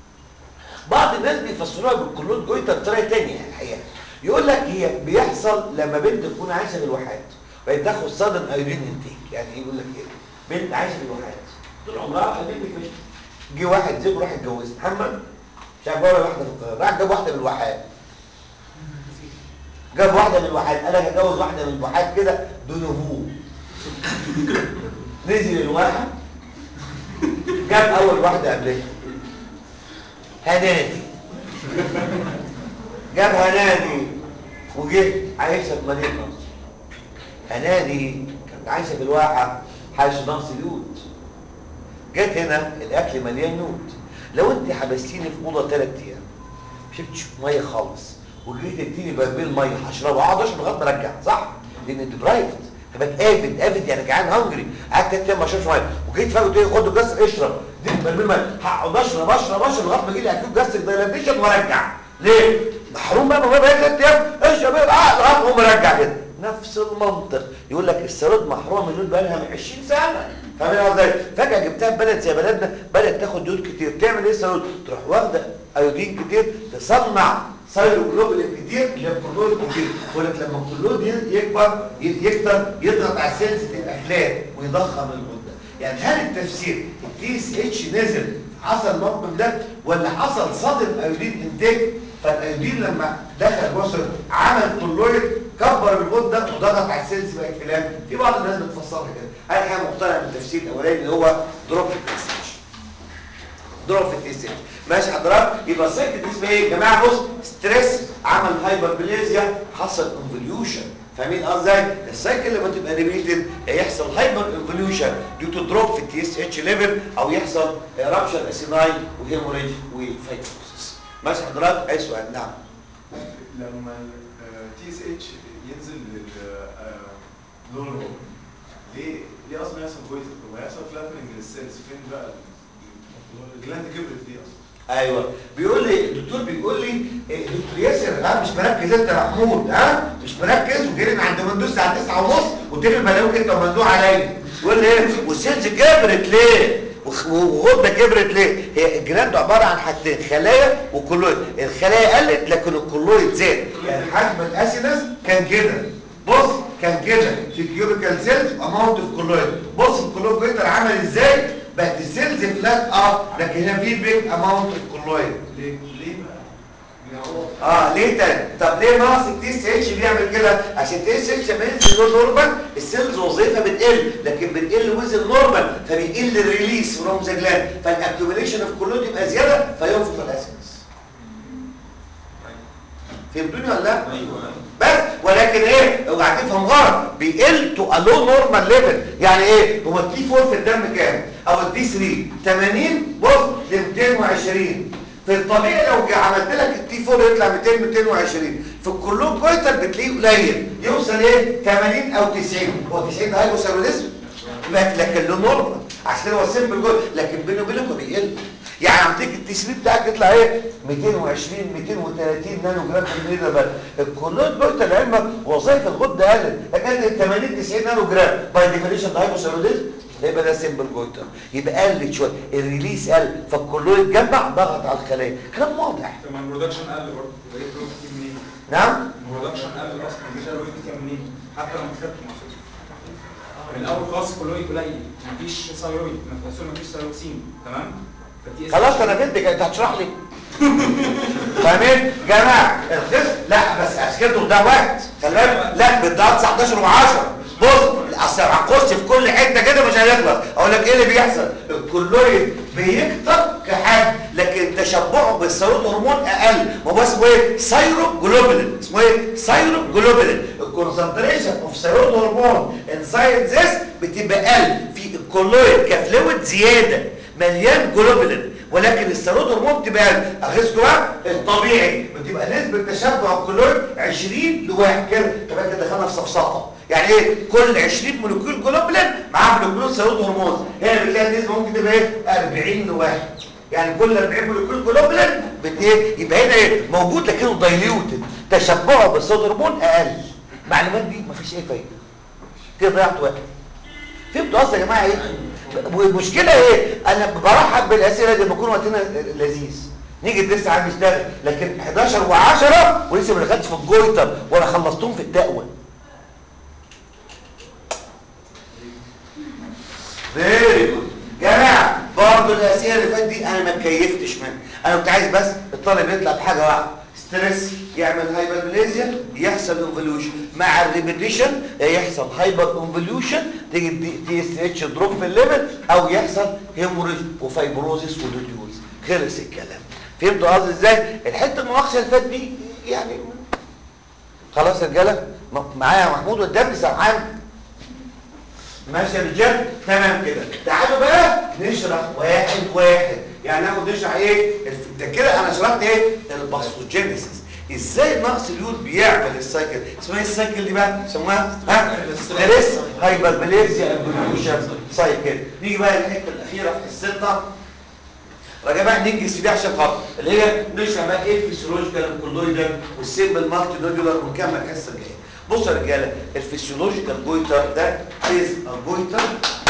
بعض الناس بيفسروها بالكلود جويتر بطريقه ثانيه الحقيقه يقول لك هي بيحصل لما بنت تكون عايشه في الواحات بقت تاخد صدن ايودين انتيك يعني ايه يقول لك ايه بنت عايشه في الواحات طول عمرها ايودين بتفشل جه واحد زوج راح يتجوز محمد مش عارف ولا واحده في القاهره راح جاب واحده من الواحات جاب واحدة من الواحات قال لك هتجوز واحدة من الواحات كده دون ابوه نزل الواحد جاب اول واحدة قبلها هنادي جاب هنادي وجه عايشه في مدينه نصر هنادي كانت عايشه في الواحه حيث نقص اليود جت هنا الاكل مليان يود لو انت حبستيني في اوضه ثلاث ايام مش شربتش ميه خالص وجيت تديني برميل ميه هشربه اقعد اشرب لغايه ما ارجع صح؟ لان ديبرايفد هبقى قابل قابل يعني جعان هنجري قعدت ثلاث ايام ما اشربش ميه وجيت فجاه قلت لي خد الجسر اشرب دي برميل ميه هقعد اشرب اشرب اشرب لغايه ما يجي لي اكيد جسر دايلاتيشن وارجع ليه؟ محروم بقى من الميه بقى ثلاث ايام اشرب ايه اه لغايه ما اقوم ارجع كده نفس المنطق يقول لك السرود محرومه من اليود بقى لها من 20 سنه فاهمين ازاي فجاه جبتها في بلد زي بلدنا بدات تاخد يود كتير تعمل ايه السرود تروح واخده ايودين كتير تصنع سايروجلوبولين كتير اللي هي الكلويد كتير يقول لك لما الكلويد يكبر يكتر يضغط على السيلز الاخلاق ويضخم الغده يعني هل التفسير التي اس اتش نزل حصل الموقف ده ولا حصل صدم ايودين انتاج فالايودين لما دخل جسر عمل كلويد كبر الغده وضغط على السيلز بقت فلان في بعض الناس بتفسرها كده انا حاجه مقتنع بالتفسير الاولاني اللي هو دروب في التي اس اتش دروب في التي اس اتش ماشي حضرتك يبقى السايكل دي اسمها ايه يا جماعه بص ستريس عمل هايبربليزيا حصل انفوليوشن فاهمين قصدي ازاي السايكل لما تبقى ريبيتد يحصل هايبر انفوليوشن ديو تو دروب في التي اس اتش ليفل او يحصل رابشر اسيناي وهيموريج وفايبروسيس ماشي حضرتك اي سؤال نعم لما تي اس اتش ينزل للون ليه ليه اصلا يحصل كويس هو يحصل فلاتننج للسيلز فين بقى ال- الجلاند كبرت ليه اصلا ايوه بيقول لي الدكتور بيقول لي إيه، دكتور ياسر ها مش مركز انت يا محمود ها مش مركز وجري من عند مندوب الساعه 9 ونص وتجي بلاويك انت ومندوب عليا يقول لي ايه والسيلز كبرت ليه وخ- وغده كبرت ليه هي الجلاند عباره عن حاجتين خلايا وكلويد الخلايا قلت لكن الكلويد زاد يعني حجم الاسيدس كان كده بص كان كده في كيوبيكال سيلز اماونت اوف كلويد بص الكلويد جويتر عمل ازاي بقت السيلز فلات اه لكن هنا في بيج اماونت اوف كلويد ليه ليه بقى بيعوض اه ليه تاني طب ليه ناقص التي اس اتش بيعمل كده عشان التي اس اتش لما ينزل له نورمال السيلز وظيفه بتقل لكن بتقل وزن نورمال فبيقل الريليس فروم ذا جلاند فالاكيوميليشن اوف كلود يبقى زياده فينفخ الاسيدس فهمتوني ولا لا بس ولكن ايه اوعى تفهم غلط بيقل تو ا لو نورمال ليفل يعني ايه هو التي 4 في الدم كام او التي 3 80 بص ل 220 في الطبيعي لو جا- عملت لك التي 4 يطلع 200 220 في الكلوب جويتر بتلاقيه قليل يوصل ايه 80 او 90 هو 90 ده هايبوثايروديزم لكن لكن له نورمال عشان هو سيمبل جول لكن بينه وبينك هو بيقل يعني عم تيجي التسريب بتاعك يطلع ايه 220 230 نانو جرام في الملي بس الكلود جويتر لعلمك وظائف الغده قلت لكن 80 90 نانو جرام باي ديفينيشن ده هايبوثايروديزم يبقى ده سيمبل جويتر يبقى قلت شويه الريليس قل فالكلود اتجمع ضغط على الخلايا كلام واضح طب ما البرودكشن قل برضه بقيت بروف كتير منين؟ نعم البرودكشن قل اصلا بقيت بروف كتير منين؟ حتى لما كتبت مع من الاول خالص كلويد قليل مفيش ثايرويد مفيش مفيش ثايروكسين تمام؟ فالتي اس خلاص انا فهمتك انت هتشرح لي فاهمين جماعه الخصم لا بس اسكتوا ده وقت خلي بالك لا بالضغط 19 و10 بص اصل هنخش في كل حته كده مش هنخلص اقول لك ايه اللي بيحصل الكلويد بيكتر كحجم لكن تشبعه بالثيرويد هرمون اقل ما هو اسمه ايه سايرو جلوبولين اسمه ايه سايرو جلوبولين الكونسنتريشن اوف ثيرويد هرمون انسايد ذس بتبقى اقل في الكلويد كفلويد زياده مليان جلوبولين ولكن الثيرويد هرمون بتبقى اقل اخذته بقى الطبيعي بتبقى نسبه تشبع الكلويد 20 لواحد كده تبقى كده دخلنا في صفصفه يعني ايه كل 20 مولكيول جلوبولين معاه مولكيول ثيرويد هرمون هنا بتلاقي النسبه ممكن تبقى ايه 40 لواحد يعني كل 40 مولكيول جلوبولين بت ايه يبقى هنا ايه موجود لكنه دايليوتد تشبعه بالثيرويد هرمون اقل المعلومات دي مفيش اي فايده كده ضيعت وقت فهمتوا قصدي يا جماعه ايه والمشكله ايه انا برحب بالاسئله دي بكون وقتنا لذيذ نيجي الدرس عم يشتغل لكن 11 و10 ولسه ما دخلتش في الجويتر ولا خلصتهم في التقوى فيري جود جماعه برضه الاسئله اللي فاتت دي انا ما اتكيفتش منها انا كنت عايز بس الطالب يطلع بحاجه واحده ستريس يعمل هايبربليزيا يحصل انفلوشن مع الريبيتيشن يحصل هايبر انفلوشن تيجي تي اس اتش دروب في الليفل او يحصل هيموريج وفايبروزيس ودوديولز خلص الكلام فهمتوا قصدي ازاي الحته المناقشه اللي فاتت دي يعني خلاص يا رجاله م- معايا يا محمود قدامي سامعان ماشي يا رجال تمام كده تعالوا بقى نشرح واحد واحد يعني ناخد نشرح ايه الف- ده كده انا شرحت ايه الباثوجينيسيس ازاي نقص اليود بيعمل السايكل اسمها ايه السايكل دي بقى اسمها ها ستريس هايبربليزيا امبوليوشن سايكل نيجي بقى الحته الاخيره في السته راجع بقى ننجز في دي عشان خاطر اللي هي نشرح بقى ايه الفسيولوجيكال كولويدال والسيمبل مالتي نودولار ونكمل الحصه الجايه بصوا يا رجاله الفسيولوجيكال جويتر ده از ا جويتر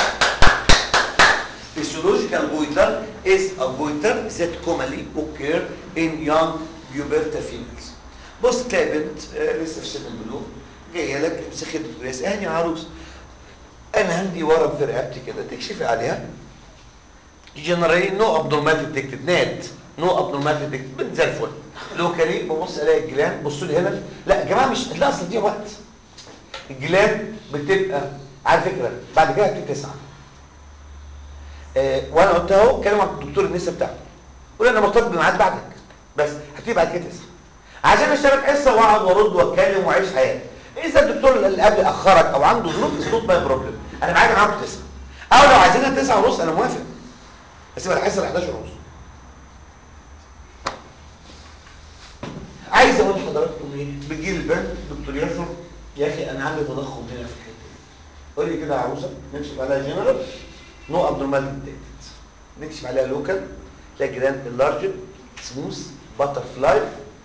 physiological goiter is a goiter that commonly occur in young puberta females بص تلاقي بنت آه، لسه في سن البلوغ جايه لك مسخت الجواز اهني يا عروس انا عندي ورم في رقبتي كده تكشفي عليها جنرالي نو ابنورمال ديتكتد نات نو ابنورمال ديتكتد بنت زي الفل لوكالي ببص الاقي الجلان بصوا لي هنا لا يا جماعه مش لا اصل دي وقت الجلان بتبقى على فكره بعد كده هتبتدي تسعه آه، وانا قلت اهو كلمه مع الدكتور النسا بتاعه قول انا مرتبط بميعاد بعدك بس هتيجي بعد كده تسعه عشان اشتغل حصه واقعد وارد واتكلم واعيش حياتي اذا الدكتور اللي قبل اخرك او عنده ظروف ظروف ما بروبلم انا معاك معاكم تسعه او لو عايزينها تسعه ونص انا موافق بس يبقى الحصه ل 11 ونص عايز اقول لحضراتكم ايه بتجي البنت دكتور يشرف يا اخي انا عندي تضخم هنا في الحته دي قول لي كده يا عروسه نكشف عليها جنرال نو ابنورمال ديتكتد نكشف عليها لوكال تلاقي جراند اللارج سموث باتر فلاي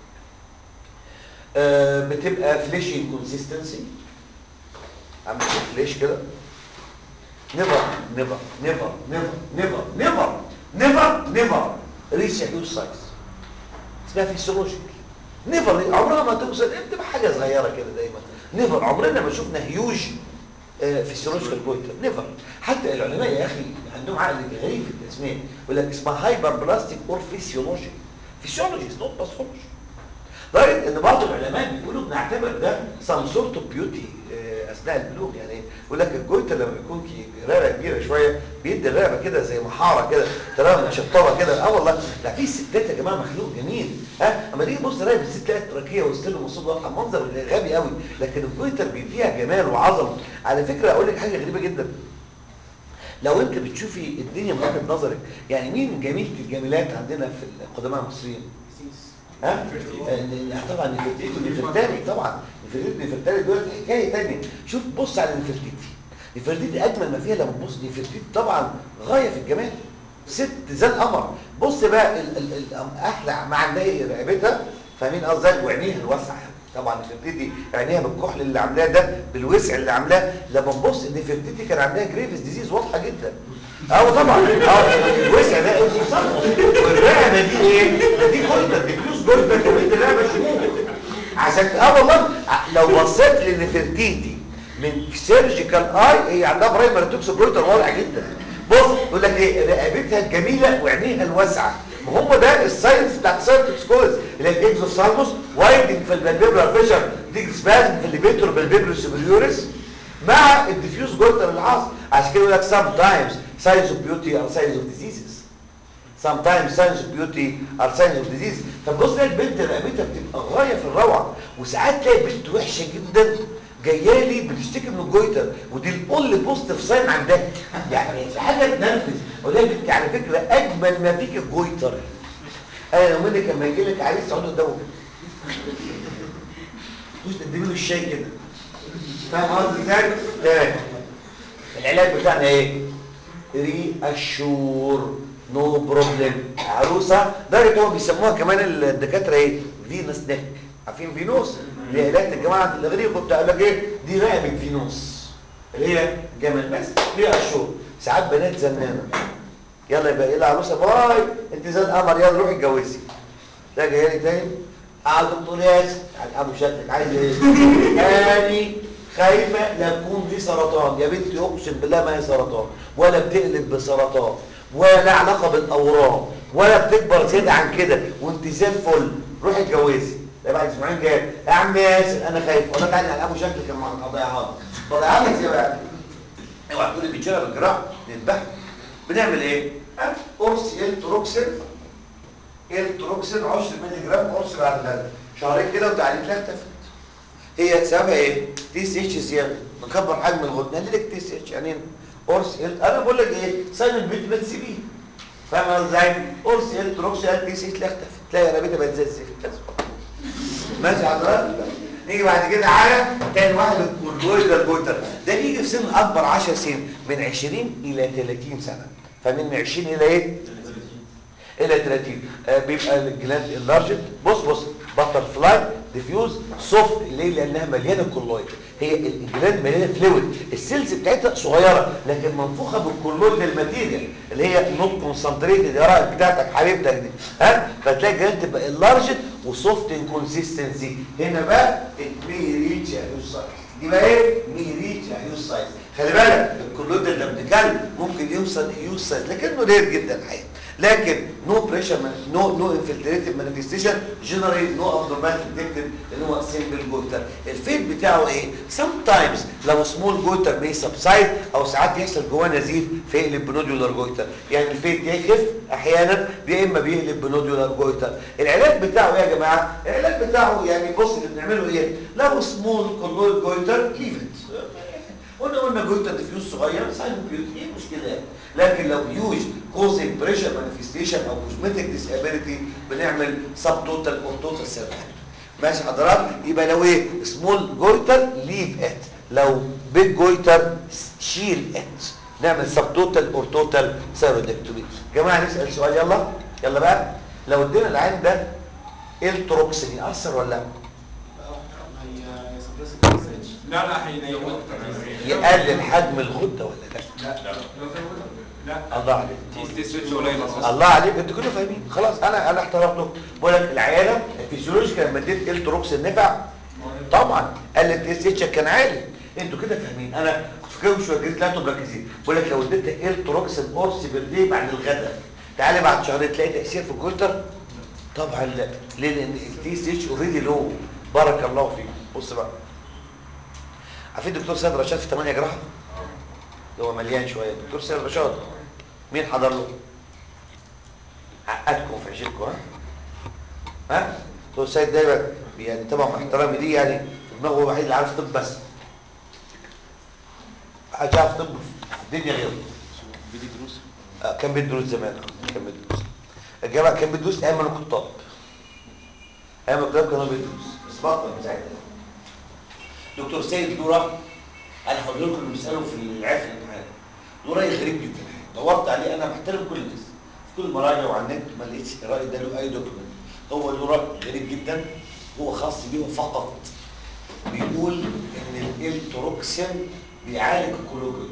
بتبقى فليشي كونسيستنسي عامل فليش كده نيفر نيفر نيفر نيفر نيفر نيفر نيفر نيفر ريتش هيوج سايز اسمها فيسيولوجيكال نيفر عمرنا ما توصل بتبقى حاجه صغيره كده دايما نيفر عمرنا ما شفنا هيوج فيسيولوجيكال جويتر نيفر حتى العلماء يا اخي عندهم عقل غريب في التسميه يقول لك اسمها هايبر بلاستيك اور فيسيولوجي فيسيولوجي نوت باثولوجي لدرجه ان بعض العلماء بيقولوا بنعتبر ده سام سورت اوف بيوتي اثناء البلوغ يعني يقول لك الجويتر لما بيكون كي- رقبه كبيره شويه بيدي الرقبه كده زي محاره كده تراها متشطبه كده اه والله لا في ستات يا جماعه مخلوق جميل ها اما تيجي تبص تلاقي الست تلاقي التراكيه والسن والمصيب واضحه منظر غبي قوي لكن الجويتر بيديها جمال وعظمه على فكره اقول لك حاجه غريبه جدا لو انت بتشوفي الدنيا من وجهه نظرك يعني مين جميله الجميلات عندنا في القدماء المصريين ها آه، طبعا نفرتيتي ونفرتاري طبعا نفرتيتي ونفرتاري دول حكايه ثانيه شوف بص على نفرتيتي نفرتيتي اجمل ما فيها لما تبص نفرتيتي طبعا غايه في الجمال ست زي القمر بص بقى ال ال ال احلى مع ان هي رقبتها فاهمين قصدي وعينيها الواسعه طبعا نفرتيتي عينيها بالكحل اللي عاملاه ده بالوسع اللي عاملاه لما تبص نفرتيتي كان عندها جريفز ديزيز واضحه جدا اه طبعا اه الوسع ده ايه والرقبه دي ايه ده دي جولدن دي فلوس جولدن كمان الرقبه شموع عشان اه والله ع- لو بصيت لنفرتيتي من سيرجيكال اي هي عندها برايمري توكس جولدن واضح جدا بص يقول لك ايه رقبتها الجميله وعينيها الواسعه ما هو ده الساينس بتاعت ساينتكس كوز اللي هي الاكزوسالموس وايدنج في البلبيبرال فيشر دي سبازم في الليبيتور بالبيبرال سوبريوريس مع الديفيوز جولتر العصب عشان كده يقول لك sometimes signs of beauty are signs of diseases sometimes signs of beauty are signs of disease فبص تلاقي البنت رقبتها بتبقى غايه في الروعه وساعات تلاقي بنت وحشه جدا جايه لي بتشتكي من الجويتر ودي الاول بوزيتيف ساين عندها يعني في حاجه تنرفز اقول لها يا بنتي على فكره اجمل ما فيك الجويتر انا لو منك لما يجي لك عريس تقعد قدامه كده تقوم تقدمي له الشاي كده فاهم قصدي ازاي؟ تمام العلاج بتاعنا ايه؟ ري اشور نو بروبلم عروسه درجه هو بيسموها كمان الدكاتره ايه؟ فينوس نيك عارفين فينوس؟ اللي هي علاج الجماعه الاغريق وبتاع لك ايه؟ دي رقبه فينوس اللي هي جمال بس ري اشور ساعات بنات زنانه يلا يبقى ايه العروسه باي انت زي القمر يلا روحي اتجوزي لا جايه لي تاني قاعد دكتور ياسر ابو شكلك عايز ايه اني خايفه لا تكون دي سرطان يا بنتي اقسم بالله ما هي سرطان ولا بتقلب بسرطان ولا علاقه بالاورام ولا بتكبر زياده عن كده وانت زي الفل روحي اتجوزي لا بعد اسبوعين جاي يا عم ياسر انا خايف ولا تعالى على ابو شكلك كان هضيعها لك بضيعها لك ازاي بقى اوعى تقولي بيتشرب الجراح نذبحه بنعمل ايه؟ قرص التروكسين التروكسين 10 مللي جرام قرص بعد الغداء شهرين كده وتعليم اختفت هي سببها ايه تي سي اتش زياده مكبر حجم الغدة ليه تي سي اتش يعني قرص ال- انا بقول لك ايه سايب البيت بس سيبيه فاهم ازاي قرص التروكسين تي سي اتش اختفت تلاقي رابطه بقت زي الزفت بس ماشي حضرتك نيجي بعد كده على تاني واحد الجويتر جويتر ده بيجي في سن اكبر 10 سنين من 20 الى 30 سنه فمن 20 الى ايه الى 30 آه بيبقى الجلاند اللارجت بص بص باتر فلاي ديفيوز سوفت ليه لانها مليانه كولويد هي الجلاند مليانه فلويد السيلز بتاعتها صغيره لكن منفوخه بالكولويد الماتيريال اللي هي نوت كونسنتريتد يا راجل بتاعتك حبيبتك دي ها فتلاقي الجلاند تبقى اللارجت وسوفت ان كونسيستنسي هنا بقى المي ريتش هيوز سايز دي بقى ايه مي ريتش هيوز سايز خلي بالك الكولويد اللي بتتكلم ممكن يوصل هيوز سايز لكنه رير جدا الحقيقه لكن نو بريشر نو نو انفلتريتيف مانيفستيشن جنرال نو ابنورمال ديتكتد اللي هو سيمبل جوتر الفيد بتاعه ايه سم تايمز لو سمول جوتر مي سبسايد او ساعات بيحصل جواه نزيف فيقلب بنودولار جوتر يعني الفيد يخف احيانا يا اما بيقلب بنودولار جوتر العلاج بتاعه ايه يا جماعه العلاج بتاعه يعني بص اللي بنعمله ايه لو سمول كولويد جوتر ليف قلنا قلنا جويتر ديفيوز صغير ساينو بيوت ايه المشكله يعني لكن لو هيوج كوزنج بريشر مانيفستيشن او كوزمتيك ديسابيليتي بنعمل سب توتال اور توتال سيرفايكل ماشي حضرتك يبقى لو ايه سمول جويتر ليف ات لو بيج جويتر شيل ات نعمل سب توتال اور توتال سيرودكتومي جماعه نسال سؤال يلا يلا بقى لو ادينا العين ده التروكسين ياثر ولا لا لا لا هينيموك يقلل حجم الغده ولا لا لا لا الله عليك تي تي سويتش قليل اصلا الله عليك انتوا كلكم فاهمين خلاص انا انا احترمته بقول لك العياله الفيزيولوجيكال لما اديت التروكسين نفع طبعا قال لك اس اتش كان عالي انتوا كده فاهمين انا كنت فاكرهم شويه جديد لا انتوا مركزين بقول لك لو اديت التروكسين قرص بالليل بعد الغداء تعالى بعد شهرين تلاقي تاثير في الجويتر طبعا لا ليه لان التي اس اتش اوريدي لو بارك الله فيك بص بقى عارفين الدكتور سيد رشاد في 8 جراحه اللي هو مليان شويه الدكتور سيد رشاد مين حضر له عقدكم في عيشتكم ها ها دكتور سيد دايما يعني طبعا مع احترامي ليه يعني دماغه هو الوحيد اللي عارف طب بس محدش عارف طب في الدنيا غيره بيدي دروس آه، كان بيدرس زمان آه، كان بيدرس الجامعه كان بيدرس ايام الكتاب ايام الكتاب كانوا بيدرس بس بطل من ساعتها دكتور سيد له راي انا هقول لكم اللي بيساله في العيال في الامتحان له راي غريب جدا دورت عليه انا بحترم كل الناس في كل المراجع وعلى النت ما لقيتش الراي ده له اي دوكيمنت هو له راي غريب جدا هو خاص بيه فقط بيقول ان الالتروكسين بيعالج الكولوجين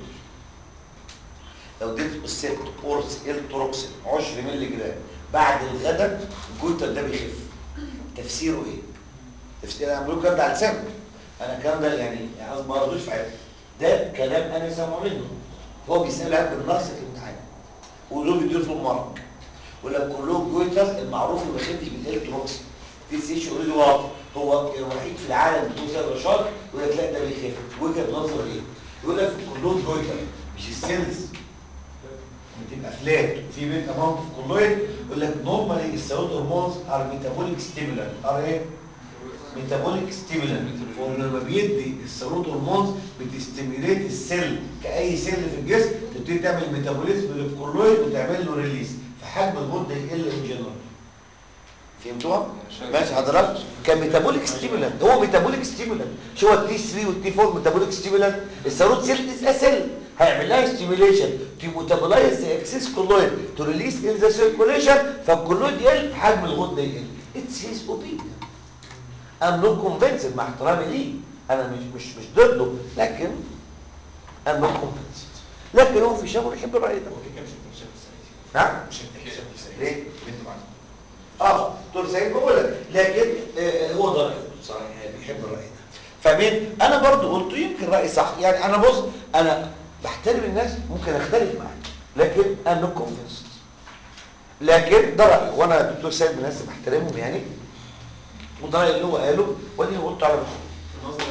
لو اديت الست قرص التروكسين 10 مللي جرام بعد الغداء الجويتر ده بيخف تفسيره ايه تفسير انا بقول الكلام ده على لسانه انا الكلام ده يعني عايز ما اردوش في حاجه ده كلام انا سامعه منه هو بيسال عن بالنص في الامتحان ودول بيديروا في المرض ولا كلهم جويتر المعروف اللي ما بيخفش بالالتروكسين في سيش اوريدي واضح هو الوحيد في العالم بتوع سيد رشاد يقول لك لا ده بيخف وجهه نظر ايه يقول لك كلهم جويتر مش السيلز بتبقى فلات وفي بين اماونت اوف كولويد يقول لك نورمالي السيروت هرمونز ار ميتابوليك ستيمولانت ار ايه ميتابوليك ستيمولانت ولما بيدي السيروت هرمونز بتستيميليت السيل كاي سيل في الجسم تبتدي تعمل ميتابوليزم للكولويد وتعمل له ريليز فحجم الغده يقل ان جنرال فهمتوها؟ ماشي حضرتك كان ميتابوليك ستيمولانت هو ميتابوليك ستيمولانت شو هو التي 3 والتي 4 ميتابوليك ستيمولانت السيروت سيل از سيل هيعمل لها ستيميوليشن تو ميتابولايز ذا اكسس كولويد تو ريليس ان ذا سيركوليشن فالكولويد يقل حجم الغده يقل اتس هيز اوبينيون ام نوت كونفينسد مع احترامي ليه انا مش مش مش ضده لكن ام نوت كونفينسد لكن هو في شغله بيحب الراي ده نعم ليه؟ اه دكتور سعيد بقول لك لكن آه هو ده رايه صراحه يعني بيحب الراي ده فمين انا برضو قلت يمكن رايي صح يعني انا بص انا بحترم الناس ممكن اختلف معاك لكن انا نوت كونفينسد لكن ده رايي وانا دكتور سيد من الناس اللي بحترمهم يعني وده رايي اللي هو قاله ودي اللي قلته على بخير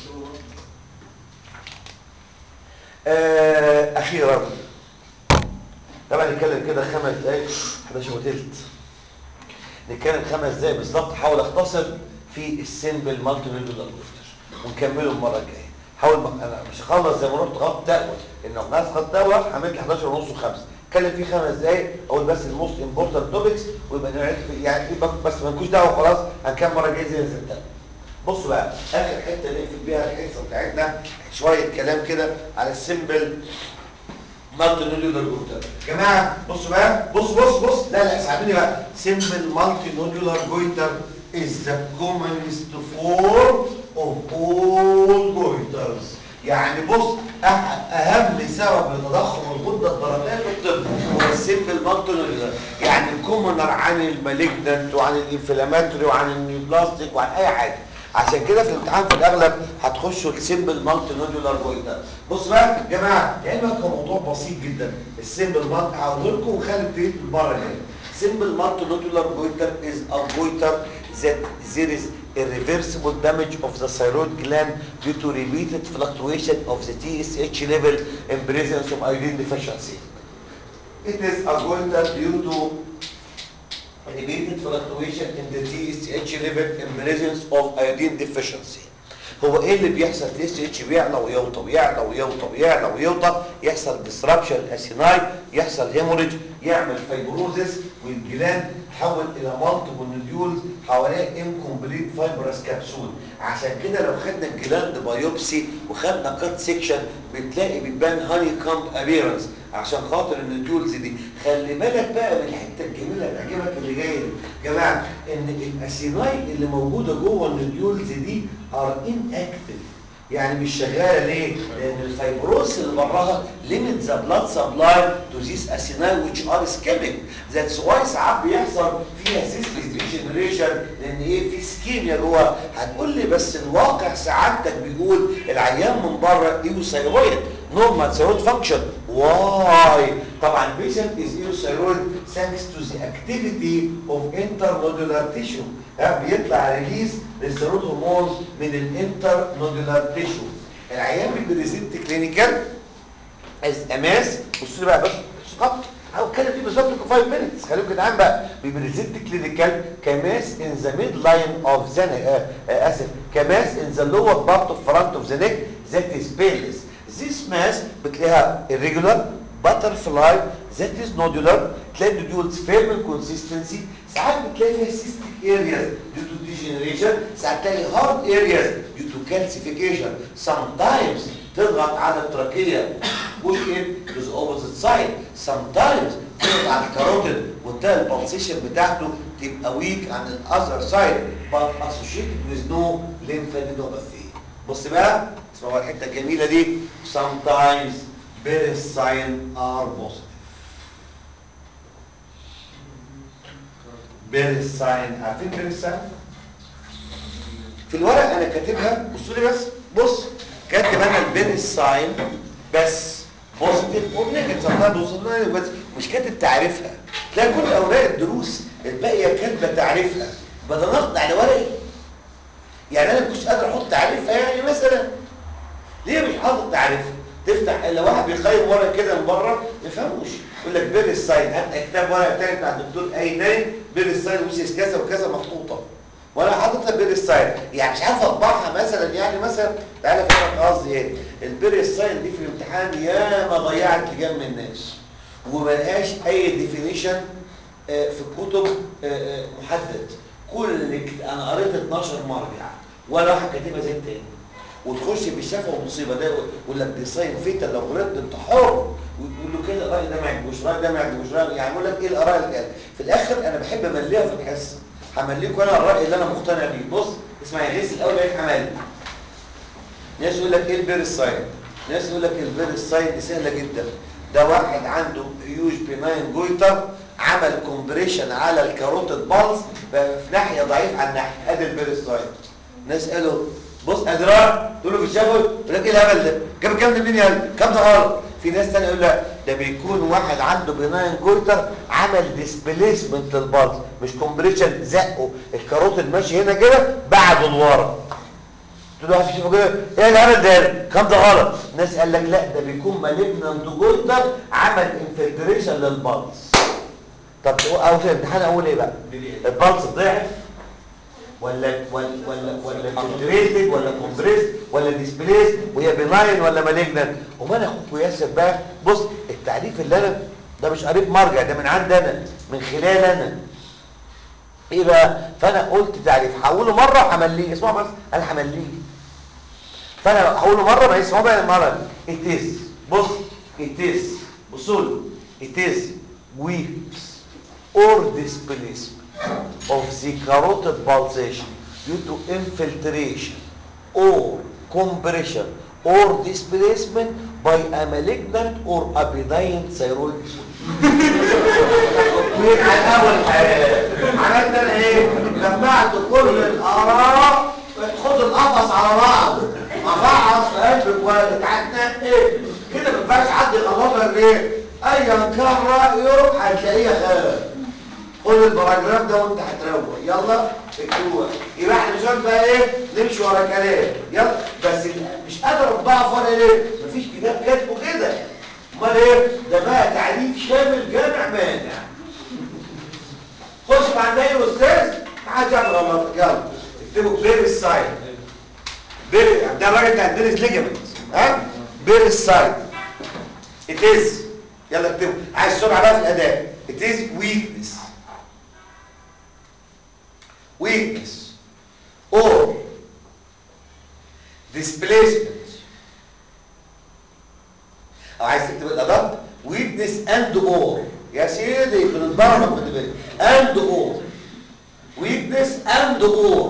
آه اخيرا طبعا نتكلم كده خمس دقايق 11 وثلث نتكلم خمس دقايق بالظبط حاول اختصر في السيمبل مالتي نودولار جويتر ونكمله المره الجايه حاول ما انا مش هخلص زي ما رحت غلط تقوى انه ناس خط تقوى هعمل لي 11 ونص و5 اتكلم فيه خمس دقايق اقول بس الموست امبورتنت توبكس ويبقى نعرف يعني إيه بس- بس ما نكونش دعوه خلاص هنكمل مره جايه زي الزبده بصوا بقى اخر حته نقفل بيها الحصه بتاعتنا شويه كلام كده على السيمبل مالتي نودولار جويتر جماعه بصوا بقى بص بص بص لا لا اسمعوني بقى سيمبل مالتي نودولار جويتر is the commonest form of all goiters يعني بص أح- اهم سبب لتضخم الغده الدرقيه في الطب هو السيمبل مالتي نودولار يعني الكومنر عن المالجنت وعن الانفلاماتوري وعن النيوبلاستيك وعن اي حاجه عشان كده في الامتحان في الاغلب هتخشوا السيمبل مالتي نودولار جويتر بص بقى يا جماعه لعلمك هو موضوع بسيط جدا السيمبل مالتي هقول لكم وخلي ابتديت المره الجايه simple multinodular goiter is a goiter that there is irreversible damage of the thyroid gland due to repeated fluctuation of the TSH level in presence of iodine deficiency. It is a goiter due to repeated fluctuation in the TSH level in presence of iodine deficiency. هو ايه اللي بيحصل تي اس اتش بيعلى ويوطى ويعلى ويوطى ويعلى ويوطى يحصل ديسربشن الاسيناي يحصل هيموريج يعمل فايبروزس والجلاند تحول الى مالتيبل نوديولز حواليه انكمبليت فايبرس كبسول عشان كده لو خدنا الجلاند بايوبسي وخدنا كات سيكشن بتلاقي بيبان هاني كامب ابيرنس عشان خاطر النوديولز دي خلي بالك بقى من الحته الجميله اللي تعجبك اللي جايه دي يا جماعه ان الاسيناي اللي موجوده جوه النوديولز دي ار ان اكتف يعني مش شغاله ليه؟ لان الفيبروس اللي براها limit the blood supply to these acini which are ischemic that's why ساعات بيحصل فيها cystic degeneration لان ايه في سكيميا جوه هتقول لي بس الواقع سعادتك بيقول العيان من بره ايوثايرويد normal thyroid function why طبعا patient is euthyroid thanks to the activity of internodular tissue ها بيطلع ريليز للثيرويد هرمون من الانتر نودولار تيشو العيان بيبريزنت كلينيكال از اماس بصوا لي بقى بس بالظبط هتكلم فيه بالظبط في 5 minutes خليكم جدعان بقى بيبريزنت كلينيكال كماس ان ذا ميد لاين اوف ذا اسف كماس ان ذا لور بارت اوف فرونت اوف ذا نيك ذات از بيلس ذيس ماس بتلاقيها irregular butterfly that is nodular تلاقي النوديولز فيرم الكونسيستنسي ساعات بتلاقي فيها سيستيك ارياز due to degeneration ساعات تلاقي هارد ارياز due to calcification sometimes تضغط على التراكية push it to the opposite side sometimes تضغط على الكاروتيد وتلاقي البلسيشن بتاعته تبقى ويك عن الاذر سايد but associated with no lymphadenopathy بص بقى اسمعوا الحته الجميله دي sometimes various signs are positive various sign عارفين various sign في الورق انا كاتبها بصوا لي بس بص كاتب انا الفيريس ساين بس بوزيتيف ونيجاتيف والله بوصلنا بس مش كاتب تعريفها تلاقي كل اوراق الدروس الباقيه كاتبه تعريفها بدل نقد على ورقي يعني انا ما كنتش قادر احط تعريفها يعني مثلا ليه مش حاطط تعريفها تفتح الا واحد بيقيم ورق كده من بره ما يفهموش يقول لك بير الساين هات كتاب ورق تاني بتاع الدكتور اينان بير الساين وسيس كذا وكذا محطوطه وانا حاطط لك بير الساين يعني مش عارف اطبعها مثلا يعني مثلا تعالى فهمك قصدي ايه البير الساين دي في الامتحان ياما ضيعت لجام من الناس وملهاش اي ديفينيشن في الكتب آه، آه، محدد كل اللي كت- انا قريت 12 مرجع ولا واحد كاتبها زي التاني وتخش بالشفا ومصيبه ده يقول لك دي ساين فيتا لو غلطت انت حر ويقول له كده الراي ده ما يعجبوش الراي ده ما يعجبوش الرأي- يعني يقول لك ايه الاراء اللي قال في الاخر انا بحب امليها في الحصه همليكوا انا الراي اللي انا مقتنع بيه بص اسمع يا غيث الاول بقيت حمالي ناس يقول لك ايه البير الساين ناس يقول لك البير الساين دي سهله جدا ده واحد عنده هيوج بيناين جويتر عمل كومبريشن على الكاروتيد بالز بقى في ناحيه ضعيف عن ناحيه ادي البير الساين ناس قالوا بص ادرار تقول له في الشفوي يقول لك ايه الهبل ده جاب الكلام ده منين يا قلبي الكلام ده غلط في ناس تانية يقول لا ده بيكون واحد عنده بناين جويتر عمل ديسبليسمنت للبالز مش كومبريشن زقه الكاروتيد ماشي هنا كده بعده لورا تقول له واحد يشوفه كده ايه الهبل ده الكلام ده غلط ناس قال لك لا ده بيكون مالجنانت جويتر عمل انفلتريشن للبالز طب او في الامتحان اقول ايه بقى البلس ضعف ولا ولا ولا ولا فلتريتد ولا كومبريس ولا ديسبليس وهي بناين ولا مالجنت وما انا اخوكم ياسر بقى بص التعريف اللي انا ده مش قريب مرجع ده من عندي انا من خلال انا ايه بقى فانا قلت تعريف هقوله مره وهمليه اسمعوا بس انا همليه فانا هقوله مره ما اسمعوا بقى المره it is بص it is بصوا له it is weeps or displacement of the carotid pulsation due to infiltration or compression or displacement by a malignant or a benign thyroid مين على اول حاجه عملت انا ايه جمعت كل الاراء خد القفص على بعض افعص في قلبك وتعتنق ايه كده ما ينفعش حد يغلطك ايه ايا كان رايه هتلاقيه خير خد الباراجراف ده وانت هتروق يلا اكتبوها يبقى احنا مش هنقعد بقى ايه نمشي ورا كلام يلا بس مش قادر اطبعه ولا ليه مفيش كتاب كاتبه كده امال ايه ده بقى تعريف شامل جامع مانع خش مع النبي استاذ ما حدش يعمل غلط يلا اكتبوا بير السايد بير ده الراجل بتاع الديريس ليجمنت ها بير السايد it is يلا اكتبوا عايز سرعه بقى في الاداء it is weakness weakness or displacement او عايز تكتب الادق weakness and or يا سيدي بنتضرب في الدبل and or weakness and or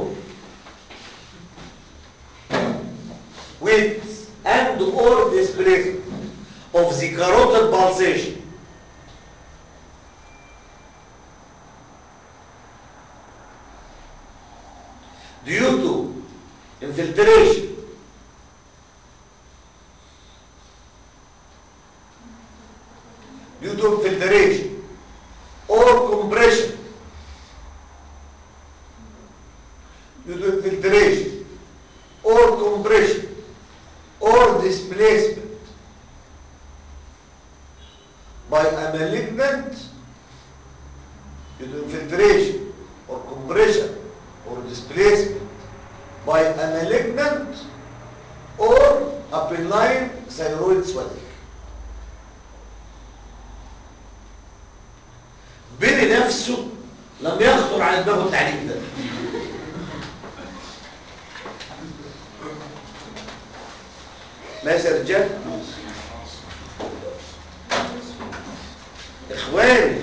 weakness and or displacement of the carotid pulsation due to infiltration due to infiltration or compression due to infiltration or compression or displacement by a malignant due to infiltration or compression or displacement by a malignant or a benign thyroid swelling بيني نفسه لم يخطر على دماغه التعليم ده ماشي يا رجال اخواني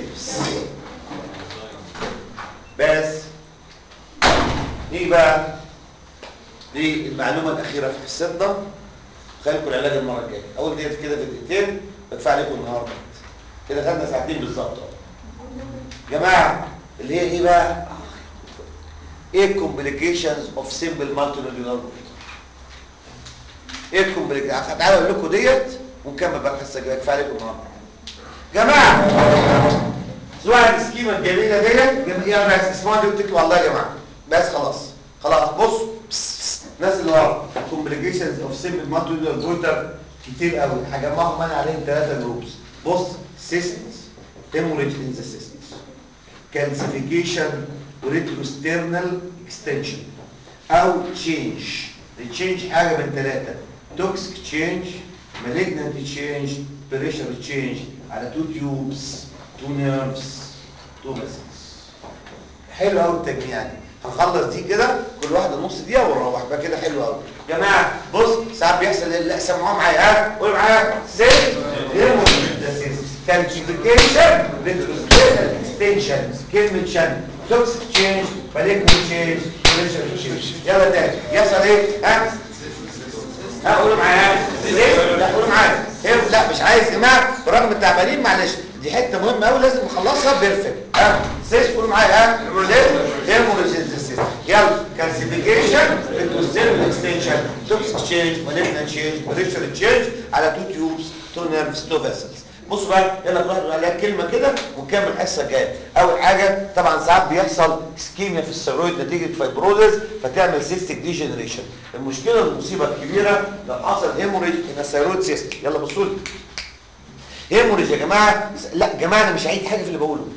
بس نيجي بقى للمعلومه الاخيره في حصتنا خليكم العلاج المره الجايه اول ديت كده في دقيقتين بدفع لكم النهارده كده خدنا ساعتين بالظبط اهو جماعه اللي هي ايه بقى ايه الكومبليكيشنز اوف سيمبل مالتي نودولار ايه الكومبليكيشن تعالوا اقول لكم ديت ونكمل بقى الحصه الجايه كفايه عليكم النهارده جماعه سواء السكيمه الجميله ديت يا بس اسمعوا دي واتكلوا على الله يا جماعه بس خلاص خلاص بص الناس اللي ورا كومبليكيشنز اوف سيمبل مالتي نودولار جويتر كتير قوي هجمعهم انا عليهم ثلاثه جروبس بص سيستمز hemorrhage in the systems calcification retrosternal extension او change التشينج حاجه من ثلاثه toxic change malignant change pressure change على two tubes two nerves two vessels حلو قوي التجميع دي هنخلص دي كده كل واحده نص دقيقه ونروح بقى كده حلو قوي يا جماعه بص ساعات بيحصل لا سمعوها معايا ها قول معايا سيل كالسيفيكيشن ريتروسبيشن اكستنشن كلمه شن توكسيك تشينج مالجنت تشينج بريشر تشينج يلا تاني يحصل ايه ها ها قولوا معايا ليه لا قولوا معايا هي- لا مش عايز يا جماعه برغم التعبانين معلش دي حته مهمه قوي لازم نخلصها بيرفكت ها سيس قولوا معايا ها هيموريجينسيس يلا كالسيفيكيشن ريتروسيرفل اكستنشن توكسيك تشينج مالجنت تشينج بريشر تشينج على تو تيوبس تو نيرفز تو فيسلز بصوا بقى يلا كل واحد يقول عليها كلمه كده ونكمل الحصه الجايه اول حاجه طبعا ساعات بيحصل اسكيميا في الثيرويد نتيجه فايبروزس فتعمل سيستيك ديجنريشن المشكله المصيبه الكبيره لو حصل هيموريج ان الثيرويد سيست يلا بصوا لي هيموريج يا جماعه لا يا جماعه انا مش عايز حاجه في اللي بقوله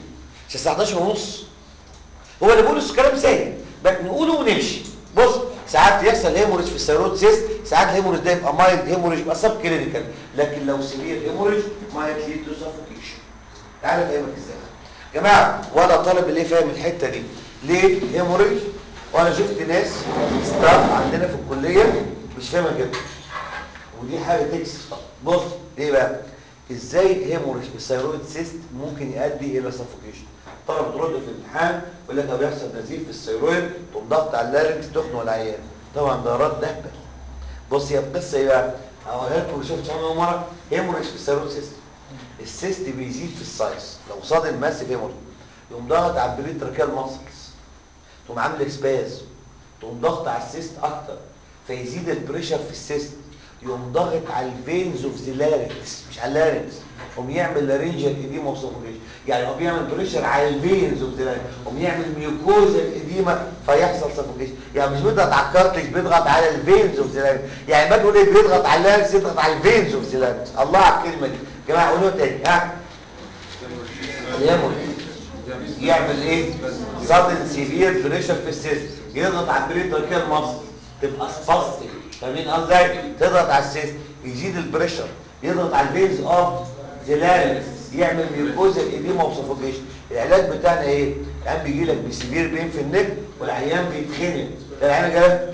مش الساعه 11 ونص هو اللي بيقول كلام سهل بس نقوله ونمشي بص ساعات يحصل هيموريج في الثيرويد سيست ساعات الهيموريج ده يبقى مايلد هيموريج يبقى سب كلينيكال لكن لو سيفير هيموريج مايلد ليد تو سفوكيشن تعالى افهمك ازاي يا جماعه ولا طالب اللي فاهم الحته دي ليه هيموريج وانا شفت ناس ستاف عندنا في الكليه مش فاهمه كده ودي حاجه تكسر بص ليه بقى ازاي هيموريج بالثيرويد سيست ممكن يؤدي الى سفوكيشن طلب ترد في الامتحان يقول لك لو بيحصل نزيف في الثيرويد تقوم ضغط على اللارنكس تخنق العيان طبعا ده رد اهبل بص هي القصه ايه بقى اقولها لكم شفت اول مره هيموريج في الثيرويد سيست السيست بيزيد في السايز لو صاد الماس هيموريج يقوم ضغط على البريتراكيال ماسلز تقوم عامل اكسباز تقوم ضغط على السيست اكتر فيزيد البريشر في السيست يقوم ضاغط على الفينز اوف ذا لارنكس مش على اللارنكس قوم يعمل لارنجال اديما وسفوكيشن يعني هو بيعمل بريشر على الفينز اوف ذا لارنكس قوم يعمل ميوكوزا اديما فيحصل سفوكيشن يعني مش بيضغط على الكارتلج بيضغط على الفينز اوف ذا لارنكس يعني ما تقول ايه بيضغط على اللارنكس يضغط على الفينز اوف ذا لارنكس الله على الكلمه دي يا جماعه قولوا تاني ها الهيموريج يعمل ايه سادن سيفير بريشر في السيست يضغط على البريتراكيال ماسل تبقى سباستيك فاهمين قصدي تضغط على السيست يزيد البريشر يضغط على الفينز اوف ذا لارنكس يعمل ميوكوزا اديما وسفوكيشن العلاج بتاعنا ايه العيان بيجي لك بسيفير بين في النك والعيان بيتخنق العيان جاي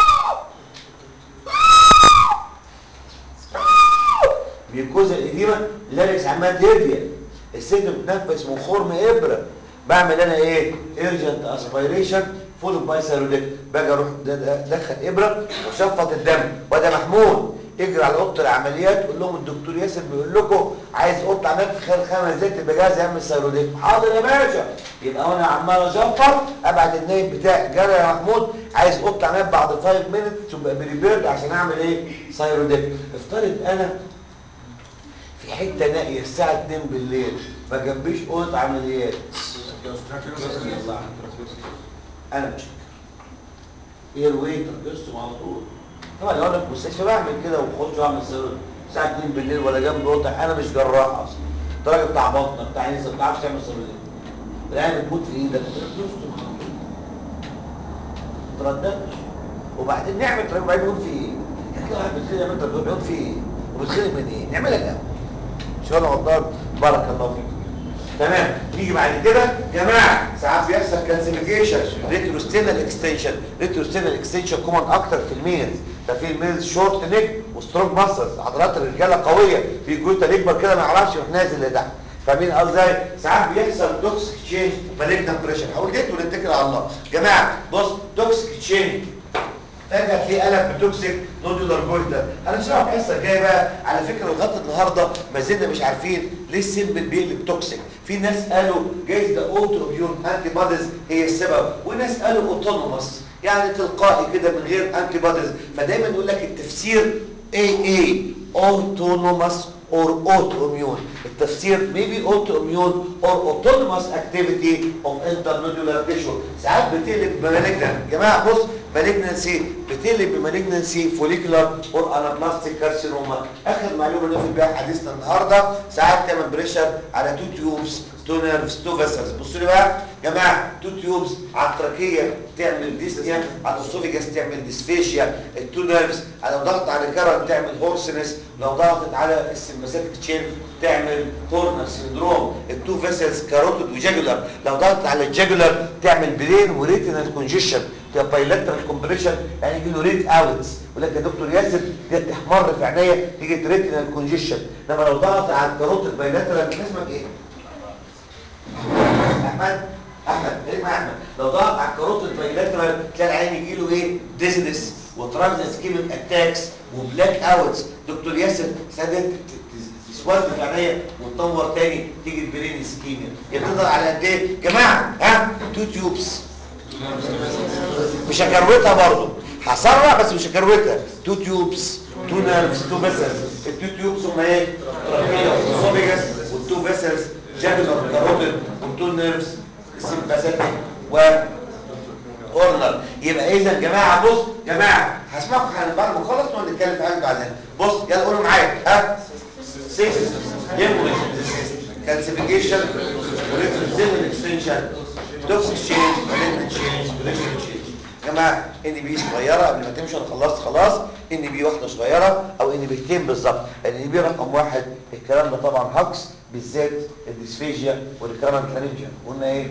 ميوكوزا الاديمه اللارنكس عمال تهدي الست بتنفس من خرم ابره بعمل انا ايه ارجنت اسبيريشن فول باي سيروديك باجي اروح ادخل ابره وشفط الدم وده محمود اجري على اوضه العمليات قول لهم الدكتور ياسر بيقول لكم عايز اوضه عمليات في خلال خمس دقايق تبقى جاهز يعمل سيروديك حاضر يا باشا يبقى وانا عمال اشفط ابعت النايب بتاعي جرى يا محمود عايز اوضه عمليات بعد 5 مينت تبقى بريبيرد عشان اعمل ايه سيروديك افترض انا في حته نائيه الساعه 2 بالليل ما جنبيش اوضه عمليات انا مش اير ويت ركزت على طول طبعا لو انا في مستشفى بعمل كده وخش واعمل سيرود الساعه 2 بالليل ولا جنب اوضه انا مش جراح اصلا انت راجل بتاع بطنه بتاع نسا ما بتعرفش تعمل سيرود العين بتموت في ايدك ركزت ما ترددش وبعدين نعمل طريق بعدين يقول في ايه؟ هتلاقي واحد بيتخانق من انت بيقول في ايه؟ وبتخانق من ايه؟ نعملها كده شو انا غلطان بارك الله فيك تمام نيجي بعد كده يا جماعه ساعات بيحصل كالسيفيكيشن ريتروستينال اكستنشن ريتروستينال اكستنشن كومن اكتر في الميلز ده في الميلز شورت نيك وسترونج ماسلز عضلات الرجاله قويه في جلوتا يكبر كده ما يعرفش يروح نازل لتحت فاهمين قصدي ازاي ساعات بيحصل توكسيك تشينج مالجنت بريشر هقول ديت ونتكل على الله جماعه بص توكسيك تشينج فجأة في قلب بتوكسيك نودولار جولدر هنشرح الحصه الجايه بقى على فكره لغايه النهارده ما زلنا مش عارفين ليه السيمبل بيقلب توكسيك في ناس قالوا جايز ده اوتو اميون انتي بوديز هي السبب وناس قالوا اوتونوماس يعني تلقائي كده من غير انتي بوديز فدايما يقول لك التفسير اي اي اوتونوماس or autoimmune التفسير maybe autoimmune or autonomous activity of internodular tissue ساعات بتقلب بمالجنان يا جماعه بص malignancy بتقلب بمالجنانسي فوليكولار اور انابلاستيك كارسينوما اخر معلومه نقفل بيها حديثنا النهارده ساعات تعمل بريشر على تو تيوبس تو نيرفز تو فيسلز بصوا لي بقى يا جماعه تو تيوبس على التراكيه تعمل ديسنيا على الاسوفيجاس تعمل ديسفيشيا التو نيرفز لو ضغط على الكرن تعمل هورسنس لو ضغطت على السمباثيك تشين تعمل تورنر سيندروم التو فيسلز كاروتيد وجاجولار لو ضغطت على الجاجولار تعمل برين وريتينال كونجيشن تبقى بايلاترال كومبريشن يعني يجي له ريت اوتس يقول لك يا دكتور ياسر دي تحمر في عينيا تيجي ريتينال كونجيشن انما لو ضغط على الكاروتيد بايلاترال اسمك ايه؟ احمد احمد ايه ما احمد لو ضغط على الكاروتيد بايلاترال تلاقي العين يجي له ايه؟ ديزنس وترانز سكيميك اتاكس وبلاك اوتس دكتور ياسر سادت تسود في عينيا وتنور تاني تيجي البرين سكيميا يتضغط على قد ايه؟ جماعه ها تو تيوبس مش هكروتها برضه هسرع بس مش هكروتها تو تيوبس تو نيرفز تو فيسلز التو تيوبس هم ايه تراكيا وسوبيجاس والتو فيسلز جاكولار كاروتيد والتو نيرفز سيمباثيك و اورنر يبقى اذا يا جماعه بص يا جماعه هسمعكم بعد ما نخلص نقعد نتكلم في حاجه بعدين بص يلا قولوا معايا ها سيس يمرج كالسيفيكيشن وريفرنسيبل اكستنشن دوكس اكسشينج مالين تشينج بريشر تشينج يا جماعه ان بي صغيره قبل ما تمشي انا خلصت خلاص ان بي واحده صغيره او ان بيتين بالظبط ان بي رقم واحد الكلام ده طبعا هاكس بالذات الديسفيجيا والكرامن فارنجيا قلنا ايه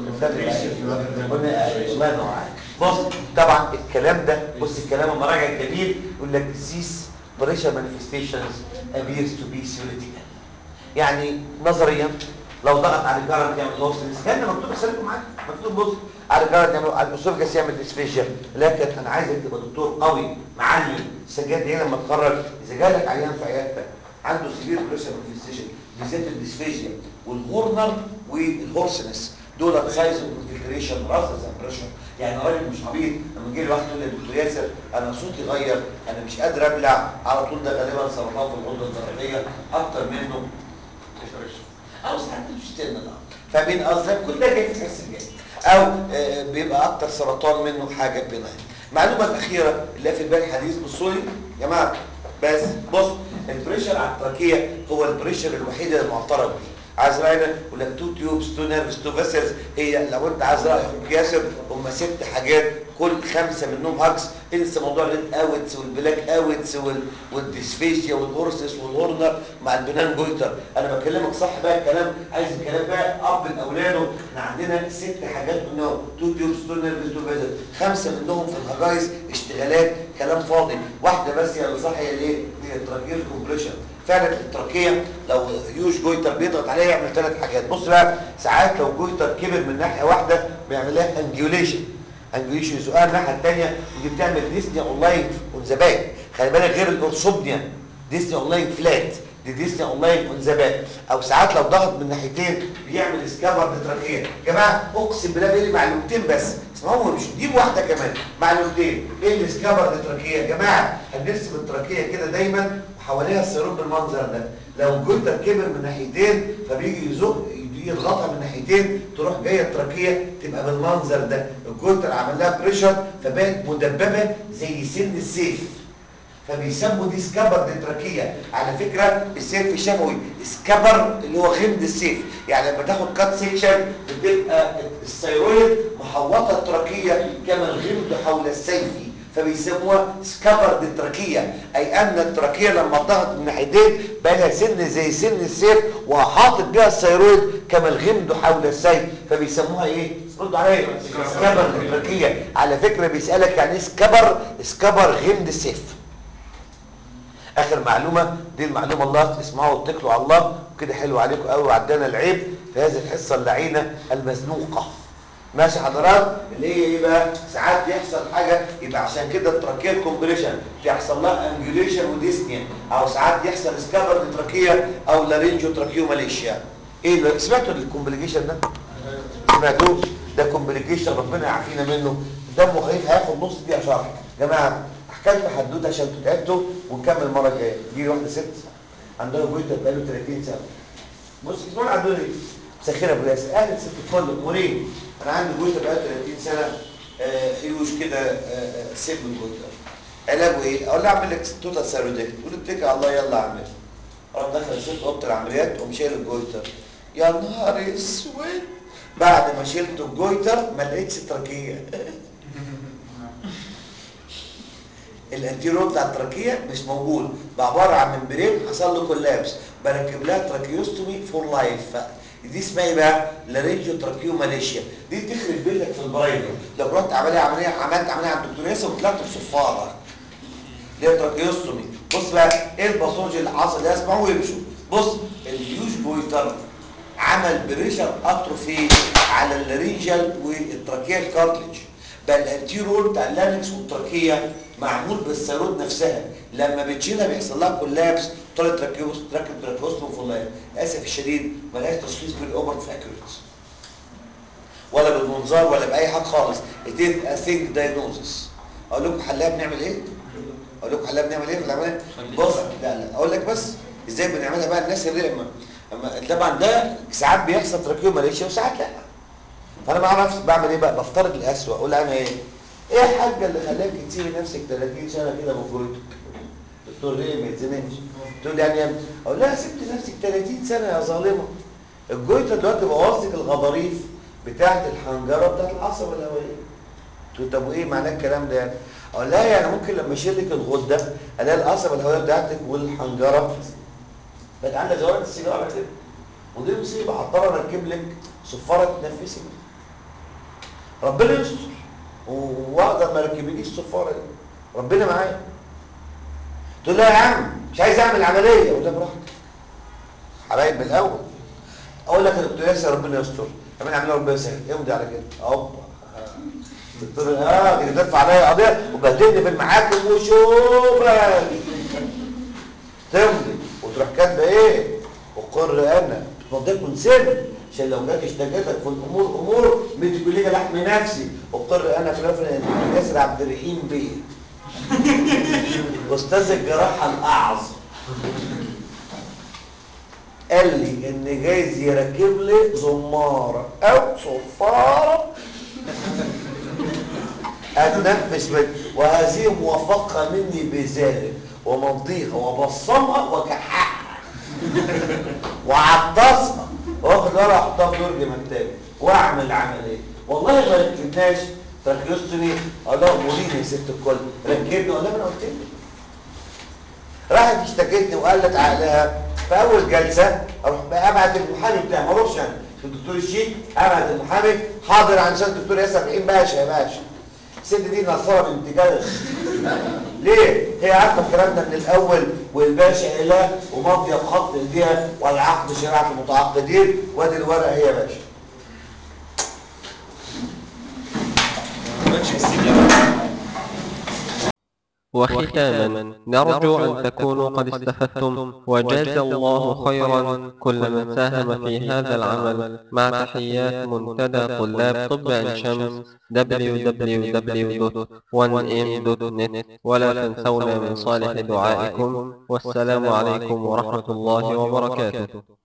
قلنا الله ينور عليك بص طبعا الكلام ده بص الكلام المراجع الجميل يقول لك سيس بريشر مانيفستيشنز appears to be theoretical يعني نظريا لو ضغط على الجرد يعمل هوستنس كان مكتوب خليكم معايا مكتوب بص على الجرد يعمل على الاسوفجس يعمل ديسفيشيا لكن انا عايزك تبقى دكتور قوي معلم سجاد ايه لما تخرج اذا جالك عيان في عيادتك عنده سيفير بريشر مانيفستيشن بالذات الديسفيشيا والهورنر والهورسنس دول سايز كونفيجريشن راس بريشر يعني راجل مش عبيط لما جه لي واحد يقول لي يا دكتور ياسر انا صوتي غير انا مش قادر ابلع على طول ده غالبا سرطان في الغده الدرقيه اكتر منه او ساعات مش تنة فاهمين قصدي كل ده جاي في حس الجاي او آه، بيبقى اكتر سرطان منه حاجه بناء المعلومه الاخيره اللي في البال الحديث بصوا لي يا جماعه بس بص البريشر على التركيه هو البريشر الوحيد اللي معترف بيه عايز راينا يقول لك تو تيوبس تو نيرفز تو فيسلز هي لو انت عايز راي اخوك ياسر هم ست حاجات كل خمسه منهم هاكس انسى موضوع الريد اوتس والبلاك اوتس وال... والديسفيشيا والهورسس والهورنر مع البنان جويتر انا بكلمك صح بقى الكلام عايز الكلام بقى اب لاولاده احنا عندنا ست حاجات منهم تو تيوبس تو نيرفز تو فيسلز خمسه منهم في الهجايز اشتغالات كلام فاضي واحده بس هي اللي صح هي الايه هي التراكير كومبريشن فعلا التركيه لو هيوج جويتر بيضغط عليها يعمل ثلاث حاجات بص بقى ساعات لو جويتر كبر من ناحيه واحده بيعمل لها انجيوليشن انجيوليشن يزقها الناحيه الثانيه ودي بتعمل ديسني اونلاين اون ذا باك خلي بالك غير الاورثوبنيا ديسني اونلاين فلات دي ديسني اونلاين اون ذا باك او ساعات لو ضغط من ناحيتين بيعمل سكابر للتركيه يا جماعه اقسم بالله بيقول لي معلومتين بس اسمعوا مش دي واحده كمان معلومتين ايه السكابر للتركيه يا جماعه هنرسم التركيه كده دايما وحواليها السيروب بالمنظر ده لو الجلد كبر من ناحيتين فبيجي يزق يضغطها من ناحيتين تروح جايه التركيه تبقى بالمنظر ده الجلد عمل لها بريشر فبقت مدببه زي سن السيف فبيسموا دي سكابر للتركيه على فكره السيف الشفوي سكابر اللي هو غمد السيف يعني لما تاخد كات سيكشن بتبقى الثيرويد محوطه التركيه كما الغمد حول السيف فبيسموها سكابر التركيه اي ان التركيه لما ضغط من ناحيتين بقى لها سن زي سن السيف وحاطط بيها الثيرويد كما الغمد حول السيف فبيسموها ايه ردوا عليا سكابر التركيه على فكره بيسالك يعني ايه سكابر سكابر غمد السيف اخر معلومه دي المعلومه الله اسمعوا واتكلوا على الله وكده حلو عليكم قوي وعدانا العيب في هذه الحصه اللعينه المزنوقه ماشي حضرات اللي هي ايه بقى ساعات بيحصل حاجه يبقى عشان كده التراكيه كومبريشن بيحصل لها انجوليشن وديسنيا او ساعات يحصل سكابر للتراكيه او لارينجو تراكيو ماليشيا ايه اللي سمعتوا الكومبليكيشن ده سمعتوه ده كومبليكيشن ربنا يعافينا منه دمه خفيف هياخد نص دقيقه شرح يا جماعه حكايه حدوته عشان انتوا تعبتوا ونكمل المره الجايه دي واحده ست عندها جويتر بقاله 30 سنه بص اسمعوا عندنا ايه مسخره ابو ياسر اهلا ست الفل امورين انا عندي جويتر بقاله 30 سنه آه هيوش كده آه آه سيب من جويتر علاجه ايه اقول له اعمل لك توتال سيرودكت تقول له اتكل على الله يلا اعمل اروح داخل الست اوضه العمليات وقوم شايل الجويتر يا نهار اسود بعد ما شلت الجويتر ما لقيتش تركيه الانتيرو بتاع التركيه مش موجود بقى عباره عن ممبرين حصل له كولابس بركب لها تراكيوستومي فور لايف دي اسمها ايه بقى لارينجيو تراكيو ماليشيا دي تخرب بيتك في البرايفت لو رحت عمليه عمليه عملت عمليه عند الدكتور ياسر وطلعت بصفاره دي تراكيوستومي بص بقى ايه الباثولوجي اللي حصل ده اسمعوا ويمشوا بص الهيوج بويتر عمل بريشر اتروفي على اللارينجال والتراكيال كارتلج بقى الانتيرول بتاع اللانكس والتركيه معمول بالسيرود نفسها لما بتشيلها بيحصل لها كولابس طلع تراكيوس تراكيب تراكيوس فولاي للاسف الشديد ملهاش تشخيص بالاوبر في اكيوريت ولا بالمنظار ولا باي حاجه خالص it is a thing diagnosis اقول لكم حلها بنعمل ايه اقول لكم حلها بنعمل ايه في العمليه بص لا لا اقول لك بس ازاي بنعملها بقى الناس الرقمه اما طبعا ده ساعات بيحصل تراكيو ماليشيا وساعات لا فانا مع نفسي بعمل ايه بقى بفترض الاسوء اقول انا ايه ايه الحاجه اللي خلاك تسيبي نفسك 30 سنه كده بجويتك دكتور ليه ما يتزنقش تقول يعني اقول لها سبت نفسك 30 سنه يا ظالمه الجويتر دلوقتي بوظك الغضاريف بتاعه الحنجره بتاعه العصب الهوائيه قلت له طب وايه معناه الكلام ده يعني اقول لها يعني ممكن لما اشيل لك الغده الاقي العصب الهوائيه بتاعتك والحنجره بقت عامله زي ورقه السيجاره كده ودي مصيبه هضطر اركب لك صفاره تنفسي بيها. ربنا يستر واقدر ما اركبليش الصفاره دي ربنا معايا تقول لها يا عم مش عايز اعمل عمليه اقول لها براحتك حبايب من الاول اقول لك يا دكتور ياسر ربنا يستر اعمل عمليه ربنا يسهل امضي على كده اوبا دكتور اه دي ترفع عليا قضيه وبهدلني في المحاكم وشوفك تمضي وتروح كاتبه ايه اقر انا بتمضيك من سر عشان لو جات اشتكيتك في الامور امور بدي كليه لحم نفسي اقر انا في رفع ياسر عبد الرحيم بيه استاذ الجراحه الاعظم قال لي ان جايز يركب لي زماره او صفاره اتنفس بك وهذه موافقه مني بذلك ومضيها وبصمها وكححها وعطسها واخد ورقه احطها في درج مكتبي واعمل عمليه والله ما ركبناش تركيزتني اقول لها مريني يا ست الكل ركبني اقول لها ما انا قلت لك راحت اشتكتني وقالت عقلها في اول جلسه اروح بقى ابعت المحامي بتاعي ما اروحش انا الدكتور الشيك ابعت المحامي حاضر عشان الدكتور ياسر رحيم باشا يا باشا الست دي نصاره بنت جلد ليه؟ هي عارفه الكلام ده من الاول والباشا اله وماضيه بخط ايديها والعقد شريعه المتعاقدين وادي الورقه هي يا باشا وختاما نرجو أن تكونوا قد استفدتم وجزى الله خيرا كل من ساهم في هذا العمل مع تحيات منتدى طلاب طب عين شمس www.1m.net ولا تنسونا من صالح دعائكم والسلام عليكم ورحمة الله وبركاته